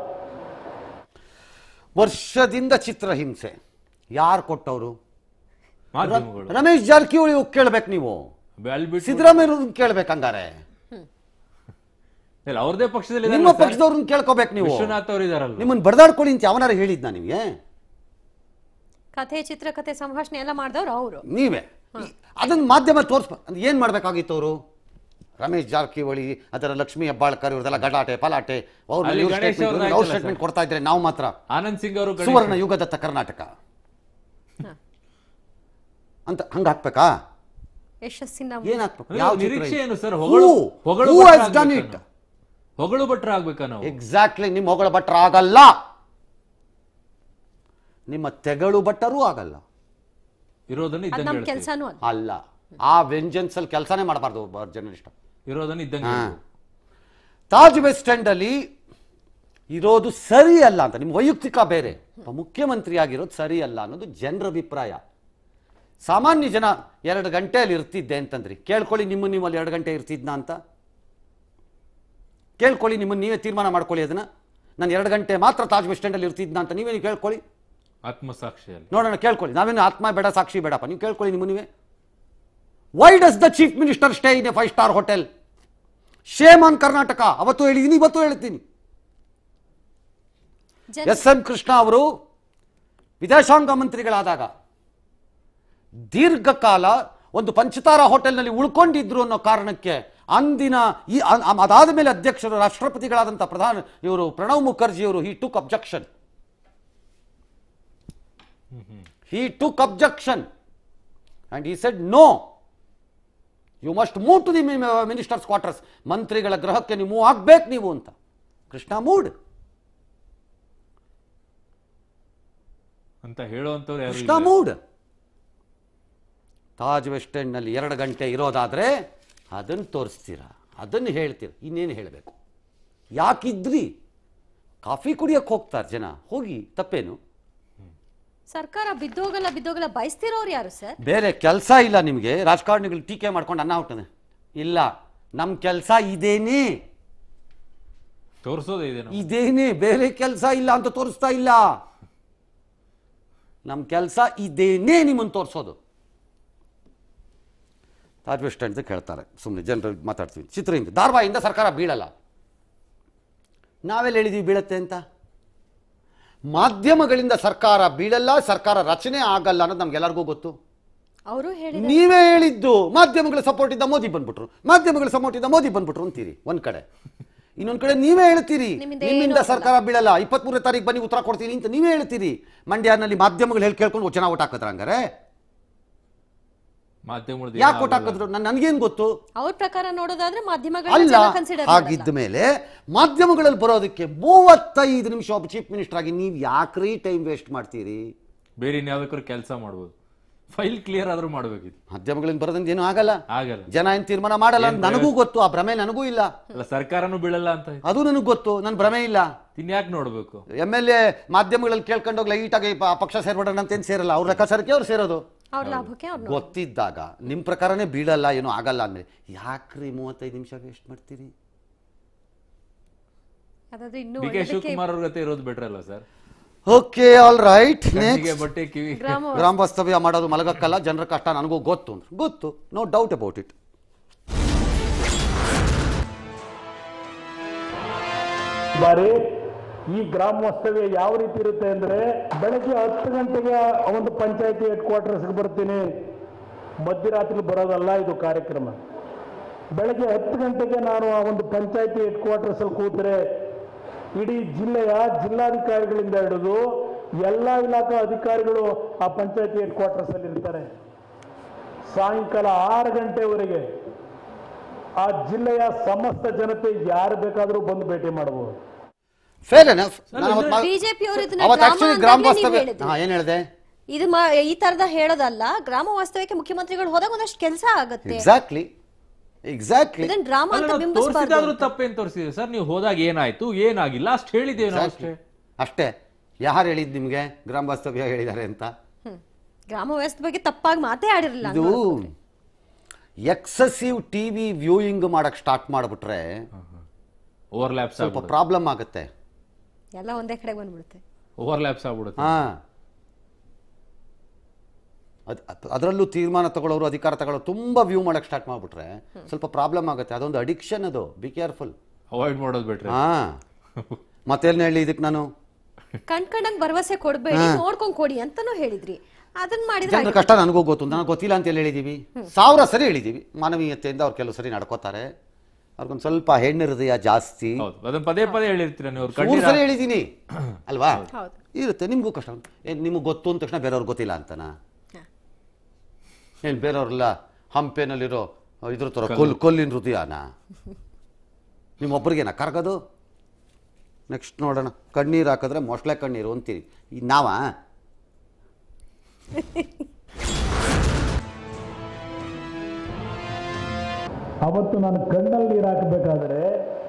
ವರ್ಷದಿಂದ ಚಿತ್ರಹಿಂಸೆ ಯಾರು ಕೊಟ್ಟವರು
ಮಾಧ್ಯಮಗಳು
ರಮೇಶ್ ಜಾರಕಿಹೊಳಿ ಕೇಳ್ಬೇಕು ನೀವು
ಅಲ್ಲಿ ಬಿಟ್ಟು
ಸಿದ್ದರಾಮಯ್ಯ ಕೇಳ್ಬೇಕು ಹಂಗಾರೆ
ಇಲ್ಲ, ಅವ್ರದೇ ಪಕ್ಷದಲ್ಲಿ
ನಿಮ್ಮ ಪಕ್ಷದವ್ರನ್ನ ಕೇಳ್ಕೋಬೇಕು ನೀವು
ವಿಶ್ವನಾಥ್ ಅವರು ಇದಾರಲ್ಲ
ನಿಮ್ಮನ್ನ ಬಡದಾಡ್ಕೊಳ್ಳಿ ಅಂತ ಯಾವನಾರು ಹೇಳಿದ್ನ ನಿಮಗೆ
ಕಥೆ ಚಿತ್ರಕಥೆ ಸಂಭಾಷಣೆ ಎಲ್ಲ ಮಾಡಿದವ್ರು ಅವರು
ನೀವೇ ಈ- ಅದನ್ನ ಮಾಧ್ಯಮ ತೋರಿಸ್ಬ ಏನ್ ಮಾಡ್ಬೇಕಾಗಿತ್ತು ಅವರು ರಮೇಶ್ ಜಾರಕಿಹೊಳಿ ಅದರ ಲಕ್ಷ್ಮೀ ಹೆಬ್ಬಾಳ್ಕರ್ ಇವ್ರದೆಲ್ಲ ಗಲಾಟೆ ಪಲಾಟೆ ಅವ್ರು
ಅಲ್ಲಿ
ಇವ್ರ
ಗಣೇಶ್
statement,
ಅವ್ರದ್ದು
ಇವ್ರ
ಆಯ್ತಲ್ಲ
statement
ಸರ್.
ಕೊಡ್ತಾ ಇದ್ರೆ ನಾವು ಮಾತ್ರ
ಆನಂದ್ ಸಿಂಗ್ ಅವರು ಗಣೇಶ್-
ಸುವರ್ಣ ಯುಗದತ್ತ ಕರ್ನಾಟಕ ಅಂತ ಹಂಗ ಹಾಕ್ಬೇಕಾ
ಯಶಸ್ಸಿನ
ಏನ್ ಹಾಕ್ಬೇಕು
ಅಂದ್ರೆ
ಯಾವ
ನಿರೀಕ್ಷೆ ಏನು ಸರ್ ಹೊಗಳು ಹೊಗಳು
ಡನ್ ಇಟ್
ಹೊಗಳು ಭಟ್ರ ಆಗ್ಬೇಕಾ ನಾವು
ಎಕ್ಸಾಕ್ಟ್ಲಿ ನಿಮ್ಮ ಹೊಗಳ ಭಟ್ರ ಆಗಲ್ಲ ನಿಮ್ಮ ತೆಗಳು ಭಟ್ಟರೂ ಆಗಲ್ಲ
ಇರೋದನ್ನ
ಅದ್
ಇದ್ದಂಗೆ
ನಮ್
ಹೇಳ್ತೀವಿ.
ಕೆಲ್ಸಾನು ಅಲ್ಲ
ಅಲ್ಲ ಆ ವೆಂಜನ್ಸ್ ಅಲ್ಲಿ ಕೆಲಸನೇ ಮಾಡಬಾರ್ದು ಒಬ್ಬ ಜರ್ನಲಿಸ್ಟ್
ಇರೋದನ್ನ ಇದ್ದಂಗೆ
ಹಾ.
ಹೇಳ್ತೀವಿ.
ತಾಜ್ ವೆಸ್ಟ್ ಎಂಡ್ ಅಲ್ಲಿ ಇರೋದು ಸರಿ ಅಲ್ಲ ಅಂತ ನಿಮ್ಮ ವೈಯಕ್ತಿಕ ಬೇರೆ ಒಬ್ಬ ಮುಖ್ಯಮಂತ್ರಿ ಆಗಿರೋದು ಸರಿ ಅಲ್ಲ ಅನ್ನೋದು ಜನರ ಅಭಿಪ್ರಾಯ ಸಾಮಾನ್ಯ ಜನ ಎರಡು ಗಂಟೆಯಲ್ಲಿ ಇರ್ತಿದ್ದೆ ಅಂತಂದ್ರಿ ಕೇಳ್ಕೊಳ್ಳಿ ನಿಮ್ಮ ನೀವು ಅಲ್ಲಿ ಎರಡು ಗಂಟೆ ಇರ್ತಿದ್ನ ಅಂತ ಕೇಳ್ಕೊಳ್ಳಿ ನಿಮ್ಮನ್ನು ನೀವೇ ತೀರ್ಮಾನ ಮಾಡ್ಕೊಳ್ಳಿ ಅದನ್ನ ನಾನು ಎರಡು ಗಂಟೆ ಮಾತ್ರ ತಾಜ್ ವೆಸ್ಟ್ ಎಂಡಲ್ಲಿ ಇರ್ತಿದ್ನ ಅಂತ ನೀವೇ ನೀವು ಕೇಳ್ಕೊಳ್ಳಿ
ಆತ್ಮಸಾಕ್ಷಿಯಲ್ಲಿ
ನೋಡೋಣ ಕೇಳ್ಕೊಳ್ಳಿ ನಾವೇನು ಆತ್ಮ ಬೇಡ ಸಾಕ್ಷಿ ಬೇಡಪ್ಪ ನೀವು ಕೇಳ್ಕೊಳ್ಳಿ ನಿಮ್ಮ ನೀವೇ why does the chief minister stay in a five star hotel shame on Karnataka ಅವತ್ತು ಹೇಳಿದ್ದೀನಿ ಇವತ್ತು ಹೇಳ್ತೀನಿ
ಜನ
ಎಸ್ ಎಂ ಕೃಷ್ಣ ಅವರು ವಿದೇಶಾಂಗ ಮಂತ್ರಿಗಳಾದಾಗ ದೀರ್ಘಕಾಲ ಒಂದು ಪಂಚತಾರ ಹೋಟೆಲ್ನಲ್ಲಿ ಉಳ್ಕೊಂಡಿದ್ರು ಅನ್ನೋ ಕಾರಣಕ್ಕೆ ಅಂದಿನ ಈ ಅ- ಅ- ಅದಾದ ಮೇಲೆ ಅಧ್ಯಕ್ಷರು ರಾಷ್ಟ್ರಪತಿಗಳಾದಂಥ ಪ್ರಧಾನ ಇವರು ಪ್ರಣವ್ ಮುಖರ್ಜಿಯವರು he took objection he took objection and he said no you must move to the ministers quarters ಮಂತ್ರಿಗಳ ಗೃಹಕ್ಕೆ ನೀವು ಮೂವ್ ಆಗ್ಬೇಕು ನೀವು ಅಂತ ಕೃಷ್ಣ ಮೂಡ್
ಅಂತ ಹೇಳುವಂತವ್ರು ಯಾರು
ಕೃಷ್ಣ ಮೂಡ್ ತಾಜ್ ವೆಸ್ಟ್ ಎಂಡ್ನಲ್ಲಿ ಎರಡು ಗಂಟೆ ಇರೋದಾದ್ರೆ ಅದನ್ನು ತೋರಿಸ್ತೀರಾ ಅದನ್ನು ಹೇಳ್ತೀರ ಇನ್ನೇನು ಹೇಳಬೇಕು ಯಾಕಿದ್ರಿ ಕಾಫಿ ಕುಡಿಯಕ್ಕೆ ಹೋಗ್ತಾರೆ ಜನ ಹೋಗಿ ತಪ್ಪೇನು
ಸರ್ಕಾರ ಬಿದ್ದೋಗಲ್ಲ ಬಿದ್ದೋಗಲ್ಲ ಬಯಸ್ತಿರೋರು ಯಾರು ಸರ್
ಬೇರೆ ಕೆಲಸ ಇಲ್ಲ ನಿಮಗೆ ರಾಜಕಾರಣಿಗಳು ಟೀಕೆ ಮಾಡ್ಕೊಂಡು ಅನ್ನ ಹುಟ್ಟದೆ ಇಲ್ಲ ನಮ್ಮ ಕೆಲಸ ಇದೇನೇ
ತೋರಿಸೋದೇ ಇದೆ ನಾವು
ಇದೇನೇ ಬೇರೆ ಕೆಲಸ ಇಲ್ಲ ಅಂತ ತೋರಿಸ್ತಾ ಇಲ್ಲ ನಮ್ಮ ಕೆಲಸ ಇದೇನೇ ನಿಮ್ಮನ್ನು ತೋರಿಸೋದು ತಾಜ್ ವೆಸ್ಟ್ ಅಂತ ಕೇಳ್ತಾರೆ ಸುಮ್ಮನೆ ಜನರು ಮಾತಾಡ್ತೀವಿ ಚಿತ್ರಹಿಂದ ಧಾರವಾಹಿಯಿಂದ ಸರ್ಕಾರ ಬೀಳಲ್ಲ ನಾವೆಲ್ಲ ಹೇಳಿದೀವಿ ಬೀಳತ್ತೆ ಅಂತ ಮಾಧ್ಯಮಗಳಿಂದ ಸರ್ಕಾರ ಬೀಳಲ್ಲ ಸರ್ಕಾರ ರಚನೆ ಆಗಲ್ಲ ಅನ್ನೋದು ನಮ್ಗೆಲ್ಲರಿಗೂ ಗೊತ್ತು
ಅವರು ಹೇಳಿ
ನೀವೇ ಹೇಳಿದ್ದು ಮಾಧ್ಯಮಗಳ ಸಪೋರ್ಟ್ ಇದ್ದ ಮೋದಿ ಬಂದ್ಬಿಟ್ರು ಮಾಧ್ಯಮಗಳ ಸಪೋರ್ಟ್ ಇದ್ದ ಮೋದಿ ಬಂದ್ಬಿಟ್ರು ಅಂತೀರಿ ಒಂದ್ ಕಡೆ ಇನ್ನೊಂದ್ ಕಡೆ ನೀವೇ ಹೇಳ್ತೀರಿ
ನಿಮ್ಮಿಂದ
ನಿಮ್ಮಿಂದ
ಏನೂ
ಸರ್ಕಾರ ಬೀಳಲ್ಲ ಇಪ್ಪತ್ಮೂರನೇ ತಾರೀಕು ಬನ್ನಿ ಉತ್ತರ ಕೊಡ್ತೀನಿ ಅಂತ ನೀವೇ ಹೇಳ್ತೀರಿ ಮಂಡ್ಯನಲ್ಲಿ ಮಾಧ್ಯಮಗಳು ಹೇಳಿ ಕೇಳ್ಕೊಂಡು ಜನ ಓಟ್ ಹಾಕಿದ್ರ ಹಂಗಾರೆ
ಮಾಧ್ಯಮದ
ಯಾಕೆ ಕೊಟ್ಟು ಹಾಕಿದ್ರು ನನ್ ನನಗೇನು ಗೊತ್ತು
ಅವ್ರ ಪ್ರಕಾರ ನೋಡೋದಾದ್ರೆ ಮಾಧ್ಯಮಗಳ
ಅಲ್ಲ
ಕನ್ಸಿಡರ್
ಹಾಗಿದ್ದ ಮೇಲೆ ಮಾಧ್ಯಮಗಳಲ್ಲಿ ಬರೋದಕ್ಕೆ ಮೂವತ್ತೈದು ನಿಮಿಷ ಒಬ್ಬ ಚೀಫ್ ಮಿನಿಸ್ಟರ್ ಆಗಿ ನೀವು ಯಾಕ್ರಿ ಟೈಮ್ ವೇಸ್ಟ್ ಮಾಡ್ತೀರಿ
ಬೇರೆ ಇನ್ಯಾವ್ದಕ್ಕಾದ್ರು ಕೆಲಸ ಮಾಡ್ಬೋದು ಫೈಲ್ ಕ್ಲಿಯರ್ ಆದ್ರೂ ಮಾಡ್ಬೇಕಿತ್ತು
ಮಾಧ್ಯಮಗಳಿಂದ ಬರೋದ್ರಿಂದ ಏನೂ ಆಗಲ್ಲ
ಆಗಲ್ಲ
ಜನ ಏನು ತೀರ್ಮಾನ ಮಾಡಲ್ಲ ಅಂತ ನನಗೂ ಗೊತ್ತು ಆ ಭ್ರಮೆ ನನಗೂ ಇಲ್ಲ
ಅಲ್ಲ ಸರ್ಕಾರನೂ ಬೀಳಲ್ಲ ಅಂತ
ಅದು ನನಗೆ ಗೊತ್ತು ನನ್ನ ಭ್ರಮೆ ಇಲ್ಲ
ಇನ್ಯಾಕ್ ನೋಡ್ಬೇಕು
ಎಮ್ ಎಲ್ ಎ ಮಾಧ್ಯಮಗಳಲ್ಲಿ ಕೇಳ್ಕೊಂಡೋಗಿ ಲೈಟಾಗಿ ಪ- ಪಕ್ಷ ಸೇರ್ಬಿಡೋಣ ಅಂತ ಏನು ಸೇರಲ್ಲ ಅವ್ರ ಲೆಕ್ಕಾಚಾರಕ್ಕೆ ಅವ್ರು ಸೇರೋದು
ಅವ್ರ ಲಾಭಕ್ಕೆ ಅವ್ರು
ಗೊತ್ತಿದ್ದಾಗ ನಿಮ್ಮ ಪ್ರಕಾರನೇ ಬೀಳಲ್ಲ ಏನೂ ಆಗಲ್ಲ ಅಂದ್ಮೇಲೆ ಯಾಕ್ರಿ ಮೂವತ್ತೈದು ನಿಮಿಷ ವೇಸ್ಟ್ ಮಾಡ್ತೀರಿ
ಅದಾದ್ರೆ ಇನ್ನೂ
ಡಿ ಕೆ
ಒಳ್ಳೆದಕ್ಕೆ
ಶಿವಕುಮಾರ್ ಅವ್ರ ಜೊತೆ ಇರೋದು ಬೆಟರ್ ಅಲ್ಲ ಸರ್
ಓಕೆ ಆಲ್ ರೈಟ್
ಕಣ್ಣಿಗೆ ಬಟ್ಟೆ ಕಿವಿ
ಗ್ರಾಮ
ಗ್ರಾಮ ವಾಸ್ತವ್ಯ ಮಾಡೋದು ಮಲಗಕ್ಕಲ್ಲ ಜನರ ಕಷ್ಟ ನನಗೂ ಗೊತ್ತು ಅಂದ್ರೆ ಗೊತ್ತು ನೋ ಡೌಟ್ ಅಬೌಟ್ ಇಟ್
ಬಾರಿ ಈ ಗ್ರಾಮ ವಾಸ್ತವ್ಯ ಯಾವ ರೀತಿ ಇರುತ್ತೆ ಅಂದ್ರೆ ಬೆಳಗ್ಗೆ ಹತ್ತು ಗಂಟೆಗೆ ಆ ಒಂದು ಪಂಚಾಯತಿ ಹೆಡ್ ಕ್ವಾರ್ಟರ್ಸ್ಗೆ ಬರ್ತೀನಿ ಮಧ್ಯರಾತ್ರಿ ಬರೋದಲ್ಲ ಇದು ಕಾರ್ಯಕ್ರಮ ಬೆಳಗ್ಗೆ ಹತ್ತು ಗಂಟೆಗೆ ನಾನು ಆ ಒಂದು ಪಂಚಾಯತಿ ಹೆಡ್ ಕ್ವಾರ್ಟರ್ಸ್ ಅಲ್ಲಿ ಕೂತ್ರೆ ಇಡೀ ಜಿಲ್ಲೆಯ ಜಿಲ್ಲಾಧಿಕಾರಿಗಳಿಂದ ಹಿಡಿದು ಎಲ್ಲ ಇಲಾಖಾ ಅಧಿಕಾರಿಗಳು ಆ ಪಂಚಾಯತಿ ಹೆಡ್ ಕ್ವಾರ್ಟರ್ಸ್ ಅಲ್ಲಿ ಇರ್ತಾರೆ ಸಾಯಂಕಾಲ ಆರು ಗಂಟೆವರೆಗೆ ಆ ಜಿಲ್ಲೆಯ ಸಮಸ್ತ ಜನತೆ ಯಾರು ಬೇಕಾದರೂ ಬಂದು ಭೇಟಿ ಮಾಡಬಹುದು
ಫೇರ್ ಎನಫ್
ಬಿಜೆಪಿ ಅವರು ಇದನ್ನ
ಅವತ್ತು
ಡ್ರಾಮಾ
ಆಕ್ಚುಲಿ ಗ್ರಾಮ
ಅಂತಾಗ್ಲೇ ನೀವ್
ವಾಸ್ತವ್ಯ
ಹೇಳಿದ್ರಿ.
ಹಾ ಏನ್ ಹೇಳಿದೆ
ಇದು ಮಾ ಈ ತರದ ಹೇಳೋದಲ್ಲ ಗ್ರಾಮ ವಾಸ್ತವ್ಯಕ್ಕೆ ಮುಖ್ಯಮಂತ್ರಿಗಳು ಹೋದಾಗ ಒಂದಷ್ಟು ಕೆಲಸ ಆಗತ್ತೆ
ಎಕ್ಸಾಕ್ಟ್ಲಿ ಎಕ್ಸಾಕ್ಟ್ಲಿ
ಇದನ್ನ ಡ್ರಾಮಾ ಅಂತ
ತೋರಿಸಿದಾದ್ರೂ
ಬಿಂಬಿಸಬಾರ್ದು
ತಪ್ಪೇನ್ ತೋರಿಸಿದ್ರಿ ಸರ್ ನೀವು ಹೋದಾಗ ಏನಾಯ್ತು ಏನಾಗಿಲ್ಲ ಅಷ್ಟು ಹೇಳಿದ್ದೇವೆ ನಾವು ಅಷ್ಟೇ
ಅಷ್ಟೇ ಯಾರು ಹೇಳಿದ್ ನಿಮ್ಗೆ ಗ್ರಾಮ ವಾಸ್ತವ್ಯ ಹೇಳಿದ್ದಾರೆ ಅಂತ
ಹ್ಮ್. ಗ್ರಾಮ ವ್ಯವಸ್ಥೆ ಬಗ್ಗೆ ತಪ್ಪಾಗಿ ಮಾತೇ ಆಡಿರಲಿಲ್ಲ
ಇದು ಎಕ್ಸಸಿವ್ ಟಿವಿ ವ್ಯೂಯಿಂಗ್ ಮಾಡಕ್ ಸ್ಟಾರ್ಟ್ ಮಾಡ್ಬಿಟ್ರೆ
ಓವರ್ಲ್ಯಾಪ್ಸ್
ಸ್ವಲ್ಪ ಪ್ರಾಬ್ಲಮ್ ಆಗುತ್ತೆ
ಎಲ್ಲ ಒಂದೇ ಕಡೆ ಬಂದ್ಬಿಡುತ್ತೆ
ಓವರ್ಲ್ಯಾಪ್ಸ್ ಆಗ್ಬಿಡುತ್ತೆ
ಹಾ ಅದ್- ಅದ್- ಅದರಲ್ಲೂ ತೀರ್ಮಾನ ತಗೊಳ್ಳೋರು ಅಧಿಕಾರ ತಗೊಳ್ಳೋರು ತುಂಬಾ ವ್ಯೂ ಮಾಡಕ್ ಸ್ಟಾರ್ಟ್ ಮಾಡ್ಬಿಟ್ರೆ ಸ್ವಲ್ಪ ಪ್ರಾಬ್ಲಮ್ ಆಗುತ್ತೆ ಅದೊಂದು ಅಡಿಕ್ಷನ್ ಅದು ಬಿ ಕೇರ್ಫುಲ್
ಅವಾಯ್ಡ್ ಮಾಡೋದು ಬಿಟ್ರೆ
ಹಾ ಮತ್ತೇನ್ ಹೇಳಿ ಇದಕ್ಕೆ ನಾನು
ಕಣ್ಕಂಡಂಗ್ ಭರವಸೆ ಕೊಡ್ಬೇಡಿ ನೋಡ್ಕೊಂಡ್ ಕೊಡಿ ಅಂತಾನು ಹೇಳಿದ್ರಿ ಅದನ್ನ ಮಾಡಿದ್ರೆ
ಜನರ ಕಷ್ಟ ನನಗೂ ಗೊತ್ತು ನನಗೆ ಗೊತ್ತಿಲ್ಲ ಅಂತ ಹೇಳಿ ಹೇಳಿದೀವಿ ಸಾವಿರ ಸರಿ ಹೇಳಿದೀವಿ ಮಾನವೀಯತೆಯಿಂದ ಅವ್ರು ಕೆಲವು ಸರಿ ನಡ್ಕೋತಾರೆ ಅವ್ರಿಗೊಂದು ಸ್ವಲ್ಪ ಹೆಣ್ಣು ಹೃದಯ ಜಾಸ್ತಿ
ಹೌದು ಅದನ್ನ ಪದೇ ಪದೇ ಹೇಳಿರ್ತೀರ ನೀವು ಅವ್ರ
ಮೂರು
ಕಣ್ಣೀರ
ಸರಿ ಹೇಳಿದ್ದೀನಿ ಅಲ್ವಾ
ಹೌದು.
ಇರುತ್ತೆ ನಿಮಗೂ ಕಷ್ಟ ಏನ್ ನಿಮಗೆ ಗೊತ್ತು ಅಂದ ತಕ್ಷಣ ಬೇರೆಯವ್ರಿಗೆ ಗೊತ್ತಿಲ್ಲ ಅಂತನಾ
ಹಾ.
ಏನು ಬೇರೆಯವ್ರಲ್ಲ ಹಂಪೆನಲ್ಲಿರೋ ಇದ್ರ ಥರ ಕೊಲ್ ಕೊಲ್ಲಿನ ಹೃದಯನ ನಿಮ್ಮೊಬ್ರಿಗೇನ ಕರ್ಗೋದು ನೆಕ್ಸ್ಟ್ ನೋಡೋಣ ಕಣ್ಣೀರು ಹಾಕಿದ್ರೆ ಮೊಸಳೆ ಕಣ್ಣೀರು ಅಂತೀರಿ ಈ ನಾವಾ
ಅವತ್ತು ನಾನು ಕಣ್ಣಲ್ಲಿ ನೀರು ಹಾಕಬೇಕಾದ್ರೆ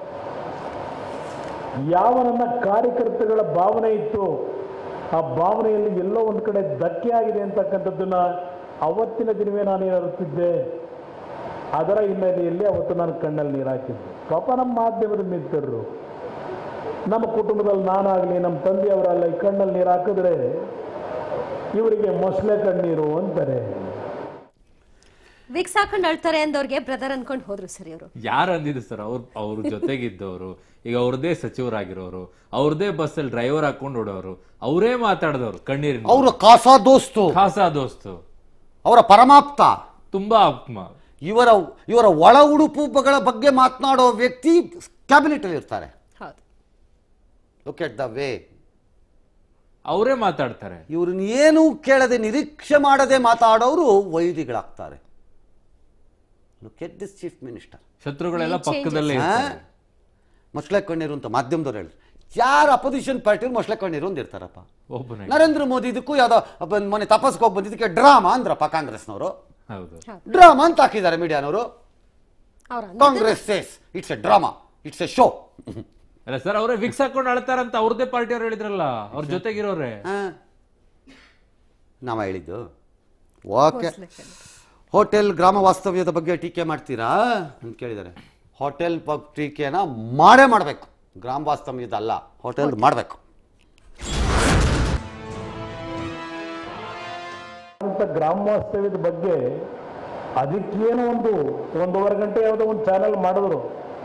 ಯಾವ ನನ್ನ ಕಾರ್ಯಕರ್ತಗಳ ಭಾವನೆ ಇತ್ತು ಆ ಭಾವನೆಯಲ್ಲಿ ಎಲ್ಲೋ ಒಂದು ಕಡೆ ಧಕ್ಕೆ ಆಗಿದೆ ಅಂತಕ್ಕಂಥದ್ದನ್ನ ಅವತ್ತಿನ ದಿನವೇ ನಾನು ಅರಿತಿದ್ದೆ ಅದರ ಹಿನ್ನೆಲೆಯಲ್ಲಿ ಅವತ್ತು ನಾನು ಕಣ್ಣಲ್ಲಿ ನೀರು ಹಾಕಿದ್ದೆ ಪಾಪ ನಮ್ಮ ಮಾಧ್ಯಮದ ಮಿತ್ರರು ನಮ್ಮ ಕುಟುಂಬದಲ್ಲಿ ನಾನಾಗಲಿ ನಮ್ಮ ತಂದೆಯವರಲ್ಲ ಈ ಕಣ್ಣಲ್ಲಿ ನೀರು ಹಾಕಿದ್ರೆ ಇವರಿಗೆ ಮೊಸಳೆ ಕಣ್ಣೀರು ಅಂತಾರೆ
ವಿಕ್ಸ್ ಹಾಕೊಂಡ್ ಅಳ್ತಾರೆ ಅಂದವ್ರಿಗೆ ಬ್ರದರ್ ಅನ್ಕೊಂಡ್ ಹೋದ್ರು ಸರಿ ಅವರು
ಯಾರು ಅಂದಿದ್ದು ಸರ್ ಅವ್ರ ಅವ್ರ ಜೊತೆಗಿದ್ದವರು ಈಗ ಅವ್ರದೇ ಸಚಿವರಾಗಿರೋರು ಅವ್ರದೇ ಬಸ್ಸಲ್ಲಿ ಡ್ರೈವರ್ ಹಾಕೊಂಡು ಓಡೋರು ಅವರೇ ಮಾತಾಡಿದವರು ಕಣ್ಣೀರಿನ
ಅವರ ಕಾಸಾ ದೋಸ್ತು
ಖಾಸಾ ದೋಸ್ತು
ಅವರ ಪರಮಾಪ್ತ
ತುಂಬಾ ಆತ್ಮ
ಇವರ ಇವರ ಒಳ ಉಡುಪುಗಳ ಬಗ್ಗೆ ಮಾತನಾಡೋ ವ್ಯಕ್ತಿ ಕ್ಯಾಬಿನೆಟ್ ಅಲ್ಲಿ ಇರ್ತಾರೆ
ಹೌದು
ಲುಕ್ ಎಟ್ ದ ವೇ
ಅವರೇ ಮಾತಾಡ್ತಾರೆ
ಇವ್ರನ್ನ ಏನೂ ಕೇಳದೆ ನಿರೀಕ್ಷೆ ಮಾಡದೆ ಮಾತಾಡೋರು ವೈರಿಗಳಾಗ್ತಾರೆ look at this chief minister
ಶತ್ರುಗಳೆಲ್ಲ
ಈ changes.
ಪಕ್ಕದಲ್ಲೇ ಇರ್ತಾರೆ
ಮೊಸಳೆ ಕಣ್ಣೀರು ಅಂತ ಮಾಧ್ಯಮದವ್ರು ಹೇಳಿದ್ರು ಯಾರು ಅಪೋಸಿಷನ್ ಪಾರ್ಟಿ ಮೊಸಳೆ ಕಣ್ಣೀರು ಅಂತ ಇರ್ತಾರಪ್ಪ
ಒಬ್ಬನೇ
ನರೇಂದ್ರ ಮೋದಿ ಇದಕ್ಕೂ ಯಾವ್ದೋ ಒಬ್ಬ ಮೊನ್ನೆ ತಪಸ್ಗೆ ಹೋಗಿ ಬಂದಿದ್ದಕ್ಕೆ ಡ್ರಾಮಾ ಅಂದ್ರಪ್ಪ ಕಾಂಗ್ರೆಸ್ನವರು
ಹೌದು
ಡ್ರಾಮಾ ಅಂತ ಹಾಕಿದ್ದಾರೆ ಮೀಡಿಯಾನವರು
ಅವ್ರ
Congress says it's a drama it's a show
ಅಲ್ಲ ಸರ್ ಅವರೇ ವಿಕ್ಸ್ ಹಾಕೊಂಡು ಅಳ್ತಾರಂತ ಅವ್ರದೇ ಪಾರ್ಟಿಯವ್ರು ಹೇಳಿದ್ರಲ್ಲ ಅವ್ರ ಜೊತೆಗಿರೋರೆ
ನಾವ ಹೇಳಿದ್ದು ಓಕೆ ಹೋಟೆಲ್ ಗ್ರಾಮ ವಾಸ್ತವ್ಯದ ಬಗ್ಗೆ ಟೀಕೆ ಮಾಡ್ತೀರಾ ಅಂತ ಕೇಳಿದ್ದಾರೆ ಹೋಟೆಲ್ ಬಗ್ಗೆ ಟೀಕೆನ ಮಾಡೇ ಮಾಡಬೇಕು ಗ್ರಾಮ ವಾಸ್ತವ್ಯದ ಅಲ್ಲ ಹೋಟೆಲ್ ಮಾಡಬೇಕು
ಅಂತ ಗ್ರಾಮ ವಾಸ್ತವ್ಯದ ಬಗ್ಗೆ ಅದಕ್ಕೇನೋ ಒಂದು ಒಂದೂವರೆ ಗಂಟೆ ಯಾವುದೋ ಒಂದು ಚಾನೆಲ್ ಮಾಡಿದ್ರು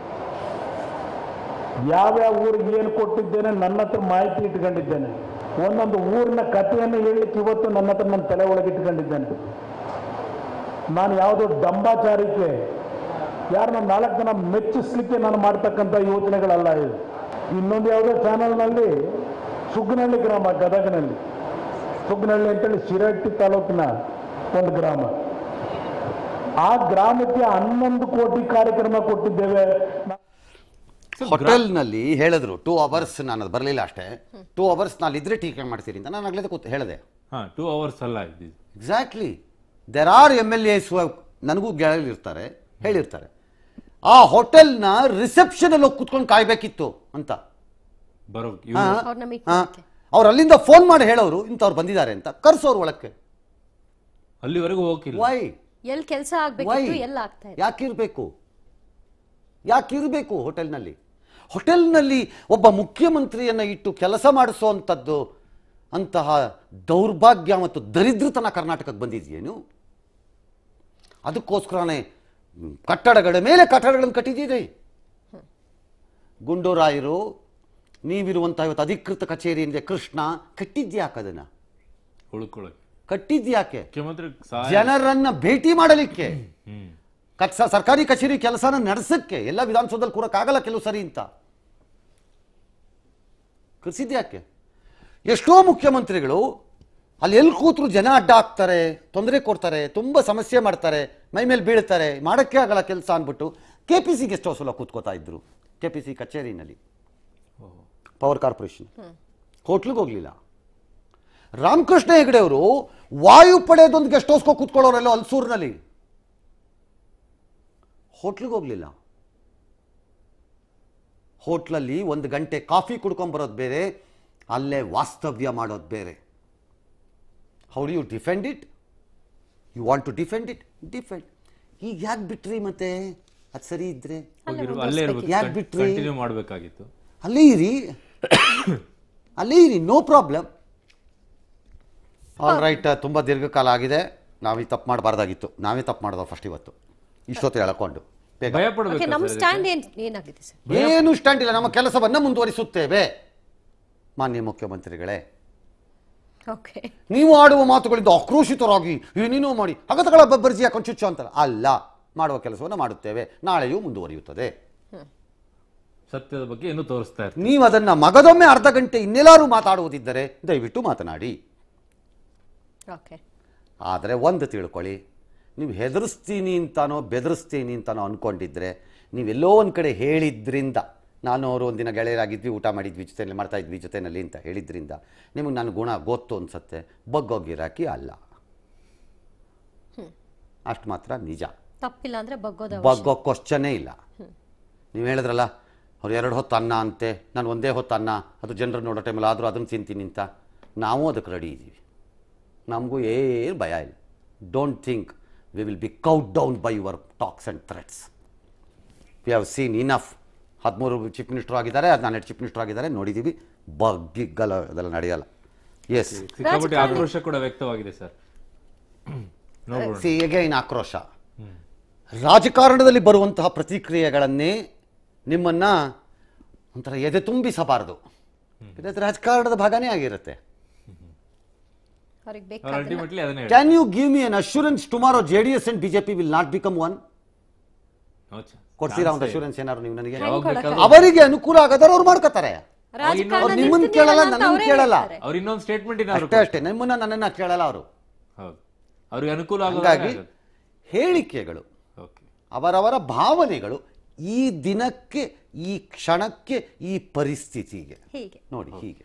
ಯಾವ್ಯಾವ ಊರಿಗೆ ಏನು ಕೊಟ್ಟಿದ್ದೇನೆ ನನ್ನ ಹತ್ರ ಮಾಹಿತಿ ಇಟ್ಕೊಂಡಿದ್ದೇನೆ ಒಂದೊಂದು ಊರಿನ ಕಥೆಯನ್ನು ಹೇಳಲಿಕ್ಕೆ ಇವತ್ತು ನನ್ನ ಹತ್ರ ನನ್ನ ತಲೆ ಒಳಗೆ ಇಟ್ಕೊಂಡಿದ್ದೇನೆ ನಾನು ಯಾವುದೋ ಡಂಬಾಚಾರಿಕೆ ಯಾರನ್ನ ನಾಲ್ಕು ಜನ ಮೆಚ್ಚಿಸ್ಲಿಕ್ಕೆ ನಾನು ಮಾಡ್ತಕ್ಕಂಥ ಯೋಜನೆಗಳಲ್ಲ ಇದು ಇನ್ನೊಂದು ಯಾವುದೋ ಚಾನಲ್ನಲ್ಲಿ ಸುಗ್ನಹಳ್ಳಿ ಗ್ರಾಮ ಗದಗನಲ್ಲಿ ಸುಗ್ನಹಳ್ಳಿ ಅಂತೇಳಿ ಶಿರಹಟ್ಟಿ ತಾಲೂಕಿನ ಒಂದು ಗ್ರಾಮ ಆ ಗ್ರಾಮಕ್ಕೆ ಹನ್ನೊಂದು ಕೋಟಿ ಕಾರ್ಯಕ್ರಮ ಕೊಟ್ಟಿದ್ದೇವೆ
ಹೋಟೆಲ್ನಲ್ಲಿ ಹೇಳಿದ್ರು ಟೂ ಅವರ್ಸ್ ನಾನು ಅದು ಬರಲಿಲ್ಲ ಅಷ್ಟೇ ಟೂ ಅವರ್ಸ್ ನಾನು ಇದ್ರೆ ಟೀಕೆ ಮಾಡ್ತೀರಿ ಅಂತ ನಾನು ಆಗ್ಲೇ ಕೂತ್ ಹೇಳಿದೆ
ಹಾ ಟೂ ಅವರ್ಸ್ ಅಲ್ಲ ಇದು
exactly there are M L S ನನಗೂ ಗೆಳೆಯರಿರ್ತಾರೆ ಹೇಳಿರ್ತಾರೆ ಆ ಹೋಟೆಲ್ನ ರಿಸೆಪ್ಷನ್ ಅಲ್ಲಿ ಹೋಗಿ ಕುತ್ಕೊಂಡು ಕಾಯ್ಬೇಕಿತ್ತು ಅಂತ
ಬರೋ
ಹಾ?
ಇವ್ರು
ಅವ್ರನ್ನ meet
ಹಾ.
ಮಾಡಕ್ಕೆ.
ಅವ್ರು ಅಲ್ಲಿಂದ ಫೋನ್ ಮಾಡಿ ಹೇಳೋರು ಇಂಥವ್ರು ಬಂದಿದ್ದಾರೆ ಅಂತ ಕರ್ಸೋರು ಒಳಕ್ಕೆ
ಅಲ್ಲಿವರೆಗೂ ಹೋಗಿಲ್ಲ
ವೈ
ಎಲ್ ಕೆಲಸ
ವೈ
ಆಗ್ಬೇಕಿತ್ತು ಎಲ್ಲ ಆಗ್ತಾ ಇದೆ
ಯಾಕಿರ್ಬೇಕು ಯಾಕಿರಬೇಕು ಹೋಟೆಲ್ನಲ್ಲಿ ಹೋಟೆಲ್ನಲ್ಲಿ ಒಬ್ಬ ಮುಖ್ಯಮಂತ್ರಿಯನ್ನ ಇಟ್ಟು ಕೆಲಸ ಮಾಡಿಸುವಂಥದ್ದು ಅಂತಹ ದೌರ್ಭಾಗ್ಯ ಮತ್ತು ದರಿದ್ರತನ ಕರ್ನಾಟಕಕ್ಕೆ ಬಂದಿದೆಯೇನು ಅದಕ್ಕೋಸ್ಕರನೇ ಹ್ಮ್, ಕಟ್ಟಡಗಳ ಮೇಲೆ ಕಟ್ಟಡಗಳನ್ನು ಕಟ್ಟಿದ್ದೀರಿ ಗುಂಡೂರಾಯರು ನೀವಿರುವಂತಹ ಇವತ್ತು ಅಧಿಕೃತ ಕಚೇರಿ ಇದೆ ಕೃಷ್ಣ ಕಟ್ಟಿದ್ಯಾಕೆ ಅದನ್ನ
ಉಳ್ಕೊಳಕ್ಕೆ
ಕಟ್ಟಿದ್ಯಾಕೆ
ಮುಖ್ಯಮಂತ್ರಿ ಸಹಾಯ
ಜನರನ್ನ ಭೇಟಿ ಮಾಡಲಿಕ್ಕೆ
ಹ್ಮ್
ಕತ್ಸ ಸರ್ಕಾರಿ ಕಚೇರಿ ಕೆಲಸನ ನಡೆಸಕ್ಕೆ ಎಲ್ಲ ವಿಧಾನಸೌಧದಲ್ಲಿ ಕೂರಕ್ಕಾಗಲ್ಲ ಕೆಲವು ಸರಿ ಅಂತ ಕರೆಸಿದ್ಯಾಕೆ ಎಷ್ಟೋ ಮುಖ್ಯಮಂತ್ರಿಗಳು ಅಲ್ಲಿ ಎಲ್ಲಿ ಕೂತ್ರು ಜನ ಅಡ್ಡ ಹಾಕ್ತಾರೆ ತೊಂದರೆ ಕೊಡ್ತಾರೆ ತುಂಬ ಸಮಸ್ಯೆ ಮಾಡ್ತಾರೆ ಮೈ ಮೇಲೆ ಬೀಳ್ತಾರೆ ಮಾಡೋಕ್ಕೆ ಆಗಲ್ಲ ಕೆಲಸ ಅಂದ್ಬಿಟ್ಟು ಕೆ ಪಿ ಸಿ ಗೆಸ್ಟ್ ಹೌಸಲ್ಲ ಕೂತ್ಕೋತಾ ಇದ್ರು ಕೆ ಪಿ ಸಿ ಕಚೇರಿನಲ್ಲಿ ಪವರ್ ಕಾರ್ಪೊರೇಷನ್ ಹೋಟ್ಲಿಗೆ ಹೋಗ್ಲಿಲ್ಲ ರಾಮಕೃಷ್ಣ ಹೆಗಡೆ ಅವರು ವಾಯುಪಡೆದೊಂದು ಗೆಸ್ಟ್ ಹೌಸ್ಗೆ ಕೂತ್ಕೊಳ್ಳೋರೆಲ್ಲ ಅಲ್ಸೂರಿನಲ್ಲಿ ಹೋಟ್ಲಿಗೆ ಹೋಗ್ಲಿಲ್ಲ ಹೋಟ್ಲಲ್ಲಿ ಒಂದು ಗಂಟೆ ಕಾಫಿ ಕುಡ್ಕೊಂಬರೋದು ಬೇರೆ ಅಲ್ಲೇ ವಾಸ್ತವ್ಯ ಮಾಡೋದು ಬೇರೆ how do you defend it you want to defend it defend ಈಗ ಯಾಕೆ ಬಿಟ್ರಿ ಮತ್ತೆ ಅದು ಸರಿ ಇದ್ರೆ
ಹೋಗಿರು ಅಲ್ಲೇ ಇರ್ಬೇಕು
ಯಾಕ್ ಬಿಟ್ರಿ?
ಕಂಟಿನ್ಯೂ ಮಾಡ್ಬೇಕಾಗಿತ್ತು
ಅಲ್ಲೇ ಇರಿ ಅಲ್ಲೇ ಇರಿ ನೋ ಪ್ರಾಬ್ಲಮ್ ಆಲ್ ರೈಟ್ ತುಂಬ ದೀರ್ಘಕಾಲ ಆಗಿದೆ ನಾವೀ ತಪ್ಪು ಮಾಡಬಾರ್ದಾಗಿತ್ತು ನಾವೇ ತಪ್ಪು ಮಾಡೋದು ಫಸ್ಟ್ ಇವತ್ತು ಇಷ್ಟೊತ್ತು ಎಳ್ಕೊಂಡು ಬೇಗ
ಭಯ
ಓಕೆ
ಪಡ್ಬೇಕು
ನಮ್ಮ ಸ್ಟ್ಯಾಂಡ್ ಏನ್ ಏನಾಗಿದೆ ಸರ್
ಏನು ಸ್ಟ್ಯಾಂಡ್ ಇಲ್ಲ ನಮ್ಮ ಕೆಲಸವನ್ನು ಮುಂದುವರಿಸುತ್ತೇವೆ ಮಾನ್ಯ ಮುಖ್ಯಮಂತ್ರಿಗಳೇ
ಓಕೆ
ನೀವು ಆಡುವ ಮಾತುಗಳಿಂದ ಆಕ್ರೋಶಿತರಾಗಿ ಏನೇನೋ ಮಾಡಿ ಹಗತಗಳ ಬಬ್ಬರ್ಜಿ ಹಾಕೊಂಡು ಚುಚ್ಚು ಅಂತಾರೆ ಅಲ್ಲ ಮಾಡುವ ಕೆಲಸವನ್ನು ಮಾಡುತ್ತೇವೆ ನಾಳೆಯೂ ಮುಂದುವರಿಯುತ್ತದೆ
ಸತ್ಯದ ಬಗ್ಗೆ ಇನ್ನೂ ತೋರಿಸ್ತಾ ಇರ್ತಾರೆ
ನೀವು ಅದನ್ನ ಮಗದೊಮ್ಮೆ ಅರ್ಧ ಗಂಟೆ ಇನ್ನೆಲ್ಲಾರು ಮಾತಾಡುವುದಿದ್ದರೆ ದಯವಿಟ್ಟು ಮಾತನಾಡಿ
ಓಕೆ
ಆದರೆ ಒಂದು ತಿಳ್ಕೊಳ್ಳಿ ನೀವು ಹೆದರಿಸ್ತೀನಿ ಅಂತಾನೋ ಬೆದರಿಸ್ತೀನಿ ಅಂತಾನೋ ಅಂದ್ಕೊಂಡಿದ್ರೆ ನೀವೆಲ್ಲೋ ಒಂದು ಕಡೆ ಹೇಳಿದ್ರಿಂದ ನಾನು ಅವರು ಒಂದಿನ ಗೆಳೆಯರಾಗಿದ್ವಿ ಊಟ ಮಾಡಿದ್ವಿ ಜೊತೆಯಲ್ಲಿ ಮಾಡ್ತಾ ಇದ್ವಿ ಜೊತೆಯಲ್ಲಿ ಅಂತ ಹೇಳಿದ್ರಿಂದ ನಿಮಗೆ ನನ್ನ ಗುಣ ಗೊತ್ತು ಅನ್ಸತ್ತೆ ಬಗ್ಗೋಗಿರಾಕಿ ಅಲ್ಲ ಅಷ್ಟು ಮಾತ್ರ ನಿಜ
ತಪ್ಪಿಲ್ಲ ಅಂದ್ರೆ ಬಗ್ಗೋದ
ಬಗ್ಗೋ ಕ್ವಶನೇ ಇಲ್ಲ ನೀವು ಹೇಳಿದ್ರಲ್ಲ ಅವ್ರು ಎರಡು ಹೊತ್ತು ಅನ್ನ ಅಂತೆ ನಾನು ಒಂದೇ ಹೊತ್ತು ಅನ್ನ ಅದು ಜನರು ನೋಡೋ ಟೈಮಲ್ಲಿ ಆದರೂ ಅದನ್ನು ತಿಂತೀನಿ ಅಂತ ನಾವು ಅದಕ್ಕೆ ರೆಡಿ ಇದ್ದೀವಿ ನಮಗೂ ಏನು ಭಯ ಇಲ್ಲ don't think we will be caught down by your talks and threats we have seen enough ಹದಿಮೂರು ಚೀಫ್ ಮಿನಿಸ್ಟರ್ ಆಗಿದ್ದಾರೆ ಹದಿನಾಲ್ಕು ಚೀಫ್ ಮಿನಿಸ್ಟರ್ ಆಗಿದ್ದಾರೆ ನೋಡಿದ್ದೀವಿ ಬಗ್ಗಿಗಲ್ಲ ಅದೆಲ್ಲ ನಡೆಯಲ್ಲ ಎಸ್
ಸಿಕ್ಕಾಪಟ್ಟೆ ಆಕ್ರೋಶ ಕೂಡ ವ್ಯಕ್ತವಾಗಿದೆ ಸರ್ ನೋಡೋಣ
ಸಿ ಎಗೈನ್ ಆಕ್ರೋಶ ರಾಜಕಾರಣದಲ್ಲಿ ಬರುವಂತಹ ಪ್ರತಿಕ್ರಿಯೆಗಳನ್ನೇ ನಿಮ್ಮನ್ನ ಒಂಥರ ಎದೆ ತುಂಬಿಸಬಾರದು ಇದು ರಾಜಕಾರಣದ ಭಾಗನೇ ಆಗಿರುತ್ತೆ
ಅವ್ರಿಗೆ
ಅವ್ರು
ಬೇಕಾಗಿಲ್ಲ
ಅಲ್ಟಿಮೇಟ್ಲಿ ಅದನ್ನೇ ಹೇಳ್ತಾರೆ.
Can you give me an assurance tomorrow J D S and BJP will not become one
No chance.
ಕೊಡ್ತೀರಾ ಒಂದು ಅಶ್ಯೂರೆನ್ಸ್ ಏನಾದ್ರು ನೀವು ನನಗೆ
ಯಾವಾಗ ಬೇಕಾದ್ರೂ
ಅವರಿಗೆ ಅನುಕೂಲ ಆಗದಾರ ಅವ್ರು ಮಾಡ್ಕೋತಾರೆ
ರಾಜಕಾರಣ
ಅವ್ರು ನಿಮ್ಮನ್ನ
ನಿಲ್ತೀನಿ
ಕೇಳಲ್ಲ
ಅಂತ
ನನ್ನನ್ನು
ಅವರೇ
ಕೇಳಲ್ಲ
ಹೇಳ್ತಾರೆ.
ಅವ್ರು ಇನ್ನೊಂದು ಸ್ಟೇಟ್ಮೆಂಟ್ ಏನಾದ್ರು
ಅಷ್ಟೇ ಅಷ್ಟೇ ನಿಮ್ಮನ್ನ ನನ್ನನ್ನ ಕೇಳಲ್ಲ ಅವರು
ಹೌದು ಅವ್ರಿಗೆ ಅನುಕೂಲ
ಹಾಗಾಗಿ
ಆಗೋದಾಗಿ
ಹೇಳಿಕೆಗಳು
ಓಕೆ
ಅವರವರ ಭಾವನೆಗಳು ಈ ದಿನಕ್ಕೆ ಈ ಕ್ಷಣಕ್ಕೆ ಈ ಪರಿಸ್ಥಿತಿಗೆ
ಹೀಗೆ
ನೋಡಿ ಹೀಗೆ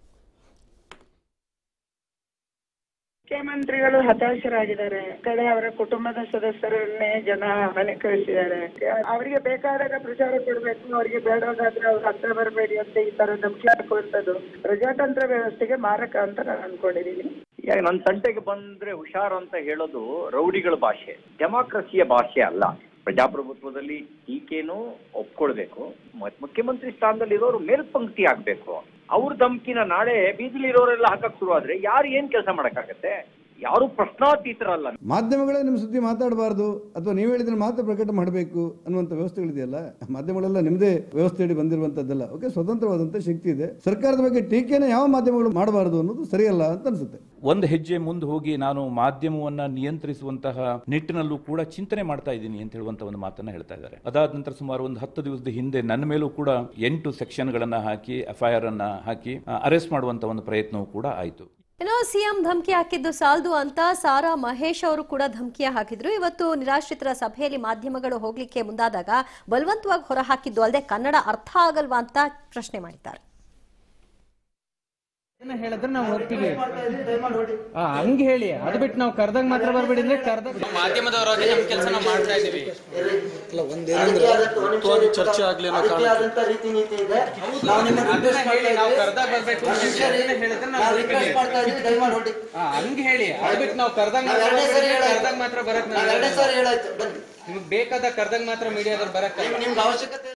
ಮುಖ್ಯಮಂತ್ರಿಗಳು ಹತಾಶರಾಗಿದ್ದಾರೆ ಈ ಕಡೆ ಅವರ ಕುಟುಂಬದ ಸದಸ್ಯರನ್ನೇ ಜನ ಮನೆ ಕಳಿಸಿದ್ದಾರೆ ಅವರಿಗೆ ಬೇಕಾದಾಗ ಪ್ರಚಾರ ಕೊಡ್ಬೇಕು ಅವರಿಗೆ ಬೇಡವಾದ್ರೆ ಅವ್ರು ಹತ್ರ ಬರಬೇಡಿ ಅಂತ ಈ ತರ ಧಮಕಿ ಹಾಕುವಂಥದ್ದು ಪ್ರಜಾತಂತ್ರ ವ್ಯವಸ್ಥೆಗೆ ಮಾರಕ ಅಂತ ನಾನು ಅನ್ಕೊಂಡಿದ್ದೀನಿ
ಈಗ ನನ್ನ ತಂಟೆಗೆ ಬಂದ್ರೆ ಹುಷಾರು ಅಂತ ಹೇಳೋದು ರೌಡಿಗಳ ಭಾಷೆ ಡೆಮಾಕ್ರಸಿಯ ಭಾಷೆ ಅಲ್ಲ ಪ್ರಜಾಪ್ರಭುತ್ವದಲ್ಲಿ ಟೀಕೆನೂ ಒಪ್ಕೊಳ್ಬೇಕು ಮತ್ ಮುಖ್ಯಮಂತ್ರಿ ಸ್ಥಾನದಲ್ಲಿ ಇರೋರು ಮೇಲ್ಪಂಕ್ತಿ ಆಗ್ಬೇಕು ಅವ್ರ ಧಮ್ಕಿನ ನಾಳೆ ಬೀದಿಲಿರೋರೆಲ್ಲ ಹಾಕಕ್ ಶುರು ಆದ್ರೆ ಯಾರು ಏನ್ ಕೆಲಸ ಮಾಡಕ್ಕಾಗತ್ತೆ ಯಾರು ಪ್ರಶ್ನಾತೀತರಲ್ಲ
ಮಾಧ್ಯಮಗಳೇ ನಿಮ್ಮ ಸುದ್ದಿ ಮಾತಾಡಬಾರ್ದು ಅಥವಾ ನೀವು ಹೇಳಿದ್ರೆ ಮಾತ್ರ ಪ್ರಕಟ ಮಾಡಬೇಕು ಅನ್ನುವಂಥ ವ್ಯವಸ್ಥೆಗಳಿದೆಯಲ್ಲ ಮಾಧ್ಯಮಗಳೆಲ್ಲ ನಿಮ್ಮದೇ ವ್ಯವಸ್ಥೆಯಡಿ ಬಂದಿರುವಂಥದ್ದಲ್ಲ ಓಕೆ ಸ್ವತಂತ್ರವಾದಂಥ ಶಕ್ತಿ ಇದೆ ಸರ್ಕಾರದ ಬಗ್ಗೆ ಟೀಕೆನ ಯಾವ ಮಾಧ್ಯಮಗಳು ಮಾಡಬಾರದು ಅನ್ನೋದು ಸರಿಯಲ್ಲ ಅಂತ ಅನ್ಸುತ್ತೆ
ಒಂದು ಹೆಜ್ಜೆ ಮುಂದೆ ಹೋಗಿ ನಾನು ಮಾಧ್ಯಮವನ್ನ ನಿಯಂತ್ರಿಸುವಂತಹ ನಿಟ್ಟಿನಲ್ಲೂ ಕೂಡ ಚಿಂತನೆ ಮಾಡ್ತಾ ಇದ್ದೀನಿ ಅಂತ ಹೇಳುವಂತ ಒಂದು ಮಾತನ್ನ ಹೇಳ್ತಾ ಇದ್ದಾರೆ ಅದಾದ ನಂತರ ಸುಮಾರು ಒಂದು ಹತ್ತು ದಿವಸದ ಹಿಂದೆ ನನ್ನ ಮೇಲೂ ಕೂಡ ಎಂಟು ಸೆಕ್ಷನ್ಗಳನ್ನ ಹಾಕಿ ಎಫ್ಐಆರ್ ಅನ್ನ ಹಾಕಿ ಅರೆಸ್ಟ್ ಮಾಡುವಂತ ಒಂದು ಪ್ರಯತ್ನವೂ ಕೂಡ ಆಯಿತು
ಏನೋ ಸಿಎಂ ಧಮಕಿ ಹಾಕಿದ್ದು ಸಾಲದು ಅಂತ ಸಾರಾ ಮಹೇಶ್ ಅವರು ಕೂಡ ಧಮಕಿಯ ಹಾಕಿದ್ರು ಇವತ್ತು ನಿರಾಶ್ರಿತರ ಸಭೆಯಲ್ಲಿ ಮಾಧ್ಯಮಗಳು ಹೋಗ್ಲಿಕ್ಕೆ ಮುಂದಾದಾಗ ಬಲವಂತವಾಗಿ ಹೊರ ಹಾಕಿದ್ದು ಅಲ್ಲದೆ ಕನ್ನಡ ಅರ್ಥ ಆಗಲ್ವಾ ಅಂತ ಪ್ರಶ್ನೆ ಮಾಡಿದ್ದಾರೆ
ಏನ ಹೇಳಿದ್ರೆ ನಾವು ಹೋಗ್ತೀವಿ ಆ, ಹಂಗ್ ಹೇಳಿ ಅದು ಬಿಟ್ಟು ನಾವು ಕರ್ದಾಗ ಮಾತ್ರ ಬರ್ಬೇಡಿ ಅಂದ್ರೆ ಕರ್ದಾಗ
ಮಾಧ್ಯಮದವರಾಗಿ ನಮ್ಮ ಕೆಲಸ ನಾವು ಮಾಡ್ತಾ ಇದೀವಿ
ಚರ್ಚೆ ಆಗ್ಲಿ ಅನ್ನೋ ಕಾರಣಕ್ಕೆ
ರೀತಿ ನೀತಿ ಇದೆ ನಾವು ನಿಮ್ಮನ್ನ request ಮಾಡ್ತಾ
ನಾವು
ಇದ್ದೀವಿ.
ಕರ್ದಾಗ ಬರ್ಬೇಕು ಅಂತ
ಮನುಷ್ಯರೇ
ಹೇಳಿದ್ರೆ ನಾವು
ನಾವು
ಹೋಗ್ತೀವಿ.
request ಮಾಡ್ತಾ ಇದ್ದೀವಿ, ದಯಮಾಡಿ ಹೊರಡಿ.
ಆ, ಹಂಗ್ ಹೇಳಿ ಅದು ಬಿಟ್ಟು ನಾವು ಕರ್ದಾಗ
ನಾವ್
ಮಾತ್ರ
ಎರಡೇ ಸರಿ
ಬರ್ಬೇಡಿ,
ಹೇಳಾಯ್ತು.
ಕರ್ದಾಗ ಮಾತ್ರ ಬರಕ್
ನಾವ್ ಎರಡೇ ಸಾರಿ ಹೇಳಾಯ್ತು ಬನ್ನಿ
ನಿಮ್ಗೆ ಬೇಕಾದ ಕರ್ದಾಗ ಮಾತ್ರ ಮೀಡಿಯಾದವ್ರು ಬರಕ್ಕೆ
ನಿಮ್ಗೆ ಅವಶ್ಯಕತೆ